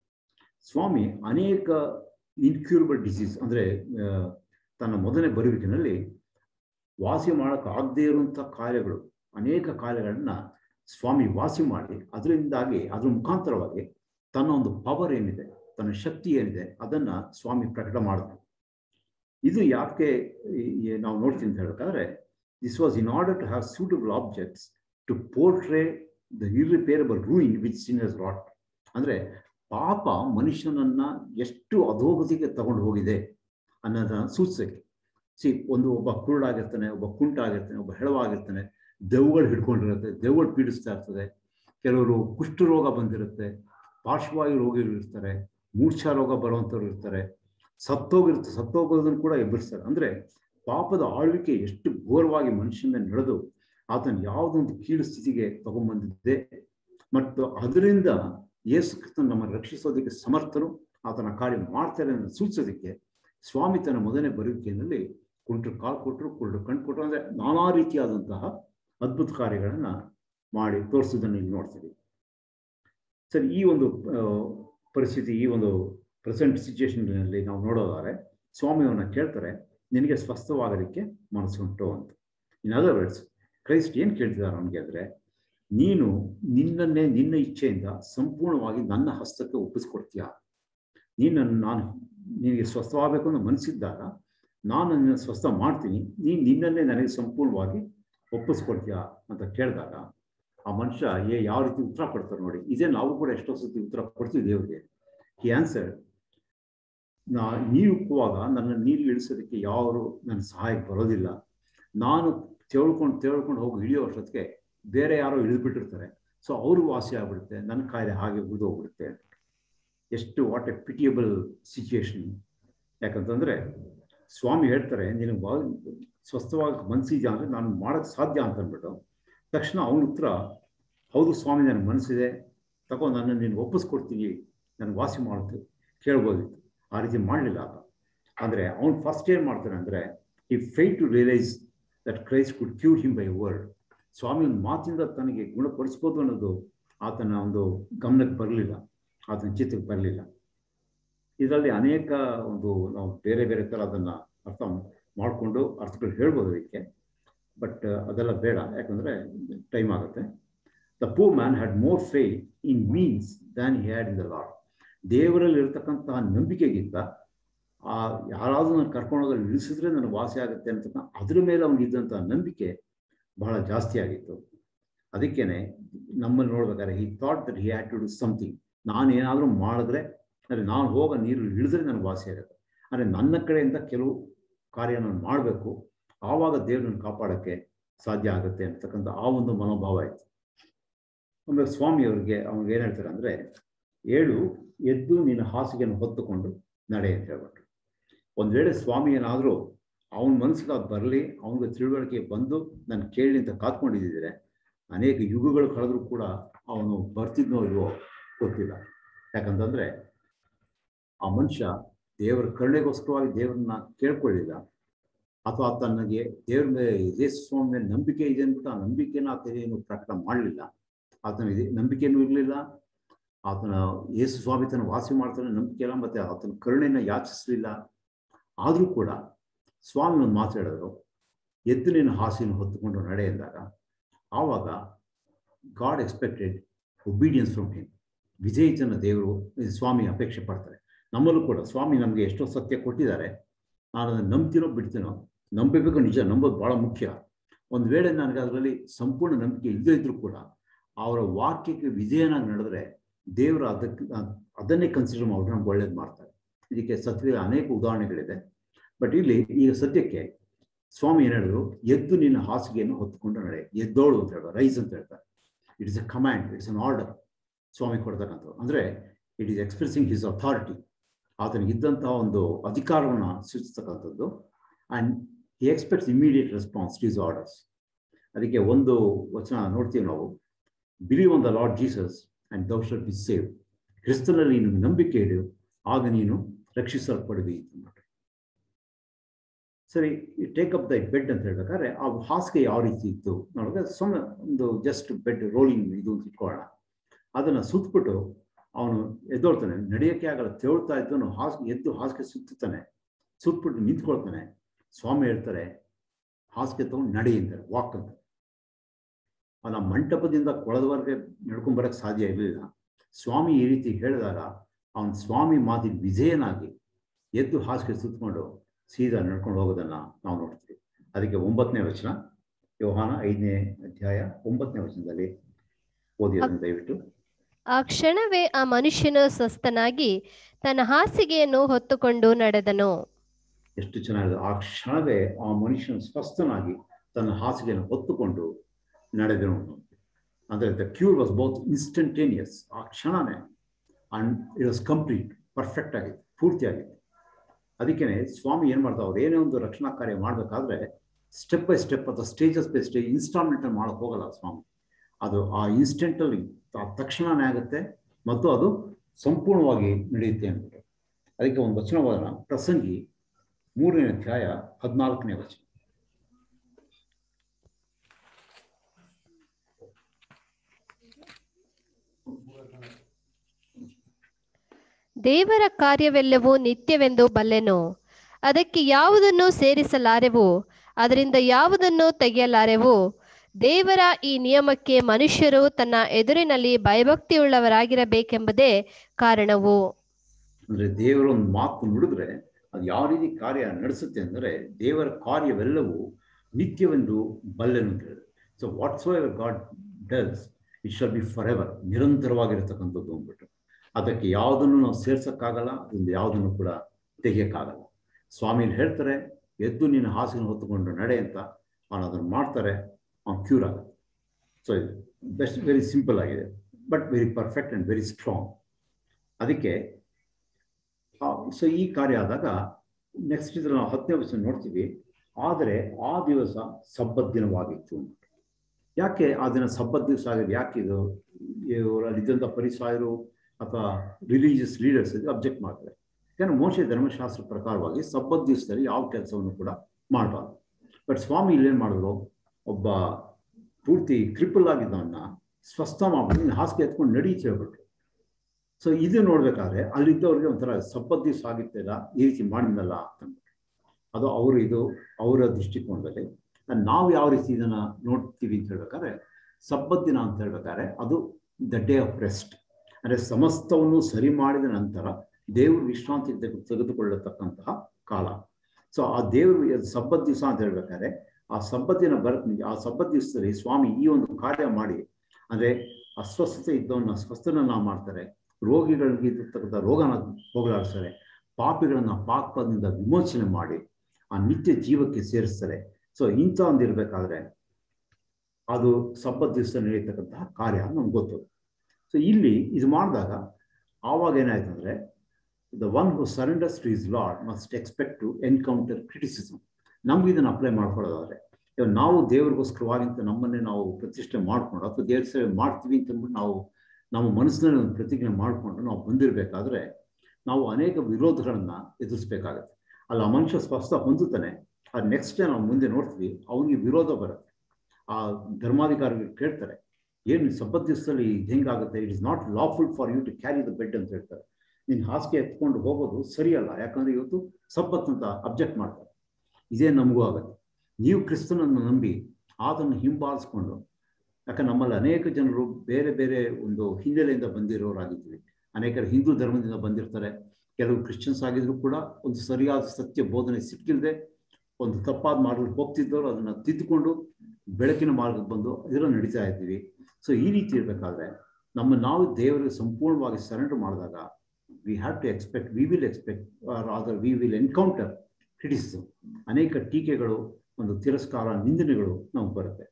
ಸ್ವಾಮಿ ಅನೇಕ ಇನ್ಕ್ಯೂರಬಲ್ ಡಿಸೀಸ್ ಅಂದರೆ ತನ್ನ ಮೊದಲನೇ ಬರುವಿಕೆನಲ್ಲಿ ವಾಸಿ ಮಾಡೋಕ್ಕಾಗದೇ ಇರುವಂಥ ಕಾಯಿಲೆಗಳು ಅನೇಕ ಕಾಯಿಲೆಗಳನ್ನ ಸ್ವಾಮಿ ವಾಸಿ ಮಾಡಿ ಅದರಿಂದಾಗಿ ಅದ್ರ ಮುಖಾಂತರವಾಗಿ ತನ್ನ ಒಂದು ಪವರ್ ಏನಿದೆ ತನ್ನ ಶಕ್ತಿ ಏನಿದೆ ಅದನ್ನ ಸ್ವಾಮಿ ಪ್ರಕಟ ಮಾಡಿದ್ರು ಇದು ಯಾಕೆ ನಾವು ನೋಡ್ತೀನಿ ಅಂತ ಹೇಳ್ಬೇಕಾದ್ರೆ this was in order to have suitable objects to portray the irreparable ruin which sin has wrought ಅಂದರೆ ಪಾಪ ಮನುಷ್ಯನನ್ನ ಎಷ್ಟು ಅಧೋಗತಿಗೆ ತಗೊಂಡು ಹೋಗಿದೆ ಅನ್ನೋದನ್ನ ಸೂಚಿಸೋಕ್ಕೆ ಸಿ ಒಂದು ಒಬ್ಬ ಕುರುಡಾಗಿರ್ತಾನೆ ಒಬ್ಬ ಕುಂಟಾಗಿರ್ತಾನೆ ಒಬ್ಬ ಹೆಳವಾಗಿರ್ತಾನೆ ದೆವ್ಗಳು ಹಿಡ್ಕೊಂಡಿರುತ್ತೆ ದೆವ್ಗಳು ಪೀಡಿಸ್ತಾ ಇರ್ತದೆ ಕೆಲವರು ಕುಷ್ಠರೋಗ ಬಂದಿರುತ್ತೆ ಪಾರ್ಶ್ವವಾಯು ರೋಗಿಗಳು ಇರ್ತಾರೆ ಮೂರ್ಛಾ ರೋಗ ಬರುವಂಥವ್ರು ಇರ್ತಾರೆ ಸತ್ತೋಗಿರುತ್ತೆ ಸತ್ತೋಗೋದನ್ನು ಕೂಡ ಎಬ್ಬರಿಸ್ತಾರೆ ಅಂದರೆ ಪಾಪದ ಆಳ್ವಿಕೆ ಎಷ್ಟು ಘೋರವಾಗಿ ಮನುಷ್ಯನ ನಡೆದು ಆತನ ಯಾವುದೊಂದು ಕೀಳು ಸ್ಥಿತಿಗೆ ತಗೊಂಡ್ಬಂದಿದ್ದೆ ಮತ್ತು ಅದರಿಂದ ಯೇಸು ಕ್ರಿಸ್ತನ್ ನಮ್ಮನ್ನು ರಕ್ಷಿಸೋದಕ್ಕೆ ಸಮರ್ಥರು ಆತನ ಕಾರ್ಯ ಮಾಡ್ತಾರೆ ಅನ್ನೋ ಸೂಚಿಸೋದಕ್ಕೆ ಸ್ವಾಮಿ ತನ್ನ ಮೊದಲನೇ ಬರುವಿಕೆಯಲ್ಲಿ ಕುಂಟ್ರು ಕಾಲು ಕೊಟ್ಟರು ಕುರುಡು ಕಣ್ಣು ಕೊಟ್ಟರು ಅಂದರೆ ನಾನಾ ರೀತಿಯಾದಂತಹ ಅದ್ಭುತ ಕಾರ್ಯಗಳನ್ನು ಮಾಡಿ ತೋರಿಸೋದನ್ನು ಇಲ್ಲಿ ನೋಡ್ತೀವಿ ಸರಿ ಈ ಒಂದು ಪರಿಸ್ಥಿತಿ ಈ ಒಂದು ಪ್ರೆಸೆಂಟ್ ಸಿಚುವೇಶನ್ನಲ್ಲಿ ನಾವು ನೋಡೋದಾದ್ರೆ ಸ್ವಾಮಿಯವನ್ನ ಕೇಳ್ತಾರೆ ನಿನಗೆ ಸ್ವಸ್ಥವಾಗಲಿಕ್ಕೆ ಮನಸ್ಸುಂಟು ಅಂತ ಇನ್ ಅದರ್ ವರ್ಡ್ಸ್ ಕ್ರೈಸ್ಟ್ ಏನು ಕೇಳ್ತಿದ್ದಾರೆ ಅವನಿಗೆ ಅಂದರೆ ನೀನು ನಿನ್ನನ್ನೇ ನಿನ್ನ ಇಚ್ಛೆಯಿಂದ ಸಂಪೂರ್ಣವಾಗಿ ನನ್ನ ಹಸ್ತಕ್ಕೆ ಒಪ್ಪಿಸ್ಕೊಡ್ತೀಯ ನೀನನ್ನು ನಾನು ನಿನಗೆ ಸ್ವಸ್ಥವಾಗಬೇಕು ಅನ್ನೋ ಮನಸ್ಸಿದ್ದಾಗ ನಾನು ನಿನ್ನ ಸ್ವಸ್ಥ ಮಾಡ್ತೀನಿ ನೀನು ನಿನ್ನನ್ನೇ ನನಗೆ ಸಂಪೂರ್ಣವಾಗಿ ಒಪ್ಪಿಸ್ಕೊಡ್ತೀಯ ಅಂತ ಕೇಳಿದಾಗ ಆ ಮನುಷ್ಯ ಏ ಯಾವ ರೀತಿ ಉತ್ತರ ಕೊಡ್ತಾರೆ ನೋಡಿ ಇದೇ ನಾವು ಕೂಡ ಎಷ್ಟೋ ಸತಿ ಉತ್ತರ ಕೊಡ್ತೀವಿ ದೇವರಿಗೆ ಈ ಆನ್ಸರ್ ನಾ ನೀರು ಉಕ್ಕುವಾಗ ನನ್ನ ನೀರು ಇಳಿಸೋದಕ್ಕೆ ಯಾರು ನನ್ನ ಸಹಾಯಕ್ಕೆ ಬರೋದಿಲ್ಲ ನಾನು ತೇಳ್ಕೊಂಡು ತೇಳ್ಕೊಂಡು ಹೋಗಿ ಹಿಡಿಯೋ ಅಷ್ಟೊತ್ತಿಗೆ ಬೇರೆ ಯಾರೋ ಇಳಿದ್ಬಿಟ್ಟಿರ್ತಾರೆ ಸೊ ಅವರು ವಾಸಿ ಆಗ್ಬಿಡುತ್ತೆ ನನ್ನ ಕಾಯಿಲೆ ಹಾಗೆ ಉಳಿದೋಗ್ಬಿಡುತ್ತೆ ಎಷ್ಟು ವಾಟ್ ಎ ಪಿಟಿಯಬಲ್ ಸಿಚುಯೇಷನ್ ಯಾಕಂತಂದ್ರೆ ಸ್ವಾಮಿ ಹೇಳ್ತಾರೆ ನಿನಗೆ ಬಾ ಸ್ವಸ್ಥವಾಗಿ ಮನಸ್ಸಿದ್ಯಾ ಅಂದರೆ ನಾನು ಮಾಡೋಕ್ಕೆ ಸಾಧ್ಯ ಅಂತ ಅಂದ್ಬಿಟ್ಟು ತಕ್ಷಣ ಅವನ ಉತ್ತರ ಹೌದು ಸ್ವಾಮಿ ನನಗೆ ಮನಸ್ಸಿದೆ ತಗೋ ನಾನು ನಿನ್ಗೆ ಒಪ್ಪಿಸ್ಕೊಡ್ತೀನಿ ನನಗೆ ವಾಸಿ ಮಾಡ್ತೀನಿ ಕೇಳ್ಬೋದಿತ್ತು ಆ ರೀತಿ ಮಾಡಲಿಲ್ಲ ಆತ ಅಂದರೆ ಅವನು ಫಸ್ಟ್ ಏನು ಮಾಡ್ತಾನೆ ಅಂದರೆ he fight to realise that Christ could cure him by word ಸ್ವಾಮಿ ಒಂದು ಮಾತಿಂದ ತನಗೆ ಗುಣಪಡಿಸ್ಬೋದು ಅನ್ನೋದು ಆತನ ಒಂದು ಗಮನಕ್ಕೆ ಬರಲಿಲ್ಲ ಆತನ ಚಿತ್ರಕ್ಕೆ ಬರಲಿಲ್ಲ ಇದರಲ್ಲಿ ಅನೇಕ ಒಂದು ನಾವು ಬೇರೆ ಬೇರೆ ಥರ ಅದನ್ನು ಅರ್ಥ ಮಾಡಿಕೊಂಡು ಅರ್ಥಗಳು ಹೇಳ್ಬೋದು ಅದಕ್ಕೆ ಬಟ್ ಅದೆಲ್ಲ ಬೇಡ ಯಾಕಂದರೆ ಟೈಮ್ ಆಗುತ್ತೆ the poor man had more faith in means than he had in the Lord ದೇವರಲ್ಲಿ ಇರತಕ್ಕಂತಹ ನಂಬಿಕೆಗಿಂತ ಆ ಯಾರಾದರೂ ನಾನು ಕರ್ಕೊಂಡೋದಲ್ಲಿ ಇಳಿಸಿದ್ರೆ ನನಗೆ ವಾಸಿ ಆಗುತ್ತೆ ಅಂತ ಅದ್ರ ಮೇಲೆ ಅವನಿಗಿದ್ದಂಥ ನಂಬಿಕೆ ಬಹಳ ಜಾಸ್ತಿ ಆಗಿತ್ತು ಅದಕ್ಕೇನೆ ನಮ್ಮಲ್ಲಿ ನೋಡ್ಬೇಕಾದ್ರೆ he thought that he had to do something ನಾನು ಏನಾದರೂ ಮಾಡಿದ್ರೆ ಅಂದರೆ ನಾನು ಹೋಗೋ ನೀರು ಇಳಿದ್ರೆ ನನಗೆ ವಾಸಿ ಆಗುತ್ತೆ ಅಂದರೆ ನನ್ನ ಕಡೆಯಿಂದ ಕೆಲವು ಕಾರ್ಯ ನಾನು ಮಾಡಬೇಕು ಆವಾಗ ದೇವ್ರನ್ನ ಕಾಪಾಡೋಕ್ಕೆ ಸಾಧ್ಯ ಆಗುತ್ತೆ ಅಂತಕ್ಕಂಥ ಆ ಒಂದು ಮನೋಭಾವ ಆಯಿತು ಆಮೇಲೆ ಸ್ವಾಮಿ ಅವ್ರಿಗೆ ಅವ್ನಿಗೆ ಏನು ಹೇಳ್ತಾರೆ ಅಂದರೆ ಏಳು ಎದ್ದು ನಿನ್ನ ಹಾಸಿಗೆಯನ್ನು ಹೊತ್ತುಕೊಂಡು ನಡೆ ಅಂತ ಹೇಳ್ಬಿಟ್ರು ಒಂದು ವೇಳೆ ಸ್ವಾಮಿ ಏನಾದರೂ ಅವನ ಮನಸ್ಸಿಗೆ ಅದು ಬರಲಿ ಅವನಿಗೆ ತಿಳುವಳಿಕೆ ಬಂದು ನಾನು ಕೇಳಿ ಅಂತ ಕಾತ್ಕೊಂಡಿದ್ದಿದ್ರೆ ಅನೇಕ ಯುಗಗಳು ಕಳೆದ್ರೂ ಕೂಡ ಅವನು ಬರ್ತಿದ್ನೋ ಇಲ್ವೋ ಗೊತ್ತಿಲ್ಲ ಯಾಕಂತಂದ್ರೆ ಆ ಮನುಷ್ಯ ದೇವರ ಕರುಣೆಗೋಸ್ಕರವಾಗಿ ದೇವರನ್ನ ಕೇಳ್ಕೊಳ್ಳಿಲ್ಲ ಅಥವಾ ತನಗೆ ದೇವ್ರ ಮೇಲೆ ಯೇಸು ಸ್ವಾಮಿ ಮೇಲೆ ನಂಬಿಕೆ ಇದೆ ಅಂತ ಆ ನಂಬಿಕೆನ ಆತ ಏನು ಪ್ರಕಟ ಮಾಡಲಿಲ್ಲ ಆತನ ಇದೆ ನಂಬಿಕೆನೂ ಇರಲಿಲ್ಲ ಆತನ ಯೇಸು ಸ್ವಾಮಿ ತನ್ನ ವಾಸಿ ಮಾಡ್ತಾನೆ ನಂಬಿಕೆ ಇಲ್ಲ ಮತ್ತೆ ಆತನ ಕರುಣೆನ ಯಾಚಿಸಲಿಲ್ಲ ಆದರೂ ಕೂಡ ಸ್ವಾಮಿ ಒಂದು ಮಾತಾಡಿದ್ರು ಎದ್ದು ನಿನ್ನ ಹಾಸಿನ ಹೊತ್ತುಕೊಂಡು ನಡೆ ಎಂದಾಗ ಆವಾಗ God expected obedience from him ವಿಜಯಿತನ ದೇವರು ಸ್ವಾಮಿ ಅಪೇಕ್ಷೆ ಪಡ್ತಾರೆ ನಮ್ಮಲ್ಲೂ ಕೂಡ ಸ್ವಾಮಿ ನಮಗೆ ಎಷ್ಟೋ ಸತ್ಯ ಕೊಟ್ಟಿದ್ದಾರೆ ನಾನು ಅದನ್ನು ನಂಬ್ತೀನೋ ಬಿಡ್ತೀನೋ ನಂಬಬೇಕು ನಿಜ ನಂಬೋದು ಭಾಳ ಮುಖ್ಯ ಒಂದು ವೇಳೆ ನನಗೆ ಅದರಲ್ಲಿ ಸಂಪೂರ್ಣ ನಂಬಿಕೆ ಇಲ್ಲದೇ ಇದ್ರೂ ಕೂಡ ಅವರ ವಾಕ್ಯಕ್ಕೆ ವಿಜಯನಾಗಿ ನಡೆದ್ರೆ ದೇವರು ಅದಕ್ಕೆ ಅದನ್ನೇ ಕನ್ಸಿಡರ್ ಮಾಡಿ ನಮ್ಗೆ ಒಳ್ಳೇದು ಮಾಡ್ತಾರೆ ಇದಕ್ಕೆ ಸತ್ಯದ ಅನೇಕ ಉದಾಹರಣೆಗಳಿದೆ ಬಟ್ ಇಲ್ಲಿ ಈಗ ಸದ್ಯಕ್ಕೆ ಸ್ವಾಮಿ ಏನು ಹೇಳಿದ್ರು ಎದ್ದು ನಿನ್ನ ಹಾಸಿಗೆಯನ್ನು ಹೊತ್ಕೊಂಡು ನಡೆ ಎದ್ದೋಳು ಅಂತ ಹೇಳ್ತಾರೆ ರೈಸ್ ಅಂತ ಹೇಳ್ತಾರೆ it is a command it's an order ಸ್ವಾಮಿ ಕೊಡ್ತಕ್ಕಂಥದ್ದು ಅಂದರೆ it is expressing his authority ಆತನಿಗಿದ್ದಂತಹ ಒಂದು ಅಧಿಕಾರವನ್ನು ಸೂಚಿಸ್ತಕ್ಕಂಥದ್ದು and he expects immediate response to his orders ಅದಕ್ಕೆ ಒಂದು ವಚನ ನೋಡ್ತೀವಿ ನಾವು believe on the Lord Jesus and thou shalt be save ಕ್ರಿಸ್ತನಲ್ಲಿ ನೀನು ನಂಬಿಕೆ ಇಡು ಆಗ ನೀನು ರಕ್ಷಿಸಲ್ಪಡುವಿ ಅಂತ ಸರಿ ಟೇಕ್ ಅಪ್ ದ ಬೆಡ್ ಅಂತ ಹೇಳ್ಬೇಕಾದ್ರೆ ಆ ಹಾಸಿಗೆ ಯಾವ ರೀತಿ ಇತ್ತು ನೋಡಿದ್ರೆ ಸುಮ್ಮನೆ ಒಂದು ಜಸ್ಟ್ ಬೆಡ್ ರೋಲಿಂಗ್ ಇದು ಅಂತ ಇಟ್ಕೊಳ್ಳೋಣ ಅದನ್ನು ಸುತ್ತಬಿಟ್ಟು ಅವನು ಎದ್ದೋಳ್ತಾನೆ ನಡೆಯೋಕ್ಕೆ ಆಗಲ್ಲ ತೇಳ್ತಾ ಇದ್ದವನು ಹಾಸಿಗೆ ಎದ್ದು ಹಾಸಿಗೆ ಸುತ್ತುತ್ತಾನೆ ಸುತ್ತಬಿಟ್ಟು ನಿಂತ್ಕೊಳ್ತಾನೆ ಸ್ವಾಮಿ ಹೇಳ್ತಾರೆ ಹಾಸಿಗೆ ತಗೊಂಡು ನಡಿ ಅಂತಾರೆ ವಾಕ್ ಅಂತ ಆ ಮಂಟಪದಿಂದ ಕೊಳದವರೆಗೆ ನಡ್ಕೊಂಬರಕ್ಕೆ ಸಾಧ್ಯ ಇರಲಿಲ್ಲ ಸ್ವಾಮಿ ಈ ರೀತಿ ಹೇಳಿದಾಗ ಅವನ ಸ್ವಾಮಿ ಮಾತಿನ ವಿಜಯನಾಗಿ ಎದ್ದು ಹಾಸಿಗೆ ಸುತ್ತಕೊಂಡು ಸೀದಾ ನಡ್ಕೊಂಡು ಹೋಗೋದನ್ನ ನಾವು ನೋಡ್ತೀವಿ ಅದಕ್ಕೆ ಒಂಬತ್ತನೇ ವಚನ ಯೋಹಾನ ಐದನೇ ಅಧ್ಯಾಯ ಒಂಬತ್ತನೇ ವಚನದಲ್ಲಿ ಓದಿ ಅದನ್ನು ದಯವಿಟ್ಟು ಆ ಕ್ಷಣವೇ ಆ ಮನುಷ್ಯನು ಸ್ವಸ್ಥನಾಗಿ ತನ್ನ ಹಾಸಿಗೆಯನ್ನು ಹೊತ್ತುಕೊಂಡು ನಡೆದನು ಎಷ್ಟು ಚೆನ್ನಾಗಿದೆ ಆ ಕ್ಷಣವೇ ಆ ಮನುಷ್ಯನ ಸ್ವಸ್ಥನಾಗಿ ತನ್ನ ಹಾಸಿಗೆಯನ್ನು ಹೊತ್ತುಕೊಂಡು ನಡೆದನು ಅಂದರೆ the cure was both instantaneous ಆ ಕ್ಷಣನೇ and it was complete perfect ಆಗಿತ್ತು ಪೂರ್ತಿ ಆಗಿತ್ತು ಅದಕ್ಕೇ ಸ್ವಾಮಿ ಏನು ಮಾಡ್ತಾ ಅವ್ರು ಏನೇ ಒಂದು ರಕ್ಷಣಾ ಕಾರ್ಯ ಮಾಡಬೇಕಾದ್ರೆ ಸ್ಟೆಪ್ ಬೈ ಸ್ಟೆಪ್ ಅಥವಾ ಸ್ಟೇಜಸ್ ಬೈ ಸ್ಟೇಜ್ ಇನ್ಸ್ಟಾಲ್ಮೆಂಟಲ್ಲಿ ಮಾಡೋಕ್ಕೆ ಹೋಗಲ್ಲ ಸ್ವಾಮಿ ಅದು ಆ ಇನ್ಸ್ಟೆಂಟಲ್ಲಿ ತಕ್ಷಣನೇ ಆಗುತ್ತೆ ಮತ್ತು ಅದು ಸಂಪೂರ್ಣವಾಗಿ ನಡೆಯುತ್ತೆ ಅಂದ್ಬಿಟ್ಟು ಅದಕ್ಕೆ ಒಂದು ವಚನವಾದ ಪ್ರಸಂಗಿ ಮೂರನೇ ಅಧ್ಯಾಯ ಹದಿನಾಲ್ಕನೇ ವಚನ ದೇವರ ಕಾರ್ಯವೆಲ್ಲವೂ ನಿತ್ಯವೆಂದು ಬಲ್ಲೆನು ಅದಕ್ಕೆ ಯಾವುದನ್ನು ಸೇರಿಸಲಾರೆವು ಅದರಿಂದ ಯಾವುದನ್ನು ತೆಗೆಯಲಾರೆವು ದೇವರ ಈ ನಿಯಮಕ್ಕೆ ಮನುಷ್ಯರು ತನ್ನ ಎದುರಿನಲ್ಲಿ ಭಯಭಕ್ತಿಯುಳ್ಳವರಾಗಿರಬೇಕೆಂಬುದೇ ಕಾರಣವು ಅಂದ್ರೆ ದೇವರ ಒಂದು ಮಾತು ನುಡಿದ್ರೆ ಅದು ಯಾವ ರೀತಿ ಕಾರ್ಯ ನಡೆಸುತ್ತೆ ಅಂದರೆ ದೇವರ ಕಾರ್ಯವೆಲ್ಲವೂ ನಿತ್ಯವೆಂದು ಬಲ್ಲೆನು ಅಂತ ಹೇಳಿದ್ರೆ so whatsoever God does it shall be for ever ನಿರಂತರವಾಗಿರ್ತಕ್ಕಂಥದ್ದು ಅಂದ್ಬಿಟ್ಟು ಅದಕ್ಕೆ ಯಾವುದನ್ನು ನಾವು ಸೇರ್ಸೋಕ್ಕಾಗಲ್ಲ ಅದರಿಂದ ಯಾವುದನ್ನು ಕೂಡ ತೆಗಿಯೋಕ್ಕಾಗಲ್ಲ ಸ್ವಾಮಿಲಿ ಹೇಳ್ತಾರೆ ಎದ್ದು ನಿನ್ನ ಹಾಸಿಗೆ ಹೊತ್ತುಕೊಂಡು ನಡೆ ಅಂತ ಅವನು ಅದನ್ನು ಮಾಡ್ತಾರೆ ಅವ್ನು ಕ್ಯೂರ್ ಆಗುತ್ತೆ ಸೊ ಇದು ಬೆಸ್ಟ್ ವೆರಿ ಸಿಂಪಲ್ ಆಗಿದೆ but very perfect and very strong ಅದಕ್ಕೆ ಸೊ ಈ ಕಾರ್ಯ ಆದಾಗ ನೆಕ್ಸ್ಟ್ ಇದ್ರೆ ನಾವು ಹತ್ತನೇ ವರ್ಷ ನೋಡ್ತೀವಿ ಆದರೆ ಆ ದಿವಸ ಸಬ್ಬತ್ ದಿನವಾಗಿತ್ತು ಯಾಕೆ ಆ ದಿನ ಸಬ್ಬತ್ ದಿವಸ ಆಗಿದೆ ಯಾಕೆ ಇದು ಇವರಲ್ಲಿ ಇದ್ದಂಥ ಪರಿಸಾಯರು ಅಥವಾ ರಿಲಿಜಿಯಸ್ ಲೀಡರ್ಸ್ ಇದು ಅಬ್ಜೆಕ್ಟ್ ಮಾಡ್ತಾರೆ ಯಾಕಂದ್ರೆ ಮೋಶೆ ಧರ್ಮಶಾಸ್ತ್ರ ಪ್ರಕಾರವಾಗಿ ಸಬ್ಬತ್ ದಿವಸದಲ್ಲಿ ಯಾವ ಕೆಲಸವನ್ನು ಕೂಡ ಮಾಡಬಾರ್ದು ಬಟ್ ಸ್ವಾಮಿ ಇಲ್ಲೇನು ಮಾಡಿದ್ರು ಒಬ್ಬ ಪೂರ್ತಿ ಕ್ರಿಪಲ್ ಆಗಿದ್ದವನ್ನ ಸ್ವಸ್ಥ ಮಾಡ್ಬಿಟ್ಟು ನೀನು ಹಾಸಿಗೆ ಎತ್ಕೊಂಡು ನಡೀತಿ ಹೇಳ್ಬಿಟ್ರು ಸೊ ಇದು ನೋಡ್ಬೇಕಾದ್ರೆ ಅಲ್ಲಿದ್ದವ್ರಿಗೆ ಒಂಥರ ಸಬ್ಬತ್ ದಿವಸ ಆಗಿತ್ತಲ್ಲ ಈ ರೀತಿ ಮಾಡಿದ್ನಲ್ಲ ಅಂತ ಅದು ಅವರು ಇದು ಅವರ ದೃಷ್ಟಿಕೋನದಲ್ಲಿ ನಾವು ಯಾವ ರೀತಿ ಇದನ್ನ ನೋಡ್ತೀವಿ ಅಂತ ಹೇಳ್ಬೇಕಾದ್ರೆ ಸಬ್ಬತ್ ದಿನ ಅಂತ ಹೇಳ್ಬೇಕಾದ್ರೆ ಅದು ದ ಡೇ ಆಫ್ ರೆಸ್ಟ್ ಅಂದರೆ ಸಮಸ್ತವನ್ನು ಸರಿ ಮಾಡಿದ ನಂತರ ದೇವರು ವಿಶ್ರಾಂತಿ ತೆಗೆ ತೆಗೆದುಕೊಳ್ಳತಕ್ಕಂತಹ ಕಾಲ ಸೊ ಆ ದೇವರು ಸಬ್ಬತ್ ದಿವಸ ಅಂತ ಹೇಳ್ಬೇಕಾದ್ರೆ ಆ ಸಬ್ಬತ್ ದಿನ ಬರತ್ ಆ ಸಬ್ಬತ್ ದಿವಸದಲ್ಲಿ ಸ್ವಾಮಿ ಈ ಒಂದು ಕಾರ್ಯ ಮಾಡಿ ಅಂದರೆ ಅಸ್ವಸ್ಥತೆ ಇದ್ದವನ್ನ ಸ್ವಸ್ಥನನ್ನ ಮಾಡ್ತಾರೆ ರೋಗಿಗಳಿಗೆ ಇರ್ತಕ್ಕಂಥ ರೋಗನ ಹೋಗಲಾಡಿಸ್ತಾರೆ ಪಾಪಿಗಳನ್ನ ಪಾಪದಿಂದ ವಿಮೋಚನೆ ಮಾಡಿ ಆ ನಿತ್ಯ ಜೀವಕ್ಕೆ ಸೇರಿಸ್ತಾರೆ ಸೊ ಇಂಥ ಒಂದು ಇರಬೇಕಾದ್ರೆ ಅದು ಸಬ್ಬತ್ ದಿವಸ ನಡೆಯತಕ್ಕಂತಹ ಕಾರ್ಯ ನಮ್ಗೆ ಗೊತ್ತು ಸೊ ಇಲ್ಲಿ ಇದು ಮಾಡಿದಾಗ ಆವಾಗ ಏನಾಯ್ತು ಅಂದರೆ the one who surrenders to his Lord must expect to encounter criticism ನಮ್ಗೆ ಇದನ್ನು ಅಪ್ಲೈ ಮಾಡ್ಕೊಳ್ಳೋದಾದ್ರೆ ಇವಾಗ ನಾವು ದೇವರಿಗೋಸ್ಕರವಾಗಿ ಅಂತ ನಮ್ಮನ್ನೇ ನಾವು ಪ್ರತಿಷ್ಠೆ ಮಾಡಿಕೊಂಡು ಅಥವಾ ದೇವ್ರ ಸೇವೆ ಮಾಡ್ತೀವಿ ಅಂತ ಅಂದ್ಬಿಟ್ಟು ನಾವು ನಮ್ಮ ಮನಸ್ಸಿನಲ್ಲಿ ಒಂದು ಪ್ರತಿಜ್ಞೆ ಮಾಡಿಕೊಂಡು ನಾವು ಬಂದಿರಬೇಕಾದ್ರೆ ನಾವು ಅನೇಕ ವಿರೋಧಗಳನ್ನ ಎದುರಿಸ್ಬೇಕಾಗತ್ತೆ ಅಲ್ಲಿ ಆ ಮನುಷ್ಯ ಸ್ವಸ್ಥ ಹೊಂದುತ್ತಾನೆ ಅದು ನೆಕ್ಸ್ಟ್ ಡೇ ನಾವು ಮುಂದೆ ನೋಡ್ತೀವಿ ಅವನಿಗೆ ವಿರೋಧ ಬರುತ್ತೆ ಆ ಧರ್ಮಾಧಿಕಾರಿಗಳು ಕೇಳ್ತಾರೆ ಏನು ಸಬ್ಬತ್ ದಿವಸದಲ್ಲಿ ಹೆಂಗಾಗುತ್ತೆ it is not lawful for you to carry the bed ಅಂತ ಹೇಳ್ತಾರೆ ನೀನು ಹಾಸಿಗೆ ಎತ್ಕೊಂಡು ಹೋಗೋದು ಸರಿಯಲ್ಲ ಯಾಕಂದ್ರೆ ಇವತ್ತು ಸಬ್ಬತ್ ಅಂತ ಅಬ್ಜೆಕ್ಟ್ ಮಾಡ್ತಾರೆ ಇದೇ ನಮಗೂ ಆಗುತ್ತೆ ನೀವು ಕ್ರಿಸ್ತನನ್ನು ನಂಬಿ ಆತನ್ನು ಹಿಂಬಾಲಿಸ್ಕೊಂಡು ಯಾಕಂದ್ರೆ ನಮ್ಮಲ್ಲಿ ಅನೇಕ ಜನರು ಬೇರೆ ಬೇರೆ ಒಂದು ಹಿನ್ನೆಲೆಯಿಂದ ಬಂದಿರೋರಾಗಿದ್ದೀವಿ ಅನೇಕರು ಹಿಂದೂ ಧರ್ಮದಿಂದ ಬಂದಿರ್ತಾರೆ ಕೆಲವು ಕ್ರಿಶ್ಚಿಯನ್ಸ್ ಆಗಿದ್ರು ಕೂಡ ಒಂದು ಸರಿಯಾದ ಸತ್ಯ ಬೋಧನೆ ಸಿಕ್ಕಿಲ್ಲದೆ ಒಂದು ತಪ್ಪಾದ ಮಾರ್ಗಕ್ಕೆ ಹೋಗ್ತಿದ್ದವರು ಅದನ್ನು ತಿದ್ದುಕೊಂಡು ಬೆಳಕಿನ ಮಾರ್ಗಕ್ಕೆ ಬಂದು ಇದರಲ್ಲಿ ನಡೀತಾ ಇದ್ದೀವಿ ಸೊ ಈ ರೀತಿ ಇರಬೇಕಾದ್ರೆ ನಮ್ಮ ನಾವು ದೇವರಿಗೆ ಸಂಪೂರ್ಣವಾಗಿ ಸರೆಂಡರ್ ಮಾಡಿದಾಗ we have to expect we will expect other we will encounter criticism ಅನೇಕ ಟೀಕೆಗಳು ಒಂದು ತಿರಸ್ಕಾರ ನಿಂದನೆಗಳು ನಮಗೆ ಬರುತ್ತೆ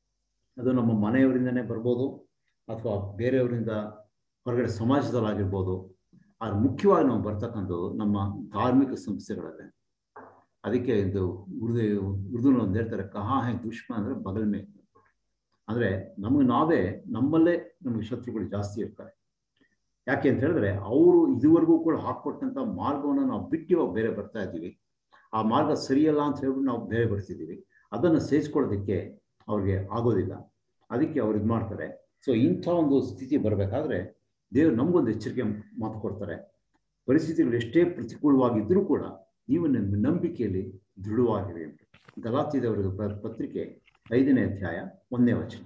ಅದು ನಮ್ಮ ಮನೆಯವರಿಂದನೇ ಬರ್ಬೋದು ಅಥವಾ ಬೇರೆಯವರಿಂದ ಹೊರಗಡೆ ಸಮಾಜದಲ್ಲಾಗಿರ್ಬೋದು ಆದ್ರೆ ಮುಖ್ಯವಾಗಿ ನಾವು ಬರ್ತಕ್ಕಂಥದ್ದು ನಮ್ಮ ಧಾರ್ಮಿಕ ಸಂಸ್ಥೆಗಳಲ್ಲೇ ಅದಕ್ಕೆ ಇದು ಉರ್ದು ಉರ್ದುನ ಒಂದು ಹೇಳ್ತಾರೆ ಕಹಾ ಹೇ ದುಷ್ಮ ಅಂದರೆ ಬಗಲ್ ಮೇ ಅಂದರೆ ನಮಗೆ ನಾವೇ ನಮ್ಮಲ್ಲೇ ನಮಗೆ ಶತ್ರುಗಳು ಜಾಸ್ತಿ ಇರ್ತಾರೆ ಯಾಕೆ ಅಂತ ಹೇಳಿದ್ರೆ ಅವರು ಇದುವರೆಗೂ ಕೂಡ ಹಾಕ್ಕೊಟ್ಟಂಥ ಮಾರ್ಗವನ್ನು ನಾವು ಬಿಟ್ಟು ಇವಾಗ ಬೇರೆ ಬರ್ತಾ ಇದ್ದೀವಿ ಆ ಮಾರ್ಗ ಸರಿಯಲ್ಲ ಅಂತ ಹೇಳ್ಬಿಟ್ಟು ನಾವು ಬೇರೆ ಬರ್ತಿದ್ದೀವಿ ಅದನ್ನು ಸೇರಿಸ್ಕೊಳ್ಳೋದಕ್ಕೆ ಅವ್ರಿಗೆ ಆಗೋದಿಲ್ಲ ಅದಕ್ಕೆ ಅವ್ರು ಇದು ಮಾಡ್ತಾರೆ ಸೊ ಇಂಥ ಒಂದು ಸ್ಥಿತಿ ಬರಬೇಕಾದ್ರೆ ದೇವರು ನಮಗೊಂದು ಎಚ್ಚರಿಕೆ ಮಾತು ಕೊಡ್ತಾರೆ ಪರಿಸ್ಥಿತಿಗಳು ಎಷ್ಟೇ ಪ್ರತಿಕೂಲವಾಗಿದ್ದರೂ ಕೂಡ ನೀವು ನಿಮ್ಮ ನಂಬಿಕೆಯಲ್ಲಿ ದೃಢವಾಗಿರಿ ಅಂತ ಗಲಾತಿದವರಿಗೆ ಪತ್ರಿಕೆ ಐದನೇ ಅಧ್ಯಾಯ ಒಂದನೇ ವಚನ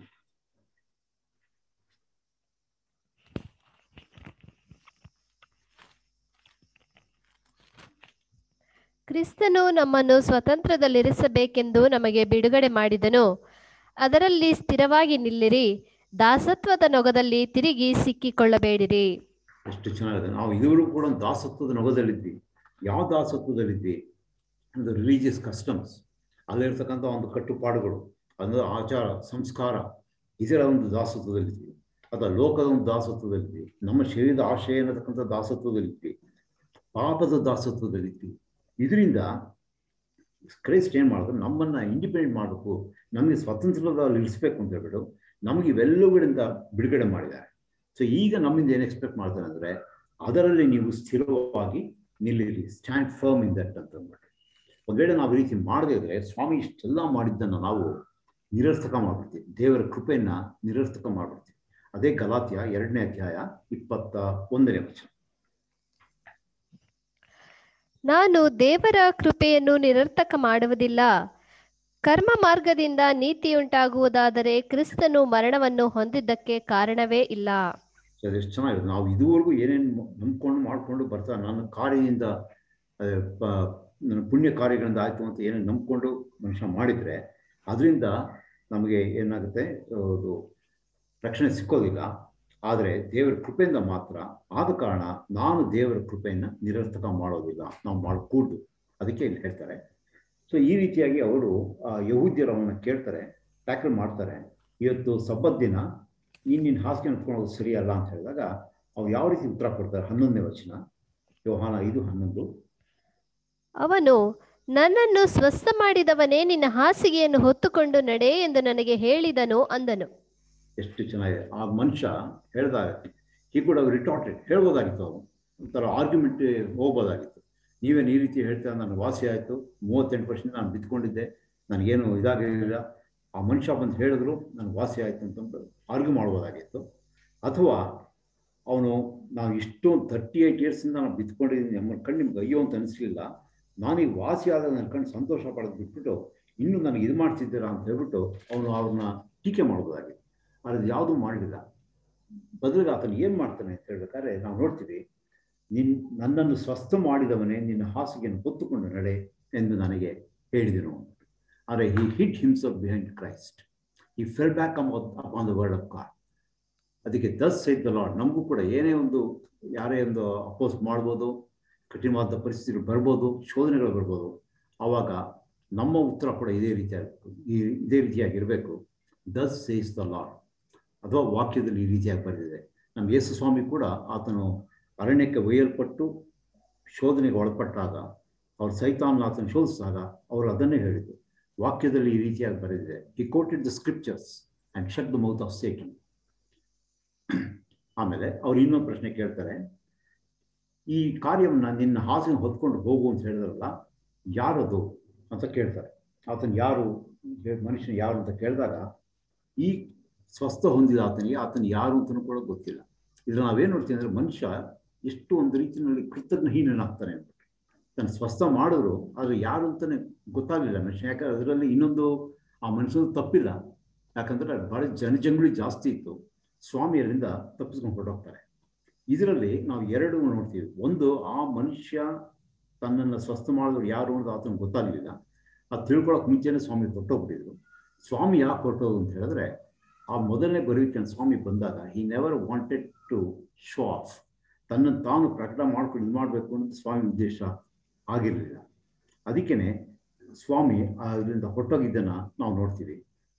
ಕ್ರಿಸ್ತನು ನಮ್ಮನ್ನು ಸ್ವತಂತ್ರದಲ್ಲಿರಿಸಬೇಕೆಂದು ನಮಗೆ ಬಿಡುಗಡೆ ಮಾಡಿದನು ಅದರಲ್ಲಿ ಸ್ಥಿರವಾಗಿ ನಿಲ್ಲಿರಿ ದಾಸತ್ವದ ನೊಗದಲ್ಲಿ ತಿರುಗಿ ಸಿಕ್ಕಿಕೊಳ್ಳಬೇಡಿರಿ ಎಷ್ಟು ಚೆನ್ನಾಗಿದೆ ನಾವು ಇದುವರೆಗೂ ಕೂಡ ಒಂದು ದಾಸತ್ವದ ನೊಗದಲ್ಲಿದ್ವಿ ಯಾವ ದಾಸತ್ವದಲ್ಲಿದ್ವಿ ಒಂದು ರಿಲಿಜಿಯಸ್ ಕಸ್ಟಮ್ಸ್ ಅಲ್ಲಿರ್ತಕ್ಕಂಥ ಒಂದು ಕಟ್ಟುಪಾಡುಗಳು ಅಂದ್ರೆ ಆಚಾರ ಸಂಸ್ಕಾರ ಇದರ ಒಂದು ದಾಸತ್ವದಲ್ಲಿದ್ವಿ ಅಥವಾ ಲೋಕದ ಒಂದು ದಾಸತ್ವದಲ್ಲಿದ್ವಿ ನಮ್ಮ ಶರೀರದ ಆಶಯ ಅನ್ನತಕ್ಕಂಥ ದಾಸತ್ವದಲ್ಲಿದ್ವಿ ಪಾಪದ ದಾಸತ್ವದಲ್ಲಿದ್ವಿ ಇದರಿಂದ ಕ್ರೈಸ್ಟ್ ಏನು ಮಾಡಿದ್ರು ನಮ್ಮನ್ನ ಇಂಡಿಪೆಂಡೆಂಟ್ ಮಾಡಬೇಕು ನಮಗೆ ಸ್ವತಂತ್ರದಲ್ಲಿ ಇಳಿಸ್ಬೇಕು ಅಂತ ಹೇಳ್ಬಿಟ್ಟು ನಮಗೆ ಇವೆಲ್ಲವುಗಳಿಂದ ಬಿಡುಗಡೆ ಮಾಡಿದ್ದಾರೆ ಸೊ ಈಗ ನಮ್ಮಿಂದ ಏನು ಎಕ್ಸ್ಪೆಕ್ಟ್ ಮಾಡ್ತಾರೆ ಅಂದರೆ ಅದರಲ್ಲಿ ನೀವು ಸ್ಥಿರವಾಗಿ ನಿಲ್ಲಿರಿ ಸ್ಟ್ಯಾಂಡ್ ಫರ್ಮ್ ಇನ್ ದಟ್ ಅಂತ ಅಂದ್ಬಿಟ್ಟು ಒಂದು ವೇಳೆ ನಾವು ಈ ರೀತಿ ಮಾಡದೇ ಇದ್ರೆ ಸ್ವಾಮಿ ಇಷ್ಟೆಲ್ಲ ಮಾಡಿದ್ದನ್ನು ನಾವು ನಿರರ್ಥಕ ಮಾಡ್ಬಿಡ್ತೀವಿ ದೇವರ ಕೃಪೆಯನ್ನ ನಿರರ್ಥಕ ಮಾಡ್ಬಿಡ್ತೀವಿ ಅದೇ ಗಲಾತ್ಯ ಎರಡನೇ ಅಧ್ಯಾಯ ಇಪ್ಪತ್ತ ಒಂದನೇ ವಚನ ನಾನು ದೇವರ ಕೃಪೆಯನ್ನು ನಿರರ್ಥಕ ಮಾಡುವುದಿಲ್ಲ ಕರ್ಮ ಮಾರ್ಗದಿಂದ ನೀತಿಯುಂಟಾಗುವುದಾದರೆ ಕ್ರಿಸ್ತನು ಮರಣವನ್ನು ಹೊಂದಿದ್ದಕ್ಕೆ ಕಾರಣವೇ ಇಲ್ಲ ಸೊ ಅದೆಷ್ಟು ಚೆನ್ನಾಗಿದೆ ನಾವು ಇದುವರೆಗೂ ಏನೇನು ನಂಬ್ಕೊಂಡು ಮಾಡಿಕೊಂಡು ಬರ್ತಾ ನನ್ನ ಕಾರ್ಯದಿಂದ ನನ್ನ ಪುಣ್ಯ ಕಾರ್ಯಗಳಿಂದ ಆಯಿತು ಅಂತ ಏನೇನು ನಂಬ್ಕೊಂಡು ಮನುಷ್ಯ ಮಾಡಿದರೆ ಅದರಿಂದ ನಮಗೆ ಏನಾಗುತ್ತೆ ಅದು ರಕ್ಷಣೆ ಸಿಕ್ಕೋದಿಲ್ಲ ಆದರೆ ದೇವರ ಕೃಪೆಯಿಂದ ಮಾತ್ರ ಆದ ಕಾರಣ ನಾನು ದೇವರ ಕೃಪೆಯನ್ನು ನಿರರ್ಥಕ ಮಾಡೋದಿಲ್ಲ ನಾವು ಮಾಡಕೂಡ್ದು ಅದಕ್ಕೆ ಇಲ್ಲಿ ಹೇಳ್ತಾರೆ ಸೊ ಈ ರೀತಿಯಾಗಿ ಅವರು ಯಹೂದ್ಯರು ಅವನ್ನ ಕೇಳ್ತಾರೆ ಟ್ಯಾಕಲ್ ಮಾಡ್ತಾರೆ ಇವತ್ತು ಸಬ್ಬತ್ ದಿನ ನೀನು ನಿನ್ನ ಹಾಸಿಗೆ ಅಂದ್ಕೊಳ್ಳೋದು ಸರಿಯಲ್ಲ ಅಂತ ಹೇಳಿದಾಗ ಅವ್ರು ಯಾವ ರೀತಿ ಉತ್ತರ ಕೊಡ್ತಾರೆ ಹನ್ನೊಂದನೇ ವಚನ ವ್ಯವಹಾನ ಐದು ಹನ್ನೊಂದು ಅವನು ನನ್ನನ್ನು ಸ್ವಸ್ಥ ಮಾಡಿದವನೇ ನಿನ್ನ ಹಾಸಿಗೆಯನ್ನು ಹೊತ್ತುಕೊಂಡು ನಡೆ ಎಂದು ನನಗೆ ಹೇಳಿದನು ಅಂದನು ಎಷ್ಟು ಚೆನ್ನಾಗಿದೆ ಆ ಮನುಷ್ಯ ಹೇಳ್ದಾಗ ಹಿ ಕೂಡ ರಿಟಾರ್ಟೆಡ್ ಹೇಳ್ಬೋದಾಗಿತ್ತು ಅವನು ಒಂಥರ ಆರ್ಗ್ಯುಮೆಂಟ್ ಹೋಗ್ಬೋದಾಗಿತ್ತು ನೀವೇನು ಈ ರೀತಿ ಹೇಳ್ತಾ ನನಗೆ ವಾಸಿ ಆಯಿತು ಮೂವತ್ತೆಂಟು ಪರ್ಸೆಂಟ್ ನಾನು ಬಿತ್ಕೊಂಡಿದ್ದೆ ನನಗೇನು ಇದಾಗಲಿಲ್ಲ ಆ ಮನುಷ್ಯ ಬಂದು ಹೇಳಿದ್ರು ನನಗೆ ವಾಸಿ ಆಯಿತು ಅಂತಂದು ಆರ್ಗ್ಯೂ ಮಾಡ್ಬೋದಾಗಿತ್ತು ಅಥವಾ ಅವನು ನಾವು ಇಷ್ಟೊಂದು ತರ್ಟಿ ಏಯ್ಟ್ ಇಯರ್ಸಿಂದ ನಾನು ಬಿತ್ಕೊಂಡಿದ್ದೀನಿ ನಮ್ಮ ಕಣ್ಣು ನಿಮ್ಗೆ ಅಯ್ಯೋ ಅಂತ ಅನಿಸ್ಲಿಲ್ಲ ನಾನೀಗ ವಾಸಿ ಆದಾಗ ನನ್ನ ಕಣ್ಣು ಸಂತೋಷ ಪಡೋದು ಬಿಟ್ಬಿಟ್ಟು ಇನ್ನೂ ನನಗೆ ಇದು ಮಾಡ್ತಿದ್ದೀರಾ ಅಂತ ಹೇಳ್ಬಿಟ್ಟು ಅವನು ಅವ್ರನ್ನ ಟೀಕೆ ಮಾಡ್ಬೋದಾಗಿತ್ತು ಆದರೆ ಅದು ಯಾವುದೂ ಮಾಡಲಿಲ್ಲ ಬದಲಿಗೆ ಆತನು ಏನು ಮಾಡ್ತಾನೆ ಅಂತ ಹೇಳ್ಬೇಕಾದ್ರೆ ನಾವು ನೋಡ್ತೀವಿ ನಿನ್ ನನ್ನನ್ನು ಸ್ವಸ್ಥ ಮಾಡಿದವನೇ ನಿನ್ನ ಹಾಸಿಗೆಯನ್ನು ಹೊತ್ತುಕೊಂಡು ನಡೆ ಎಂದು ನನಗೆ ಹೇಳಿದನು ಆದರೆ he hid himself behind Christ he fell back on the word of God ಅದಕ್ಕೆ ದಸ್ ಸೈಡ್ ದ ಲಾರ್ಡ್ ನಮಗೂ ಕೂಡ ಏನೇ ಒಂದು ಯಾರೇ ಒಂದು ಅಪೋಸ್ ಮಾಡ್ಬೋದು ಕಠಿಣವಾದ ಪರಿಸ್ಥಿತಿಗಳು ಬರ್ಬೋದು ಶೋಧನೆಗಳು ಬರ್ಬೋದು ಆವಾಗ ನಮ್ಮ ಉತ್ತರ ಕೂಡ ಇದೇ ರೀತಿಯಾಗಬೇಕು ಈ ಇದೇ ರೀತಿಯಾಗಿರಬೇಕು ದಸ್ ಸೇಸ್ ದ ಲಾರ್ಡ್ ಅಥವಾ ವಾಕ್ಯದಲ್ಲಿ ಈ ರೀತಿಯಾಗಿ ಬರೆದಿದೆ ನಮ್ಮ ಯೇಸು ಸ್ವಾಮಿ ಕೂಡ ಆತನು ಅರಣ್ಯಕ್ಕೆ ಒಯ್ಯಲ್ಪಟ್ಟು ಶೋಧನೆಗೆ ಒಳಪಟ್ಟಾಗ ಅವ್ರು ಸೈತಾನ್ ಆತನ ಶೋಧಿಸಿದಾಗ ಅವರು ಅದನ್ನೇ ಹೇಳಿದರು ವಾಕ್ಯದಲ್ಲಿ ಈ ರೀತಿಯಾಗಿ ಬರೆದಿದೆ he quoted the scriptures and shut the mouth of Satan ಆಮೇಲೆ ಅವ್ರು ಇನ್ನೊಂದು ಪ್ರಶ್ನೆ ಕೇಳ್ತಾರೆ ಈ ಕಾರ್ಯವನ್ನ ನಿನ್ನ ಹಾಸಿನ ಹೊತ್ಕೊಂಡು ಹೋಗು ಅಂತ ಹೇಳಿದ್ರಲ್ಲ ಯಾರದು ಅಂತ ಕೇಳ್ತಾರೆ ಆತನ ಯಾರು ಮನುಷ್ಯನ ಯಾರು ಅಂತ ಕೇಳಿದಾಗ ಈ ಸ್ವಸ್ಥ ಹೊಂದಿದ ಆತನಿಗೆ ಆತನ ಯಾರು ಅಂತಲೂ ಕೂಡ ಗೊತ್ತಿಲ್ಲ ಇದ್ರ ನಾವೇನು ನೋಡ್ತೀವಿ ಅಂದರೆ ಮನುಷ್ಯ ಎಷ್ಟು ಒಂದು ರೀತಿಯಲ್ಲಿ ಕೃತಜ್ಞಹೀನನಾಗ್ತಾನೆ ಅಂದ್ಬಿಟ್ಟು ತನ್ನ ಸ್ವಸ್ಥ ಮಾಡಿದ್ರು ಆದರೆ ಯಾರು ಅಂತಲೇ ಗೊತ್ತಾಗಲಿಲ್ಲ ಮನುಷ್ಯ ಯಾಕಂದ್ರೆ ಅದರಲ್ಲಿ ಇನ್ನೊಂದು ಆ ಮನುಷ್ಯನ ತಪ್ಪಿಲ್ಲ ಯಾಕಂದ್ರೆ ಭಾಳ ಜನಜಂಗುಳಿ ಜಾಸ್ತಿ ಇತ್ತು ಸ್ವಾಮಿ ಅಲ್ಲಿಂದ ತಪ್ಪಿಸ್ಕೊಂಡು ಹೊರಟೋಗ್ತಾರೆ ಇದರಲ್ಲಿ ನಾವು ಎರಡು ನೋಡ್ತೀವಿ ಒಂದು ಆ ಮನುಷ್ಯ ತನ್ನನ್ನು ಸ್ವಸ್ಥ ಮಾಡಿದ್ರು ಯಾರು ಅಂತ ಆತನ ಗೊತ್ತಾಗಲಿಲ್ಲ ಅದು ತಿಳ್ಕೊಳಕ್ ಮುಂಚೆನೇ ಸ್ವಾಮಿ ಹೊರಟೋಗ್ಬಿಟ್ಟಿದ್ರು ಸ್ವಾಮಿ ಯಾಕೆ ಹೊರಟೋದು ಅಂತ ಹೇಳಿದ್ರೆ ಆ ಮೊದಲನೇ ಬರುವಿಕೆ ಸ್ವಾಮಿ ಬಂದಾಗ he never wanted to show off ತನ್ನನ್ನು ತಾನು ಪ್ರಕಟ ಮಾಡ್ಕೊಂಡು ಇದು ಮಾಡಬೇಕು ಅಂತ ಸ್ವಾಮಿ ಉದ್ದೇಶ ಆಗಿರಲಿಲ್ಲ ಅದಕ್ಕೇನೆ ಸ್ವಾಮಿ ಅದರಿಂದ ಹೊರಟೋಗಿದ್ದನ್ನು ನಾವು ನೋಡ್ತೀವಿ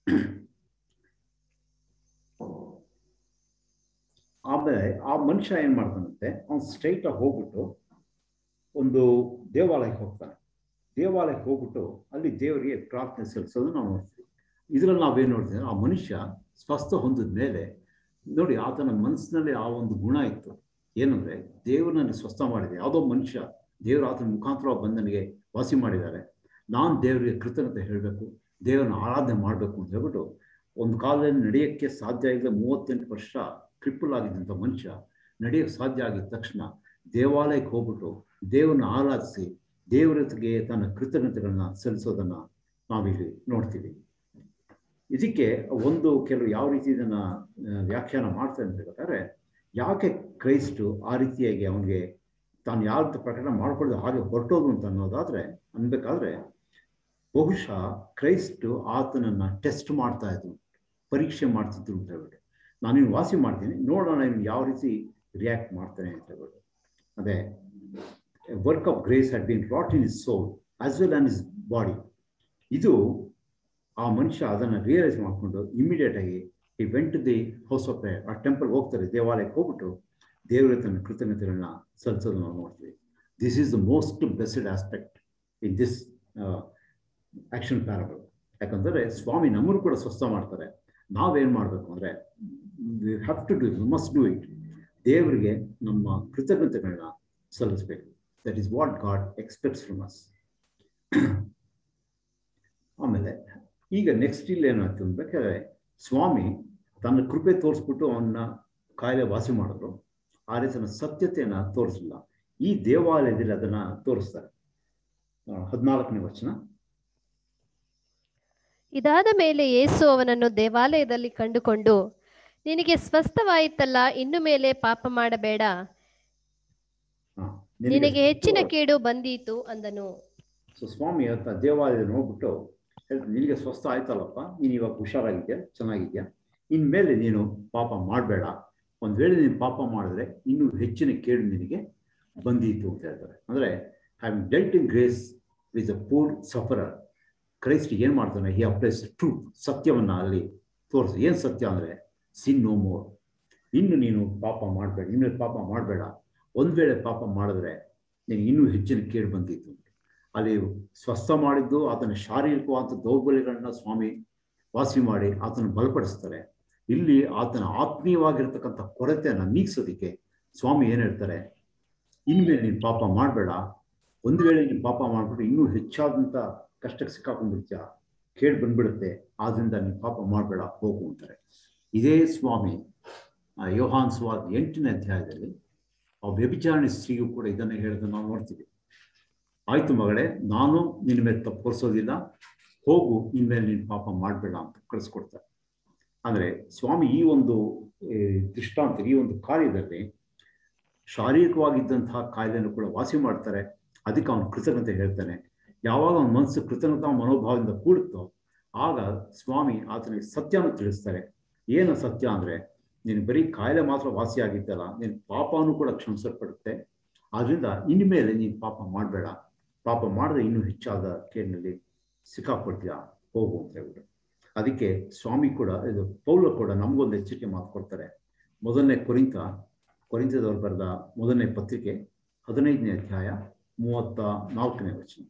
ಆಮೇಲೆ ಆ ಮನುಷ್ಯ ಏನು ಮಾಡ್ತಾನಂತೆ ಅವ್ನು ಸ್ಟ್ರೈಟಾಗಿ ಹೋಗ್ಬಿಟ್ಟು ಒಂದು ದೇವಾಲಯಕ್ಕೆ ಹೋಗ್ತಾನೆ ದೇವಾಲಯಕ್ಕೆ ಹೋಗ್ಬಿಟ್ಟು ಅಲ್ಲಿ ದೇವರಿಗೆ ಪ್ರಾರ್ಥನೆ ಸಲ್ಲಿಸೋದು ನಾವು ನೋಡ್ತೀವಿ ಇದರಲ್ಲಿ ನಾವೇನು ನೋಡ್ತೀವಿ ಆ ಮನುಷ್ಯ ಸ್ವಸ್ಥ ಹೊಂದಿದ ಮೇಲೆ ನೋಡಿ ಆತನ ಮನಸ್ಸಿನಲ್ಲಿ ಆ ಒಂದು ಗುಣ ಇತ್ತು ಏನಂದ್ರೆ ದೇವರನ್ನು ಸ್ವಸ್ಥ ಮಾಡಿದೆ ಯಾವುದೋ ಮನುಷ್ಯ ದೇವರು ಆತನ ಮುಖಾಂತರ ಬಂದು ನನಗೆ ವಾಸಿ ಮಾಡಿದ್ದಾರೆ ನಾನು ದೇವರಿಗೆ ಕೃತಜ್ಞತೆ ಹೇಳಬೇಕು ದೇವರನ್ನ ಆರಾಧನೆ ಮಾಡಬೇಕು ಅಂತ ಹೇಳ್ಬಿಟ್ಟು ಒಂದು ಕಾಲದಲ್ಲಿ ನಡೆಯೋಕ್ಕೆ ಸಾಧ್ಯ ಇಲ್ಲದೆ ಮೂವತ್ತೆಂಟು ವರ್ಷ ಕ್ರಿಪ್ಪಲ್ ಆಗಿದ್ದಂಥ ಮನುಷ್ಯ ನಡೆಯೋಕ್ಕೆ ಸಾಧ್ಯ ಆಗಿದ ತಕ್ಷಣ ದೇವಾಲಯಕ್ಕೆ ಹೋಗ್ಬಿಟ್ಟು ದೇವರನ್ನ ಆರಾಧಿಸಿ ದೇವರತೆಗೆ ತನ್ನ ಕೃತಜ್ಞತೆಗಳನ್ನ ಸಲ್ಲಿಸೋದನ್ನ ನಾವಿಲ್ಲಿ ನೋಡ್ತೀವಿ ಇದಕ್ಕೆ ಒಂದು ಕೆಲವು ಯಾವ ರೀತಿ ಇದನ್ನ ವ್ಯಾಖ್ಯಾನ ಮಾಡ್ತಾರೆ ಅಂತ ಹೇಳ್ಬೇಕಾದ್ರೆ ಯಾಕೆ ಕ್ರೈಸ್ಟು ಆ ರೀತಿಯಾಗಿ ಅವನಿಗೆ ತಾನು ಯಾವ್ದು ಪ್ರಕಟ ಮಾಡ್ಕೊಳ್ಳೋದು ಹಾಗೆ ಹೊರಟೋದು ಅಂತ ಅನ್ನೋದಾದ್ರೆ ಅನ್ಬೇಕಾದ್ರೆ ಬಹುಶಃ ಕ್ರೈಸ್ಟು ಆತನನ್ನ ಟೆಸ್ಟ್ ಮಾಡ್ತಾ ಇದ್ರು ಪರೀಕ್ಷೆ ಮಾಡ್ತಿದ್ರು ಅಂತ ಹೇಳ್ಬಿಟ್ಟು ನಾನು ಇವ್ನು ವಾಸಿ ಮಾಡ್ತೀನಿ ನೋಡೋಣ ಇವ್ನು ಯಾವ ರೀತಿ ರಿಯಾಕ್ಟ್ ಮಾಡ್ತಾನೆ ಅಂತ ಹೇಳ್ಬಿಟ್ಟು ಅದೇ work of grace had been wrought in his soul as well on his body ಇದು ಆ ಮನುಷ್ಯ ಅದನ್ನು ರಿಯಲೈಸ್ ಮಾಡಿಕೊಂಡು ಇಮಿಡಿಯೇಟ್ ಆಗಿ ಈ went the house of prayer ಆ ಟೆಂಪಲ್ ಹೋಗ್ತಾರೆ ದೇವಾಲಯಕ್ಕೆ ಹೋಗ್ಬಿಟ್ಟು ದೇವರ ತನ್ನ ಕೃತಜ್ಞತೆಗಳನ್ನ ಸಲ್ಲಿಸೋದು ನಾವು ನೋಡ್ತೀವಿ this is the most best aspect in this action parable ಯಾಕಂದರೆ ಸ್ವಾಮಿ ನಮ್ಮನ್ನು ಕೂಡ ಸ್ವಸ್ಥ ಮಾಡ್ತಾರೆ ನಾವೇನು ಮಾಡಬೇಕು ಅಂದರೆ we have to do must do it ದೇವರಿಗೆ ನಮ್ಮ ಕೃತಜ್ಞತೆಗಳನ್ನ ಸಲ್ಲಿಸಬೇಕು that is what God expects from us ಆಮೇಲೆ ಈಗ ನೆಕ್ಸ್ಟ್ ಇಲ್ಲಿ ಏನಾಯ್ತು ಬೇಕಾದ್ರೆ ಸ್ವಾಮಿ ತನ್ನ ಕೃಪೆ ತೋರಿಸ್ಬಿಟ್ಟು ಅವನ್ನ ಕಾಯಿಲೆ ವಾಸಿ ಮಾಡಿದ್ರು ಆದರೆ ತನ್ನ ಸತ್ಯತೆಯನ್ನ ತೋರಿಸಲಿಲ್ಲ ಈ ದೇವಾಲಯದಲ್ಲಿ ಅದನ್ನ ತೋರಿಸ್ತಾರೆ ಹದಿನಾಲ್ಕನೇ ವಚನ ಇದಾದ ಮೇಲೆ ಯೇಸು ಅವನನ್ನು ದೇವಾಲಯದಲ್ಲಿ ಕಂಡುಕೊಂಡು ನಿನಗೆ ಸ್ವಸ್ಥವಾಯಿತಲ್ಲ ಇನ್ನು ಮೇಲೆ ಪಾಪ ಮಾಡಬೇಡ ಹಾ, ನಿನಗೆ ಹೆಚ್ಚಿನ ಕೇಡು ಬಂದೀತು ಅಂದನು ಸೊ ಸ್ವಾಮಿ ಅಂತ ದೇವಾಲಯದಲ್ಲಿ ಹೋಗ್ಬಿಟ್ಟು ಹೇಳ್ತಾರೆ ನಿನಗೆ ಸ್ವಸ್ಥ ಆಯ್ತಲ್ಲಪ್ಪ ನೀನು ಇವಾಗ ಹುಷಾರಾಗಿದ್ಯಾ ಚೆನ್ನಾಗಿದ್ಯಾ ಇನ್ಮೇಲೆ ನೀನು ಪಾಪ ಮಾಡಬೇಡ ಒಂದು ವೇಳೆ ನೀನು ಪಾಪ ಮಾಡಿದ್ರೆ ಇನ್ನೂ ಹೆಚ್ಚಿನ ಕೇಡು ನಿನಗೆ ಬಂದೀತು ಅಂತ ಹೇಳ್ತಾರೆ ಅಂದರೆ have dealt in grace with a poor sufferer Christ ಏನು ಮಾಡ್ತಾನೆ ಹಿ ಅಪ್ಲೈಸ್ ಟ್ರೂತ್ ಸತ್ಯವನ್ನು ಅಲ್ಲಿ ತೋರಿಸಿ ಏನು ಸತ್ಯ ಅಂದರೆ ಸಿನ್ ನೋ ಮೋರ್ ಇನ್ನು ನೀನು ಪಾಪ ಮಾಡಬೇಡ ಇನ್ನು ಪಾಪ ಮಾಡಬೇಡ ಒಂದು ವೇಳೆ ಪಾಪ ಮಾಡಿದ್ರೆ ನಿನಗೆ ಇನ್ನೂ ಹೆಚ್ಚಿನ ಕೇಳು ಬಂದಿತ್ತು ಅಲ್ಲಿ ಸ್ವಸ್ಥ ಮಾಡಿದ್ದು ಆತನ ಶಾರೀರಿಕವಾದ ದೌರ್ಬಲ್ಯಗಳನ್ನ ಸ್ವಾಮಿ ವಾಸಿ ಮಾಡಿ ಆತನ ಬಲಪಡಿಸ್ತಾರೆ ಇಲ್ಲಿ ಆತನ ಆತ್ಮೀಯವಾಗಿರ್ತಕ್ಕಂಥ ಕೊರತೆಯನ್ನ ನೀಗಿಸೋದಿಕ್ಕೆ ಸ್ವಾಮಿ ಏನ್ ಹೇಳ್ತಾರೆ ಇನ್ಮೇಲೆ ನೀನು ಪಾಪ ಮಾಡಬೇಡ ಒಂದು ವೇಳೆ ನೀನು ಪಾಪ ಮಾಡ್ಬಿಟ್ಟು ಇನ್ನೂ ಹೆಚ್ಚಾದಂಥ ಕಷ್ಟಕ್ಕೆ ಸಿಕ್ಕಾಕೊಂಡ್ಬಿಡ್ತೀಯ ಕೇಳಿ ಬಂದ್ಬಿಡುತ್ತೆ ಆದ್ರಿಂದ ನೀನು ಪಾಪ ಮಾಡಬೇಡ ಹೋಗು ಅಂತಾರೆ ಇದೇ ಸ್ವಾಮಿ ಆ ಯೋಹಾನ್ ಸ್ವಾದ ಎಂಟನೇ ಅಧ್ಯಾಯದಲ್ಲಿ ಆ ವ್ಯಭಿಚಾರಣೆ ಸ್ತ್ರೀಗೂ ಕೂಡ ಇದನ್ನು ಹೇಳೋದನ್ನ ನಾವು ನೋಡ್ತೀವಿ ಆಯ್ತು ಮಗಳೇ ನಾನು ನಿನ್ನ ಮೇಲೆ ತಪ್ಪು ಹೊರಿಸೋದಿಲ್ಲ ಹೋಗು ಇನ್ಮೇಲೆ ನೀನು ಪಾಪ ಮಾಡಬೇಡ ಅಂತ ಕಳಿಸ್ಕೊಡ್ತಾರೆ ಅಂದ್ರೆ ಸ್ವಾಮಿ ಈ ಒಂದು ಈ ದೃಷ್ಟಾಂತ ಈ ಒಂದು ಕಾರ್ಯದಲ್ಲಿ ಶಾರೀರಿಕವಾಗಿದ್ದಂತಹ ಕಾಯಿಲೆಯನ್ನು ಕೂಡ ವಾಸಿ ಮಾಡ್ತಾರೆ ಅದಕ್ಕೆ ಅವನು ಕೃತಜ್ಞತೆ ಹೇಳ್ತಾನೆ ಯಾವಾಗ ಅವನ ಮನಸ್ಸು ಕೃತಜ್ಞತಾ ಮನೋಭಾವದಿಂದ ಕೂಡುತ್ತೋ ಆಗ ಸ್ವಾಮಿ ಆತನಿಗೆ ಸತ್ಯನ ತಿಳಿಸ್ತಾರೆ ಏನು ಸತ್ಯ ಅಂದ್ರೆ ನೀನು ಬರೀ ಕಾಯಿಲೆ ಮಾತ್ರ ವಾಸಿ ಆಗಿದ್ದಲ್ಲ ನೀನು ಪಾಪನೂ ಕೂಡ ಕ್ಷಮಿಸಲ್ಪಡುತ್ತೆ ಆದ್ರಿಂದ ಇನ್ಮೇಲೆ ನೀನು ಪಾಪ ಮಾಡಬೇಡ ಪಾಪ ಮಾಡಿದ್ರೆ ಇನ್ನೂ ಹೆಚ್ಚಾದ ಕೇಳಿನಲ್ಲಿ ಸಿಕ್ಕಾಕೊಡ್ತೀಯ ಹೋಗು ಅಂತ ಹೇಳ್ಬಿಟ್ಟು ಅದಕ್ಕೆ ಸ್ವಾಮಿ ಕೂಡ ಇದು ಪೌಲ ಕೂಡ ನಮಗೊಂದು ಎಚ್ಚರಿಕೆ ಮಾತು ಕೊಡ್ತಾರೆ ಮೊದಲನೇ ಕೊರಿಂತ ಕೊರಿಂತದವ್ರು ಬರೆದ ಮೊದಲನೇ ಪತ್ರಿಕೆ ಹದಿನೈದನೇ ಅಧ್ಯಾಯ ಮೂವತ್ತ ನಾಲ್ಕನೇ ವಚನ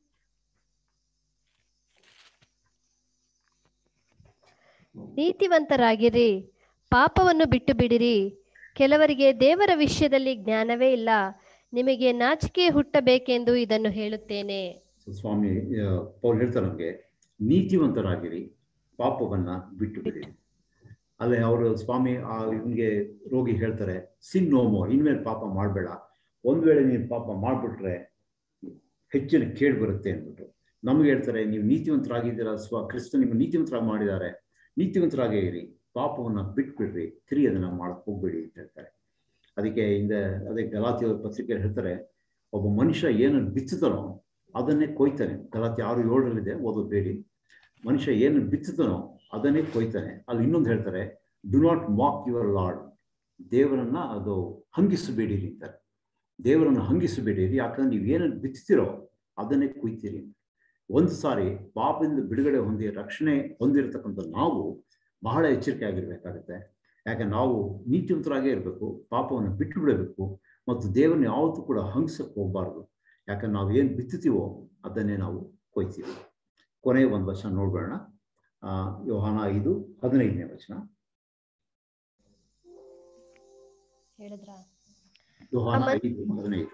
ನೀತಿವಂತರಾಗಿರಿ ಪಾಪವನ್ನು ಬಿಟ್ಟು ಬಿಡಿರಿ ಕೆಲವರಿಗೆ ದೇವರ ವಿಷಯದಲ್ಲಿ ಜ್ಞಾನವೇ ಇಲ್ಲ ನಿಮಗೆ ನಾಚಿಕೆ ಹುಟ್ಟಬೇಕೆಂದು ಇದನ್ನು ಹೇಳುತ್ತೇನೆ ಸೊ ಸ್ವಾಮಿ ಆ, ಪೌಲ್ ಹೇಳ್ತಾರೆ ನಮಗೆ ನೀತಿವಂತರಾಗಿರಿ ಪಾಪವನ್ನ ಬಿಟ್ಟು ಬಿಡಿ ಅಲ್ಲೇ ಅವರು ಸ್ವಾಮಿ ಆ ಇವನಿಗೆ ರೋಗಿ ಹೇಳ್ತಾರೆ ಸಿನ್ ನೋಮೋ ಇನ್ಮೇಲೆ ಪಾಪ ಮಾಡಬೇಡ ಒಂದ್ ವೇಳೆ ನೀನು ಪಾಪ ಮಾಡ್ಬಿಟ್ರೆ ಹೆಚ್ಚಿನ ಕೇಳಿ ಬರುತ್ತೆ ಅಂದ್ಬಿಟ್ಟು ನಮ್ಗೆ ಹೇಳ್ತಾರೆ ನೀವು ನೀತಿವಂತರಾಗಿದ್ದೀರಾ ಸ್ವ ಕ್ರಿಸ್ತ ನಿಮ್ಮ ನೀತಿವಂತರಾಗಿ ಮಾಡಿದ್ದಾರೆ ನೀತಿವಂತರಾಗೇ ಇರಿ ಪಾಪವನ್ನ ಬಿಟ್ಬಿಡ್ರಿ ತಿರಿ ಅದನ್ನ ಮಾಡಕ್ ಹೋಗ್ಬೇಡಿ ಅಂತ ಹೇಳ್ತಾರೆ ಅದಕ್ಕೆ ಹಿಂದೆ ಅದೇ ಗಲಾತಿಯ ಪತ್ರಿಕೆ ಹೇಳ್ತಾರೆ ಒಬ್ಬ ಮನುಷ್ಯ ಏನನ್ನು ಬಿತ್ತುತ್ತಾನೋ ಅದನ್ನೇ ಕೊಯ್ತಾನೆ ಗಲಾತಿ ಆರು ಏಳರಲ್ಲಿದೆ ಓದೋದು ಮನುಷ್ಯ ಏನು ಬಿತ್ತುತ್ತಾನೋ ಅದನ್ನೇ ಕೊಯ್ತಾನೆ ಅಲ್ಲಿ ಇನ್ನೊಂದು ಹೇಳ್ತಾರೆ do not mock your Lord ದೇವರನ್ನ ಅದು ಹಂಗಿಸಬೇಡಿರಿ ಅಂತಾರೆ ದೇವರನ್ನು ಹಂಗಿಸಬೇಡಿರಿ ಯಾಕಂದ್ರೆ ನೀವು ಏನನ್ನು ಬಿತ್ತುತ್ತೀರೋ ಅದನ್ನೇ ಕೊಯ್ತೀರಿ ಒಂದು ಸಾರಿ ಪಾಪದಿಂದ ಬಿಡುಗಡೆ ಹೊಂದಿ ರಕ್ಷಣೆ ಹೊಂದಿರತಕ್ಕಂಥ ನಾವು ಬಹಳ ಎಚ್ಚರಿಕೆ ಆಗಿರ್ಬೇಕಾಗುತ್ತೆ ಯಾಕೆ ನಾವು ನೀತಿವಂತರಾಗೇ ಇರಬೇಕು ಪಾಪವನ್ನು ಬಿಟ್ಟು ಬಿಡಬೇಕು ಮತ್ತು ದೇವರನ್ನ ಯಾವತ್ತೂ ಕೂಡ ಹಂಗ್ಸಕ್ಕೆ ಹೋಗಬಾರ್ದು ಯಾಕಂದ್ರೆ ನಾವು ಏನು ಬಿತ್ತುತ್ತೀವೋ ಅದನ್ನೇ ನಾವು ಕೊಯ್ತೀವಿ ಕೊನೆಯ ಒಂದು ವಚನ ನೋಡ್ಬೇಡ ಆ ಯೋಹಾನ ಐದು ಹದಿನೈದನೇ ವಚನ ಹೇಳಿದ್ರಾ ಯೋಹಾನ ಅಮ್ಮ- ಐದು ಹದಿನೈದು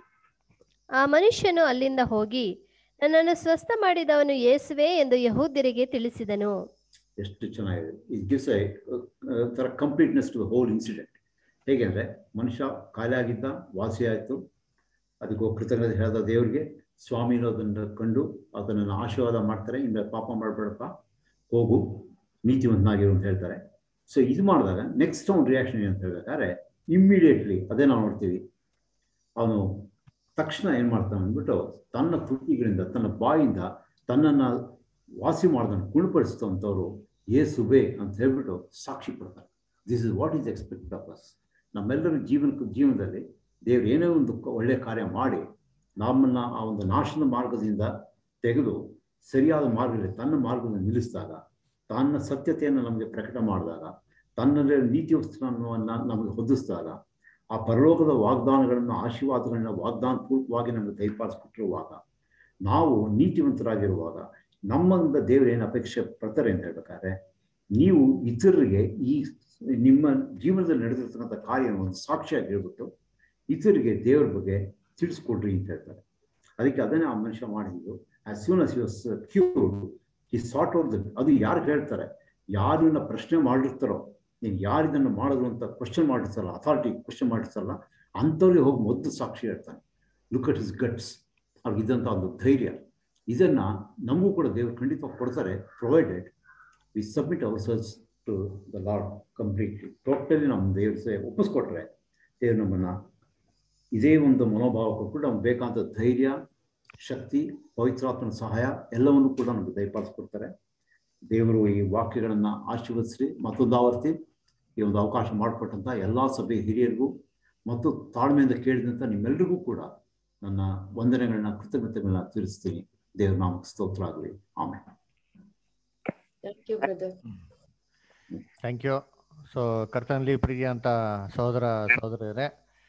ಆ ಮನುಷ್ಯನು ಅಲ್ಲಿಂದ ಹೋಗಿ ನನ್ನನ್ನು ಸ್ವಸ್ಥ ಮಾಡಿದವನು ಯೇಸುವೆ ಎಂದು ಯಹೂದ್ಯರಿಗೆ ತಿಳಿಸಿದನು ಎಷ್ಟು ಚೆನ್ನಾಗಿದೆ ಇಟ್ ಗಿವ್ಸ್ ಎ ಥರ completeness to the whole incident ಹೇಗೆ ಅಂದರೆ ಮನುಷ್ಯ ಖಾಲಿ ಆಗಿದ್ದ ವಾಸಿ ಆಯಿತು ಅದಕ್ಕೆ ಕೃತಜ್ಞತೆ ಹೇಳಿದ ದೇವರಿಗೆ ಸ್ವಾಮಿನ ಅದನ್ನು ಕಂಡು ಅದನ್ನು ಆಶೀರ್ವಾದ ಮಾಡ್ತಾರೆ ಇನ್ನು ಪಾಪ ಮಾಡಬೇಡಪ್ಪ ಹೋಗು ನೀತಿವಂತನಾಗಿರು ಅಂತ ಹೇಳ್ತಾರೆ ಸೊ ಇದು ಮಾಡಿದಾಗ ನೆಕ್ಸ್ಟ್ ಅವ್ನ ರಿಯಾಕ್ಷನ್ ಏನಂತ ಹೇಳ್ಬೇಕಾದ್ರೆ ಇಮ್ಮಿಡಿಯೇಟ್ಲಿ ಅದೇ ನಾವು ನೋಡ್ತೀವಿ ಅವನು ತಕ್ಷಣ ಏನು ಮಾಡ್ತಾನೆ ಅಂದ್ಬಿಟ್ಟು ತನ್ನ ತುಟಿಗಳಿಂದ ತನ್ನ ಬಾಯಿಂದ ತನ್ನನ್ನು ವಾಸಿ ಮಾಡೋದನ್ನು ಗುಣಪಡಿಸಿದಂಥವ್ರು ಯೇಸುವೆ ಅಂತ ಹೇಳ್ಬಿಟ್ಟು ಸಾಕ್ಷಿ ಕೊಡ್ತಾರೆ this is what is expected of us ನಮ್ಮೆಲ್ಲರ ಜೀವನ ಜೀವನದಲ್ಲಿ ದೇವ್ರು ಏನೇ ಒಂದು ಕ- ಒಳ್ಳೆಯ ಕಾರ್ಯ ಮಾಡಿ ನಮ್ಮನ್ನ ಆ ಒಂದು ನಾಶದ ಮಾರ್ಗದಿಂದ ತೆಗೆದು ಸರಿಯಾದ ಮಾರ್ಗದಲ್ಲಿ ತನ್ನ ಮಾರ್ಗದಲ್ಲಿ ನಿಲ್ಲಿಸಿದಾಗ ತನ್ನ ಸತ್ಯತೆಯನ್ನು ನಮಗೆ ಪ್ರಕಟ ಮಾಡಿದಾಗ ತನ್ನಲ್ಲಿ ನೀತಿ ವಸ್ತ್ರವನ್ನು ನಮಗೆ ಹೊದಿಸಿದಾಗ ಆ ಪರಲೋಕದ ವಾಗ್ದಾನಗಳನ್ನು ಆಶೀರ್ವಾದಗಳನ್ನ ವಾಗ್ದಾನ ಪೂರ್ವಕವಾಗಿ ನಮಗೆ ದಯಪಾಲಿಸ್ಕೊಟ್ಟಿರುವಾಗ ನಾವು ನೀತಿವಂತರಾಗಿರುವಾಗ ನಮ್ಮಿಂದ ದೇವರು ಏನು ಅಪೇಕ್ಷೆ ಪಡ್ತಾರೆ ಅಂತ ಹೇಳ್ಬೇಕಾದ್ರೆ ನೀವು ಇತರರಿಗೆ ಈ ನಿಮ್ಮ ಜೀವನದಲ್ಲಿ ನಡೆದಿರ್ತಕ್ಕಂಥ ಕಾರ್ಯ ಒಂದು ಸಾಕ್ಷಿಯಾಗಿ ಹೇಳ್ಬಿಟ್ಟು ಇತರಿಗೆ ದೇವರ ಬಗ್ಗೆ ತಿಳಿಸ್ಕೊಡ್ರಿ ಅಂತ ಹೇಳ್ತಾರೆ ಅದಕ್ಕೆ ಅದನ್ನೇ ಆ ಮನುಷ್ಯ ಮಾಡಿದ್ದು as soon as he was cured ಈ ಸಾರ್ಟ್ ಔಟ್ ಅದು ಯಾರು ಹೇಳ್ತಾರೆ ಯಾರನ್ನ ಪ್ರಶ್ನೆ ಮಾಡಿರ್ತಾರೋ ನೀನು ಯಾರು ಇದನ್ನು ಮಾಡಿದ್ರು ಅಂತ ಕ್ವಶನ್ ಮಾಡಿರ್ತಾರಲ್ಲ ಅಥಾರಿಟಿ ಕ್ವಶನ್ ಮಾಡಿರ್ತಾರಲ್ಲ ಅಂಥವ್ರಿಗೆ ಹೋಗಿ ಮೊದಲು ಸಾಕ್ಷಿ ಹೇಳ್ತಾನೆ ಲುಕ್ ಅಟ್ ಹಿಸ್ ಗಟ್ಸ್ ಅವ್ರಿಗೆ ಇದ್ದಂಥ ಒಂದು ಧೈರ್ಯ ಇದನ್ನ ನಮಗೂ ಕೂಡ ದೇವರು ಖಂಡಿತವಾಗಿ ಕೊಡ್ತಾರೆ provided we submit our selves to the Lord completely totally ನಮ್ಮ ದೇವ್ರ ಸೇ ಒಪ್ಪಿಸ್ಕೊಟ್ರೆ ದೇವ್ರು ನಮ್ಮನ್ನ ಇದೇ ಒಂದು ಮನೋಭಾವಕ್ಕೂ ಕೂಡ ನಮ್ಗೆ ಬೇಕಾದಂಥ ಧೈರ್ಯ ಶಕ್ತಿ ಪವಿತ್ರಾತ್ಮನ ಸಹಾಯ ಎಲ್ಲವನ್ನು ಕೂಡ ನಮಗೆ ದಯಪಾಲಿಸ್ಕೊಡ್ತಾರೆ ದೇವರು ಈ ವಾಕ್ಯಗಳನ್ನ ಆಶೀರ್ವದಿಸ್ರಿ ಮತ್ತೊಂದು ಆವರ್ತಿ ಈ ಒಂದು ಅವಕಾಶ ಮಾಡಿಕೊಟ್ಟಂತ ಎಲ್ಲಾ ಸಭೆ ಹಿರಿಯರಿಗೂ ಮತ್ತು ತಾಳ್ಮೆಯಿಂದ ಕೇಳಿದಂಥ ನಿಮ್ಮೆಲ್ಲರಿಗೂ ಕೂಡ ನನ್ನ ವಂದನೆಗಳನ್ನ ಕೃತಜ್ಞತೆಗಳನ್ನ ತಿಳಿಸ್ತೀನಿ ದೇವ್ರ ನಾಮಕ್ಕೆ ಸ್ತೋತ್ರ ಆಗಲಿ ಆಮೇಲೆ thank you brother thank you so ಕರ್ತನಲ್ಲಿ ಪ್ರೀತಿ ಅಂತ ಸಹೋದರ ಸಹೋದರಿಯರೇ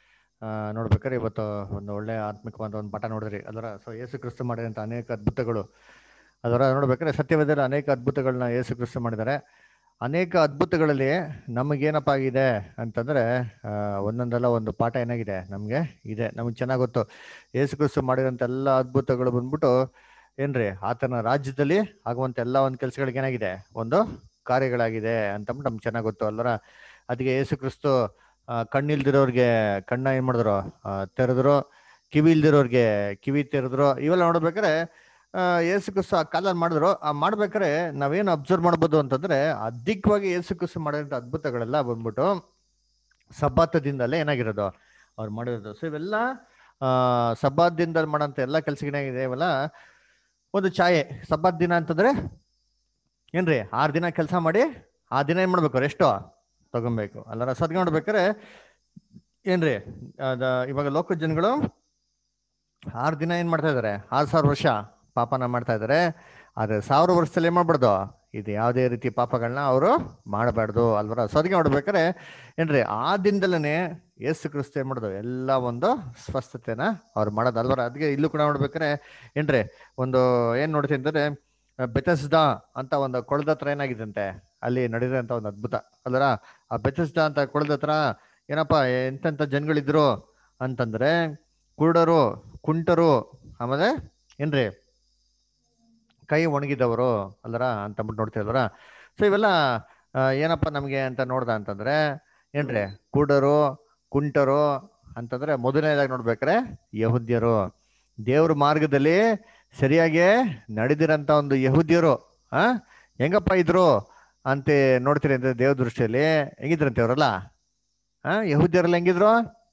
ಆ, ನೋಡ್ಬೇಕಾದ್ರೆ ಇವತ್ತು ಒಂದು ಒಳ್ಳೆ ಆತ್ಮಿಕವಾದ ಒಂದು ಪಾಠ ನೋಡಿದ್ರಿ ಅದರ ಸೊ ಯೇಸು ಕ್ರಿಸ್ತು ಮಾಡಿದಂಥ ಅನೇಕ ಅದ್ಭುತಗಳು ಅದರ ನೋಡ್ಬೇಕಾದ್ರೆ ಸತ್ಯವೇದಲ್ಲಿ ಅನೇಕ ಅದ್ಭುತಗಳನ್ನ ಯೇಸು ಕ್ರಿಸ್ತು ಮಾಡಿದ್ದಾರೆ ಅನೇಕ ಅದ್ಭುತಗಳಲ್ಲಿ ನಮಗೇನಪ್ಪ ಆಗಿದೆ ಅಂತಂದ್ರೆ ಆ, ಒಂದೊಂದಲ್ಲ ಒಂದು ಪಾಠ ಏನಾಗಿದೆ ನಮಗೆ ಇದೆ ನಮಗೆ ಚೆನ್ನಾಗಿ ಗೊತ್ತು ಯೇಸು ಕ್ರಿಸ್ತು ಮಾಡಿರೋಂಥ ಎಲ್ಲ ಅದ್ಭುತಗಳು ಬಂದ್ಬಿಟ್ಟು ಏನ್ರಿ ಆತನ ರಾಜ್ಯದಲ್ಲಿ ಆಗುವಂತ ಎಲ್ಲ ಒಂದು ಕೆಲ್ಸಗಳಿಗೆ ಏನಾಗಿದೆ ಒಂದು ಕಾರ್ಯಗಳಾಗಿದೆ ಅಂತಂದ್ಬಿಟ್ಟು ನಮ್ಗೆ ಚೆನ್ನಾಗಿ ಗೊತ್ತು ಅಲ್ಲರ ಅದಕ್ಕೆ ಯೇಸು ಕ್ರಿಸ್ತು ಆ, ಕಣ್ಣಿಲ್ದಿರೋರ್ಗೆ ಕಣ್ಣ ಏನ್ ಮಾಡಿದ್ರು ಆ, ತೆರೆದ್ರು ಕಿವಿ ಇಲ್ದಿರೋರ್ಗೆ ಕಿವಿ ತೆರೆದ್ರು ಇವೆಲ್ಲ ನೋಡ್ಬೇಕಾದ್ರೆ ಆ, ಯೇಸು ಕ್ರಿಸ್ತು ಆ ಕಾಲದಲ್ಲಿ ಮಾಡಿದ್ರು ಆ ಮಾಡ್ಬೇಕಾದ್ರೆ ನಾವೇನು ಅಬ್ಸರ್ವ್ ಮಾಡ್ಬೋದು ಅಂತಂದ್ರೆ ಅಧಿಕವಾಗಿ ಯೇಸು ಕ್ರಿಸ್ತು ಮಾಡಿದಂಥ ಅದ್ಭುತಗಳೆಲ್ಲ ಬಂದ್ಬಿಟ್ಟು ಸಬ್ಬಾತದಿಂದಲೇ ಏನಾಗಿರೋದು ಅವ್ರು ಮಾಡಿರೋದು ಸೊ ಇವೆಲ್ಲ ಆ ಸಬ್ಬಾತ್ ಮಾಡೋಂಥ ಎಲ್ಲ ಕೆಲ್ಸಗಳೇನಾಗಿದೆ ಇವೆಲ್ಲ ಒಂದು ಛಾಯೆ ಸಬ್ಬಾತ್ ದಿನ ಅಂತಂದ್ರೆ ಏನ್ರಿ ಆರು ದಿನ ಕೆಲಸ ಮಾಡಿ ಆ ದಿನ ಏನ್ ಮಾಡ್ಬೇಕು ರೆಸ್ಟು ತಗೊಬೇಕು ಅಲ್ಲರ ಸದ್ಗ ನೋಡ್ಬೇಕಾರೆ ಏನ್ರಿ ಅದ ಇವಾಗ ಲೋಕ ಜನಗಳು ಆರು ದಿನ ಏನ್ ಮಾಡ್ತಾ ಇದಾರೆ ಆರು ಸಾವಿರ ವರ್ಷ ಪಾಪನ ಮಾಡ್ತಾ ಇದಾರೆ ಆದ್ರೆ ಸಾವಿರ ವರ್ಷದಲ್ಲಿ ಏನ್ ಮಾಡ್ಬಾರ್ದು ಇದು ಯಾವುದೇ ರೀತಿ ಪಾಪಗಳನ್ನ ಅವರು ಮಾಡಬಾರ್ದು ಅಲ್ವರ ಸದ್ಗೆ ನೋಡ್ಬೇಕಾರೆ ಏನ್ರಿ ಆ ದಿನದಲ್ಲೇ ಯೇಸು ಕ್ರಿಸ್ತು ಏನ್ ಮಾಡೋದು ಎಲ್ಲ ಒಂದು ಸ್ವಸ್ಥತೆನ ಅವ್ರು ಮಾಡೋದು ಅಲ್ವರ ಅದಕ್ಕೆ ಇಲ್ಲೂ ಕೂಡ ನೋಡ್ಬೇಕಾರೆ ಏನ್ರಿ ಒಂದು ಏನ್ ನೋಡ್ತೀನಿ ಅಂತಂದ್ರೆ ಬೆತಸ್ದ ಅಂತ ಒಂದು ಕೊಳದ ಹತ್ರ ಏನಾಗಿದಂತೆ ಅಲ್ಲಿ ನಡೆದಂತ ಒಂದು ಅದ್ಭುತ ಅಲ್ವರ ಆ ಬೆತಸ್ದ ಅಂತ ಕೊಳದ ಹತ್ರ ಏನಪ್ಪ ಎಂತೆಂತ ಜನಗಳಿದ್ರು ಅಂತಂದ್ರೆ ಕುರುಡರು ಕುಂಟರು ಆಮೇಲೆ ಏನ್ರಿ ಕೈ ಒಣಗಿದವರು ಅಲ್ಲರ ಅಂತ ಅಂದ್ಬಿಟ್ಟು ನೋಡ್ತಿಲ್ವರ ಸೊ ಇವೆಲ್ಲ ಆ, ಏನಪ್ಪ ನಮಗೆ ಅಂತ ನೋಡ್ದ ಅಂತಂದ್ರೆ ಏನ್ರಿ ಕುರುಡರು ಕುಂಟರು ಅಂತಂದ್ರೆ ಮೊದಲನೇದಾಗಿ ನೋಡ್ಬೇಕಾರೆ ಯಹುದ್ಯರು ದೇವ್ರ ಮಾರ್ಗದಲ್ಲಿ ಸರಿಯಾಗಿ ನಡೆದಿರಂತ ಒಂದು ಯಹುದ್ಯರು ಆ ಹೆಂಗಪ್ಪ ಇದ್ರು ಅಂತ ನೋಡ್ತೀರಿ ಅಂದ್ರೆ ದೇವ್ರ ದೃಷ್ಟಿಯಲ್ಲಿ ಹೆಂಗಿದ್ರಂತೆ ಅವರಲ್ಲ ಆ ಯಹುದ್ಯರೆಲ್ಲ ಹೆಂಗಿದ್ರು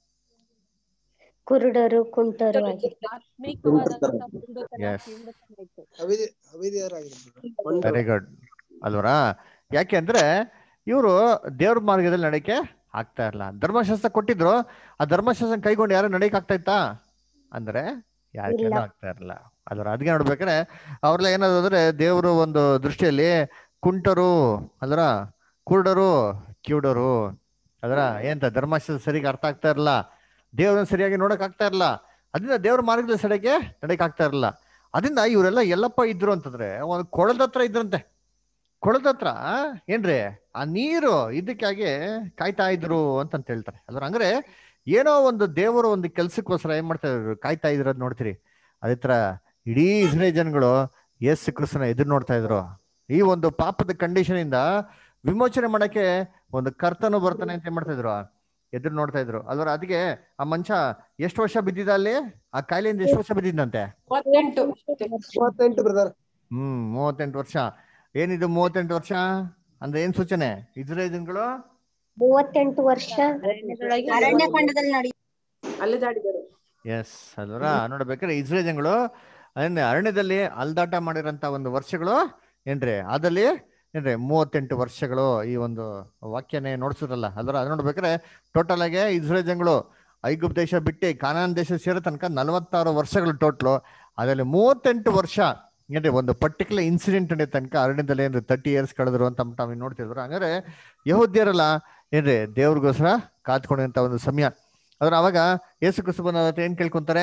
ಕುರುಡರು ಕುಂಟರು ಆಗಿ ಆತ್ಮಿಕವಾದಂತ ಕುರುಡುತನ, Yes. ಕಿವುಡುತನ ಇತ್ತು. ಅವಿದೆ ಅವಿದೆಯರಾಗಿದ್ರು ವೆರಿ ಗುಡ್ ಅಲ್ವರಾ ಯಾಕೆ ಅಂದ್ರೆ ಇವರು ದೇವ್ರ ಮಾರ್ಗದಲ್ಲಿ ನಡೆಯಕ್ಕೆ ಆಗ್ತಾ ಇರಲ್ಲ ಧರ್ಮಶಾಸ್ತ್ರ ಕೊಟ್ಟಿದ್ರು ಆ ಧರ್ಮಶಾಸ್ತ್ರ ಕೈಗೊಂಡು ಯಾರು ನಡೆಯಕ್ ಆಗ್ತಾ ಇತ್ತಾ ಅಂದ್ರೆ ಯಾರ ಇಲ್ಲ. ಆಗ್ತಾ ಇರಲ್ಲ ಅಲ್ವರ ಅದಕ್ಕೆ ನೋಡ್ಬೇಕಾರೆ ಅವ್ರೆಲ್ಲ ಏನಾದ್ರು ಅಂದ್ರೆ ದೇವರು ಒಂದು ದೃಷ್ಟಿಯಲ್ಲಿ ಕುಂಟರು ಅಲ್ವರ ಕುರುಡರು ಕಿವುಡರು ಅದರ ಏನಂತ ಧರ್ಮಶಾಸ್ತ್ರ ಸರಿಯಾಗಿ ಅರ್ಥ ಆಗ್ತಾ ಇರಲ್ಲ ದೇವ್ರನ್ನ ಸರಿಯಾಗಿ ನೋಡಕ್ ಆಗ್ತಾ ಇರಲ್ಲ ಅದರಿಂದ ದೇವ್ರ ಮಾರ್ಗದಲ್ಲಿ ಸರಿಯಾಗಿ ನಡೆಯಕ್ ಆಗ್ತಾ ಇರಲ್ಲ ಅದರಿಂದ ಇವರೆಲ್ಲ ಎಲ್ಲಪ್ಪ ಇದ್ರು ಅಂತಂದ್ರೆ ಒಂದು ಕೊಳದ ಹತ್ರ ಇದ್ರಂತೆ ಕೊಳದ ಹತ್ರ ಏನ್ರಿ ಆ ನೀರು ಇದಕ್ಕಾಗಿ ಕಾಯ್ತಾ ಇದ್ರು ಅಂತಂತ ಹೇಳ್ತಾರೆ ಅದ್ರ ಅಂದ್ರೆ ಏನೋ ಒಂದು ದೇವರು ಒಂದು ಕೆಲ್ಸಕ್ಕೋಸ್ಕರ ಏನ್ ಮಾಡ್ತಾ ಇದ್ರು ಕಾಯ್ತಾ ಇದ್ರದ್ ನೋಡ್ತೀರಿ ಅದೇ ತರ ಇಡೀ ಇಸ್ರೇಲ್ ಜನಗಳು ಯೇಸು ಕ್ರಿಸ್ತನ ಎದುರು ನೋಡ್ತಾ ಇದ್ರು ಈ ಒಂದು ಪಾಪದ ಕಂಡೀಷನ್ ಇಂದ ವಿಮೋಚನೆ ಮಾಡಕ್ಕೆ ಒಂದು ಕರ್ತನು ಬರ್ತಾನೆ ಅಂತ ಏನ್ ಮಾಡ್ತಾ ಇದ್ರು ಎದುರು ನೋಡ್ತಾ ಇದ್ರು ಅಲ್ವರ ಅದಕ್ಕೆ ಆ ಮನುಷ್ಯ ಎಷ್ಟು ವರ್ಷ ಬಿದ್ದಿದ್ದ ಅಲ್ಲಿ ಆ ಕಾಯಿಲೆಯಿಂದ ಎಷ್ಟು ವರ್ಷ ಬಿದ್ದಿದ್ದಂತೆ ಮೂವತ್ತೆಂಟು ಮೂವತ್ತೆಂಟು ಬ್ರದರ್ ಹ್ಮ್ ಮೂವತ್ತೆಂಟು ವರ್ಷ ಏನಿದು ಮೂವತ್ತೆಂಟು ವರ್ಷ ಅಂದ್ರೆ ಏನ್ ಸೂಚನೆ ಇಸ್ರೇಲ್ ಜನಗಳು ಮೂವತ್ತೆಂಟು ವರ್ಷ ಅರಣ್ಯಕಾಂಡದಲ್ಲಿ ನಡಿ ಅಲೆದಾಡಿದರು ಎಸ್ ಅಲ್ವರ ನೋಡ್ಬೇಕಾದ್ರೆ ಇಸ್ರೇಲ್ ಜನಗಳು ಅದನ್ನೇ ಅರಣ್ಯದಲ್ಲಿ ಅಲ್ದಾಟ ಮಾಡಿರೋಂತ ಒಂದು ವರ್ಷಗಳು ಏನ್ರಿ ಅದಲ್ಲಿ ಏನ್ರಿ ಮೂವತ್ತೆಂಟು ವರ್ಷಗಳು ಈ ಒಂದು ವಾಕ್ಯನೇ ನೋಡ್ಸಿರಲ್ಲ ಅಲ್ವರ ಅದ್ ನೋಡ್ಬೇಕಾದ್ರೆ ಟೋಟಲ್ ಆಗಿ ಇಸ್ರೇಲ್ ಜನಗಳು ಐಗುಪ್ತ ದೇಶ ಬಿಟ್ಟು ಕಾನಾನ್ ದೇಶ ಸೇರೋ ತನಕ ನಲವತ್ತಾರು ವರ್ಷಗಳು ಟೋಟ್ಲು ಅದರಲ್ಲಿ ಮೂವತ್ತೆಂಟು ವರ್ಷ ಏನ್ರಿ ಒಂದು ಪರ್ಟಿಕ್ಯುಲರ್ ಇನ್ಸಿಡೆಂಟ್ ನಡೆಯ ತನಕ ಅರಣ್ಯದಲ್ಲಿ ಏನ್ರಿ ತರ್ಟಿ ಇಯರ್ಸ್ ಕಳೆದ್ರು ಅಂತ ನಾವು ನೋಡ್ತಿದ್ರು ಹಂಗಾರೆ ಯಹೋದ್ಯರಲ್ಲ ಏನ್ರಿ ದೇವ್ರಿಗೋಸ್ಕರ ಕಾತ್ಕೊಂಡಂತ ಒಂದು ಸಮಯ ಅದ್ರ ಅವಾಗ ಯೇಸು ಕ್ರಿಸ್ತು ಬಂದ ಹತ್ರ ಏನ್ ಕೇಳ್ಕೊಂತಾರೆ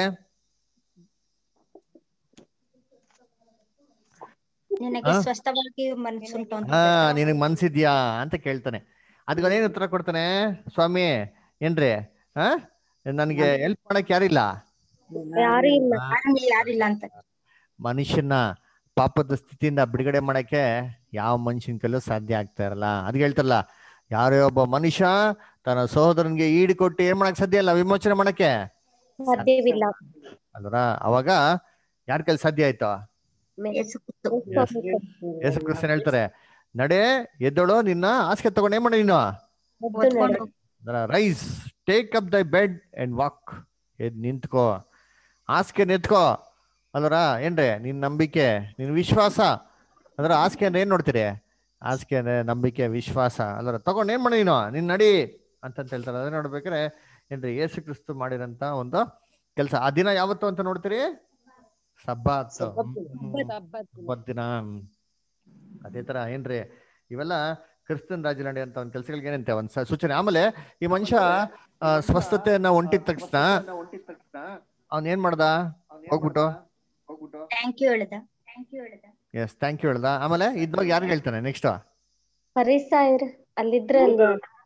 ನಿನಗೆ ಹಾ? ಸ್ವಸ್ಥವಾಗಿ ಮನಸ್ಸುಂಟು ಅಂತ ಹಾ ನಿನಗ್ ಮನ್ಸಿದ್ಯಾ ಅಂತ ಕೇಳ್ತಾನೆ ಅದಕ್ಕೆ ಏನ್ ಉತ್ತರ ಕೊಡ್ತಾನೆ ಸ್ವಾಮಿ ಏನ್ರಿ ಹಾ ನನ್ಗೆ ಹೆಲ್ಪ್ ಮಾಡಕ್ ಯಾರಿಲ್ಲ ಯಾರು ಇಲ್ಲ ಯಾರಿಲ್ಲ ಅಂತ ಮನುಷ್ಯನ ಪಾಪದ ಸ್ಥಿತಿಯಿಂದ ಬಿಡುಗಡೆ ಮಾಡಕ್ಕೆ ಯಾವ ಮನುಷ್ಯನ ಕೈಲೂ ಸಾಧ್ಯ ಆಗ್ತಾ ಇರಲ್ಲ ಅದ್ ಹೇಳ್ತಾರಲ್ಲ ಯಾರೇ ಒಬ್ಬ ಮನುಷ್ಯ ತನ್ನ ಸಹೋದರನ್ಗೆ ಈಡು ಕೊಟ್ಟು ಏನ್ ಮಾಡಕ್ ಸಾಧ್ಯ ಇಲ್ಲ ವಿಮೋಚನೆ ಮಾಡಕ್ಕೆ ಸಾಧ್ಯವಿಲ್ಲ ಅಲ್ವರ ಅವಾಗ ಯಾರ ಕೈಲಿ ಸಾಧ್ಯ ಆಯ್ತು ಯೇಸು ಕ್ರಿಸ್ತು. ಯೇಸು ಕ್ರಿಸ್ತನ್ ಹೇಳ್ತಾರೆ ನಡೆ ಎದ್ದಳು ನಿನ್ನ ಹಾಸಿಗೆ ತಗೊಂಡು ಏನ್ ಮಾಡಿ ನೀನು ಎದ್ದು ನಡೆ. Rise take up thy bed and walk ಎದ್ ನಿಂತ್ಕೋ ಹಾಸಿಗೆ ನಿಂತ್ಕೋ ಅಲ್ವರ ಏನ್ರಿ ನಿನ್ ನಂಬಿಕೆ ನಿನ್ ವಿಶ್ವಾಸ ಅಂದ್ರೆ ಹಾಸಿಗೆ ಅಂದ್ರೆ ಏನ್ ನೋಡ್ತೀರಿ ಹಾಸಿಗೆ ಅಂದ್ರೆ ನಂಬಿಕೆ ವಿಶ್ವಾಸ ಅಲ್ವರ ತಗೊಂಡ್ ಏನ್ ಮಾಡಿ ನೀನು ನಿನ್ ನಡಿ ಅಂತಂತ ಹೇಳ್ತಾರೆ ಅದೇ ನೋಡ್ಬೇಕಾರೆ ಏನ್ರಿ ಯೇಸು ಕ್ರಿಸ್ತು ಮಾಡಿರಂತ ಒಂದು ಕೆಲಸ ಆ ದಿನ ಯಾವತ್ತು ಅಂತ ನೋಡ್ತೀರಿ ಸಬ್ಬಾತ್ ಸಬ್ಬತ್. ಹ್ಮ್. ಸಬ್ಬತ್ ದಿನ. ಸಬ್ಬತ್ ದಿನ ಅದೇ ತರ ಏನ್ರಿ ಇವೆಲ್ಲ ಕ್ರಿಸ್ತನ್ ರಾಜನಡೆ ಅಂತ ಒಂದು ಕೆಲಸಗಳಿಗೆ ಏನಂತೆ ಒಂದು ಸ- ಸೂಚನೆ ಆಮೇಲೆ ಈ ಮನುಷ್ಯ ಆ, ಸ್ವಸ್ಥತೆಯನ್ನ ಹೊಂಟಿದ ತಕ್ಷಣ ಅವ್ನ್ ಏನ್ ಮಾಡ್ದ ಹೋಗ್ಬಿಟ್ಟು ಥ್ಯಾಂಕ್ ಯು ಹೇಳ್ದ ಥ್ಯಾಂಕ್ ಯು ಹೇಳ್ದ ಎಸ್ ಥ್ಯಾಂಕ್ ಯು ಹೇಳ್ದ ಆಮೇಲೆ ಇದ್ವಾಗ ಯಾರಿಗೆ ಹೇಳ್ತಾನೆ ನೆಕ್ಸ್ಟ್ ಪರಿಸಾಯರ್ ಅಲ್ಲಿದ್ರಲ್ಲ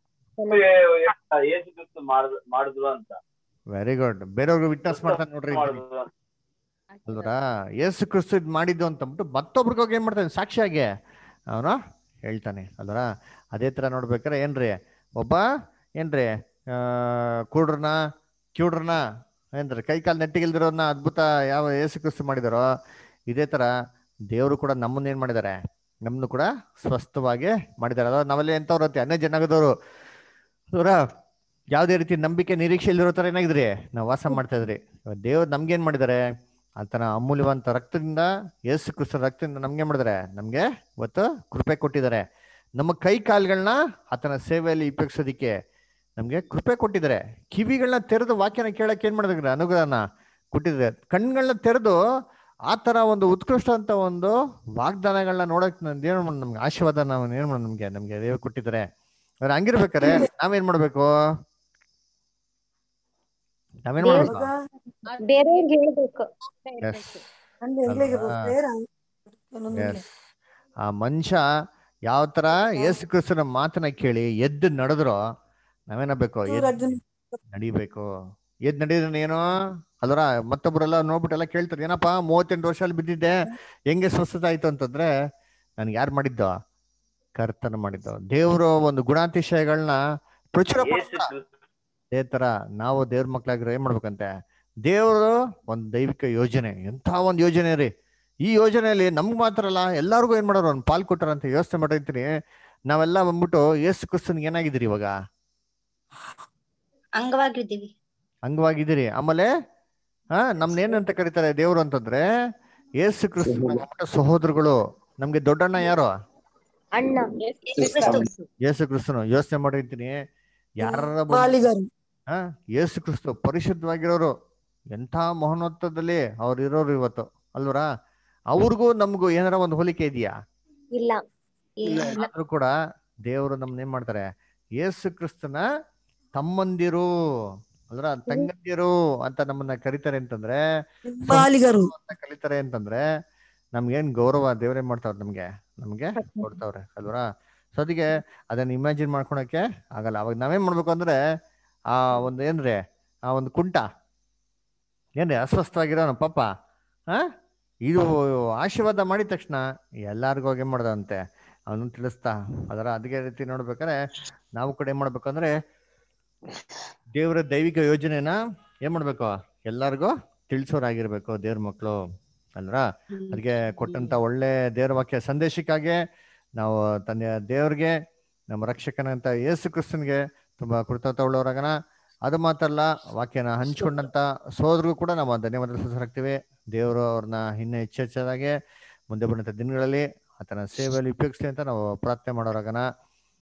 ಏಸು ಕ್ರಿಸ್ತು ಮಾಡಿದ್ ಮಾಡಿದ್ರು ಅಂತ ವೆರಿ ಗುಡ್ ಬೇರೆಯವ್ರಿಗೆ ವಿಟ್ನೆಸ್ ಮಾಡ್ತಾನೆ ನೋಡ್ರಿ ಇಲ್ಲಿ. ಮಾಡಿದ್ರು ಅಂತ. ಅಲ್ವರಾ ಯೇಸು ಕ್ರಿಸ್ತು ಇದ್ ಮಾಡಿದ್ದು ಅಂತ ಅಂದ್ಬಿಟ್ಟು ಮತ್ತೊಬ್ರಿಗೆ ಹೋಗಿ ಏನ್ ಮಾಡ್ತಾನೆ ಸಾಕ್ಷಿಯಾಗಿ ಅವನು ಹೇಳ್ತಾನೆ ಅಲ್ವರಾ ಅದೇ ತರ ನೋಡ್ಬೇಕಾರೆ ಏನ್ರಿ ಒಬ್ಬ ಏನ್ರಿ ಆ ಕುಡ್ರನ ಕಿವುಡ್ರನ ಏನ್ರಿ ಕೈ ಕಾಲು ನೆಟ್ಟಿಗಿಲ್ದಿರೋನ್ನ ಅದ್ಭುತ ಯಾವ ಯೇಸು ಕ್ರಿಸ್ತು ಮಾಡಿದಾರೋ ಇದೇ ತರ ದೇವರು ಕೂಡ ನಮ್ಮನ್ನ ಏನ್ ಮಾಡಿದ್ದಾರೆ ನಮ್ಮನ್ನು ಕೂಡ ಸ್ವಸ್ಥವಾಗಿ ಮಾಡಿದ್ದಾರೆ ಅದ ನಾವೆಲ್ಲ ಎಂತವ್ರು ಅಂತೆ ಅನ್ಯ ಜನಾಂಗದವರು ಅವರ ಯಾವುದೇ ರೀತಿ ನಂಬಿಕೆ ನಿರೀಕ್ಷೆ ಇಲ್ಲಿರೋ ತರ ಏನಾಗಿದ್ರಿ ನಾವು ವಾಸ ಮಾಡ್ತಾ ಇದ್ರಿ ದೇವ್ರು ನಮ್ಗೇನ್ ಮಾಡಿದ್ದಾರೆ ಆತನ ಅಮೂಲ್ಯವಂತ ರಕ್ತದಿಂದ ಯೇಸು ಕ್ರಿಸ್ತನ ರಕ್ತದಿಂದ ನಮ್ಗೆ ಮಾಡಿದ್ದಾರೆ ನಮ್ಗೆ ಇವತ್ತು ಕೃಪೆ ಕೊಟ್ಟಿದ್ದಾರೆ ನಮ್ಮ ಕೈ ಕಾಲ್ಗಳನ್ನ ಆತನ ಸೇವೆಯಲ್ಲಿ ಉಪಯೋಗಿಸೋದಿಕ್ಕೆ ನಮ್ಗೆ ಕೃಪೆ ಕೊಟ್ಟಿದ್ದಾರೆ ಕಿವಿಗಳನ್ನ ತೆರೆದು ವಾಕ್ಯನ ಕೇಳಕ್ ಏನ್ ಮಾಡಿದ್ರೆ ಅನುಗ್ರಹನ ಕೊಟ್ಟಿದ್ದಾರೆ ಕಣ್ಗಳನ್ನ ತೆರೆದು ಆ ತರ ಒಂದು ಉತ್ಕೃಷ್ಟ ಅಂತ ಒಂದು ವಾಗ್ದಾನಗಳನ್ನ ನೋಡಕ್ ನಮ್ಗೆ ಏನ್ ಮಾಡ್- ನಮ್ಗೆ ಆಶೀರ್ವಾದ ನಾವು ಏನ್ ಮಾಡ್ ನಮ್ಗೆ ನಮ್ಗೆ ದೇವ್ರು ಕೊಟ್ಟಿದ್ದಾರೆ ಅವ್ರು ಹಂಗಿರ್ಬೇಕಾರೆ ನಾವೇನ್ ಮಾಡ್ಬೇಕು ನಾವೇನ್ ಮಾಡ್ಬೇಕು ಬೇರೆಯವ್ರಿಗೆ ಹೇಳ್ಬೇಕು ಎಸ್ ಎಸ್ ಆ ಮನುಷ್ಯ ಯಾವ ತರ ಯೇಸು ಕ್ರಿಸ್ತನ ಮಾತನ್ನ ಕೇಳಿ ಎದ್ದು ನಡೆದ್ರು ನಾವೇನಾಗಬೇಕು ಎದ್ದು ನಡಿಬೇಕು ಎದ್ ನಡೀದ್ರೆ ಏನು ಅಲ್ವರ ಮತ್ತೊಬ್ರೆಲ್ಲ ನೋಡ್ಬಿಟ್ಟೆಲ್ಲ ಕೇಳ್ತಾರೆ ಏನಪ್ಪ ಮೂವತ್ತೆಂಟು ವರ್ಷ ಅಲ್ಲಿ ಬಿದ್ದಿದ್ದೆ ಹೆಂಗೆ ಸ್ವಸ್ಥತೆ ಆಯ್ತು ಅಂತಂದ್ರೆ ನನ್ಗೆ ಯಾರು ಮಾಡಿದ್ದು ಕರ್ತನ ಮಾಡಿದ್ದು ದೇವರು ಒಂದು ಗುಣಾತಿಶಯಗಳನ್ನ ಪ್ರಚುರ ಏಸು ಪಡಿಸ್ದ. ಕ್ರಿಸ್ತು ಅದೇ ತರ ನಾವು ದೇವ್ರ ಮಕ್ಳಾಗಿರೋ ಏನ್ ಮಾಡ್ಬೇಕಂತೆ ದೇವರು ಒಂದು ದೈವಿಕ ಯೋಜನೆ ಎಂಥ ಒಂದು ಯೋಜನೆ ರೀ ಈ ಯೋಜನೆಯಲ್ಲಿ ನಮ್ಗೆ ಮಾತ್ರ ಅಲ್ಲ ಎಲ್ಲಾರ್ಗು ಏನ್ ಮಾಡೋರು ಒಂದು ಪಾಲ್ ಕೊಟ್ಟಾರ ಅಂತ ಯೋಚನೆ ಮಾಡಿರ್ತೀನಿ ನಾವೆಲ್ಲ ಬಂದ್ಬಿಟ್ಟು ಯೇಸು ಕ್ರಿಸ್ತನ್ಗೆ ಏನಾಗಿದ್ದೀರಿ ಇವಾಗ ಅಂಗವಾಗಿದ್ದೀವಿ ಅಂಗವಾಗಿದ್ದೀರಿ ಆಮೇಲೆ ಹಾ ನಮ್ನ ಏನಂತ ಕರೀತಾರೆ ದೇವ್ರು ಅಂತಂದ್ರೆ ಯೇಸು ಕ್ರಿಸ್ತನ ಸಹೋದರಗಳು ನಮ್ಗೆ ದೊಡ್ಡಣ್ಣ ಯಾರು ಅಣ್ಣ ಕ್ರಿಸ್ತು ಯೇಸು ಕ್ರಿಸ್ತನು ಯೋಚನೆ ಮಾಡಿರ್ತೀನಿ ಯಾರ ಹಾ ಯೇಸು ಕ್ರಿಸ್ತು ಪರಿಶುದ್ಧವಾಗಿರೋರು ಎಂಥ ಮಹೋನ್ನತದಲ್ಲಿ ಅವ್ರು ಇರೋರು ಇವತ್ತು ಅಲ್ವರಾ ಅವ್ರಿಗೂ ನಮಗೂ ಏನಾರ ಒಂದು ಹೋಲಿಕೆ ಇದೆಯಾ ಇಲ್ಲ ಆದ್ರೂ ಕೂಡ ದೇವರು ನಮ್ನ ಏನ್ ಮಾಡ್ತಾರೆ ಯೇಸು ಕ್ರಿಸ್ತನ ತಮ್ಮಂದಿರು ಅಲ್ರ ತಂಗಂದಿರು ಅಂತ ನಮ್ಮನ್ನ ಕರೀತಾರೆ ಅಂತಂದ್ರೆ ಸಹೋದರರು ಅಂತ ಕರೀತಾರೆ ಅಂತಂದ್ರೆ ನಮ್ಗೇನ್ ಗೌರವ ದೇವ್ರೇನ್ ಮಾಡ್ತಾವ್ರ ನಮ್ಗೆ ನಮ್ಗೆ ಕೊಡ್ತಾವ್ರೆ ಅಲ್ವರಾ ಸೊ ಅದಕ್ಕೆ ಅದನ್ನ ಇಮ್ಯಾಜಿನ್ ಮಾಡ್ಕೊಳಕ್ಕೆ ಆಗಲ್ಲ ಅವಾಗ ನಾವೇನ್ ಮಾಡ್ಬೇಕು ಅಂದ್ರೆ ಆ ಒಂದು ಏನ್ರಿ ಆ ಒಂದು ಕುಂಟ ಏನ್ರಿ ಅಸ್ವಸ್ಥವಾಗಿರೋನು ಪಾಪ ಹಾ ಇದು ಆಶೀರ್ವಾದ ಮಾಡಿದ ತಕ್ಷಣ ಎಲ್ಲಾರ್ಗೂ ಹೋಗಿ ಏನ್ ಮಾಡ್ದಂತೆ ಅವನು ತಿಳಿಸ್ತಾ ಅದರ ಅದೇ ರೀತಿ ನೋಡ್ಬೇಕಾದ್ರೆ ನಾವು ಕೂಡ ಏನ್ ಮಾಡ್ಬೇಕಂದ್ರೆ ದೇವರ ದೈವಿಕ ಯೋಜನೆನ ಏನ್ ಮಾಡ್ಬೇಕು ಎಲ್ಲಾರ್ಗೂ ತಿಳಿಸೋರಾಗಿರ್ಬೇಕು ದೇವ್ರ ಮಕ್ಕಳು ಅಲ್ರ ಅದಕ್ಕೆ ಕೊಟ್ಟಂತ ಒಳ್ಳೆ ದೇವ್ರ ವಾಕ್ಯ ಸಂದೇಶಕ್ಕಾಗಿ ನಾವು ತಂದೆ ದೇವ್ರಿಗೆ ನಮ್ಮ ರಕ್ಷಕನಂತ ಯೇಸು ಕ್ರಿಸ್ತನ್ಗೆ ತುಂಬಾ ಕೃತಜ್ಞತ ಉಳ್ಳವರಾಗನ ಅದು ಮಾತ್ರ ಅಲ್ಲ ವಾಕ್ಯನ ಹಂಚ್ಕೊಂಡಂತ ಸೋದರಿಗೂ ಕೂಡ ನಾವು ಧನ್ಯವಾದ ಸಲ್ಲಿಸ್ತೀವಿ ದೇವರು ಅವ್ರನ್ನ ಇನ್ನೂ ಹೆಚ್ಚೆಚ್ಚಾಗಿ ಮುಂದೆ ಬಂದಂತ ದಿನಗಳಲ್ಲಿ ಆತನ ಸೇವೆಯಲ್ಲಿ ಉಪಯೋಗಿಸ್ಲಿ ಅಂತ ನಾವು ಪ್ರಾರ್ಥನೆ ಮಾಡೋರಾಗನ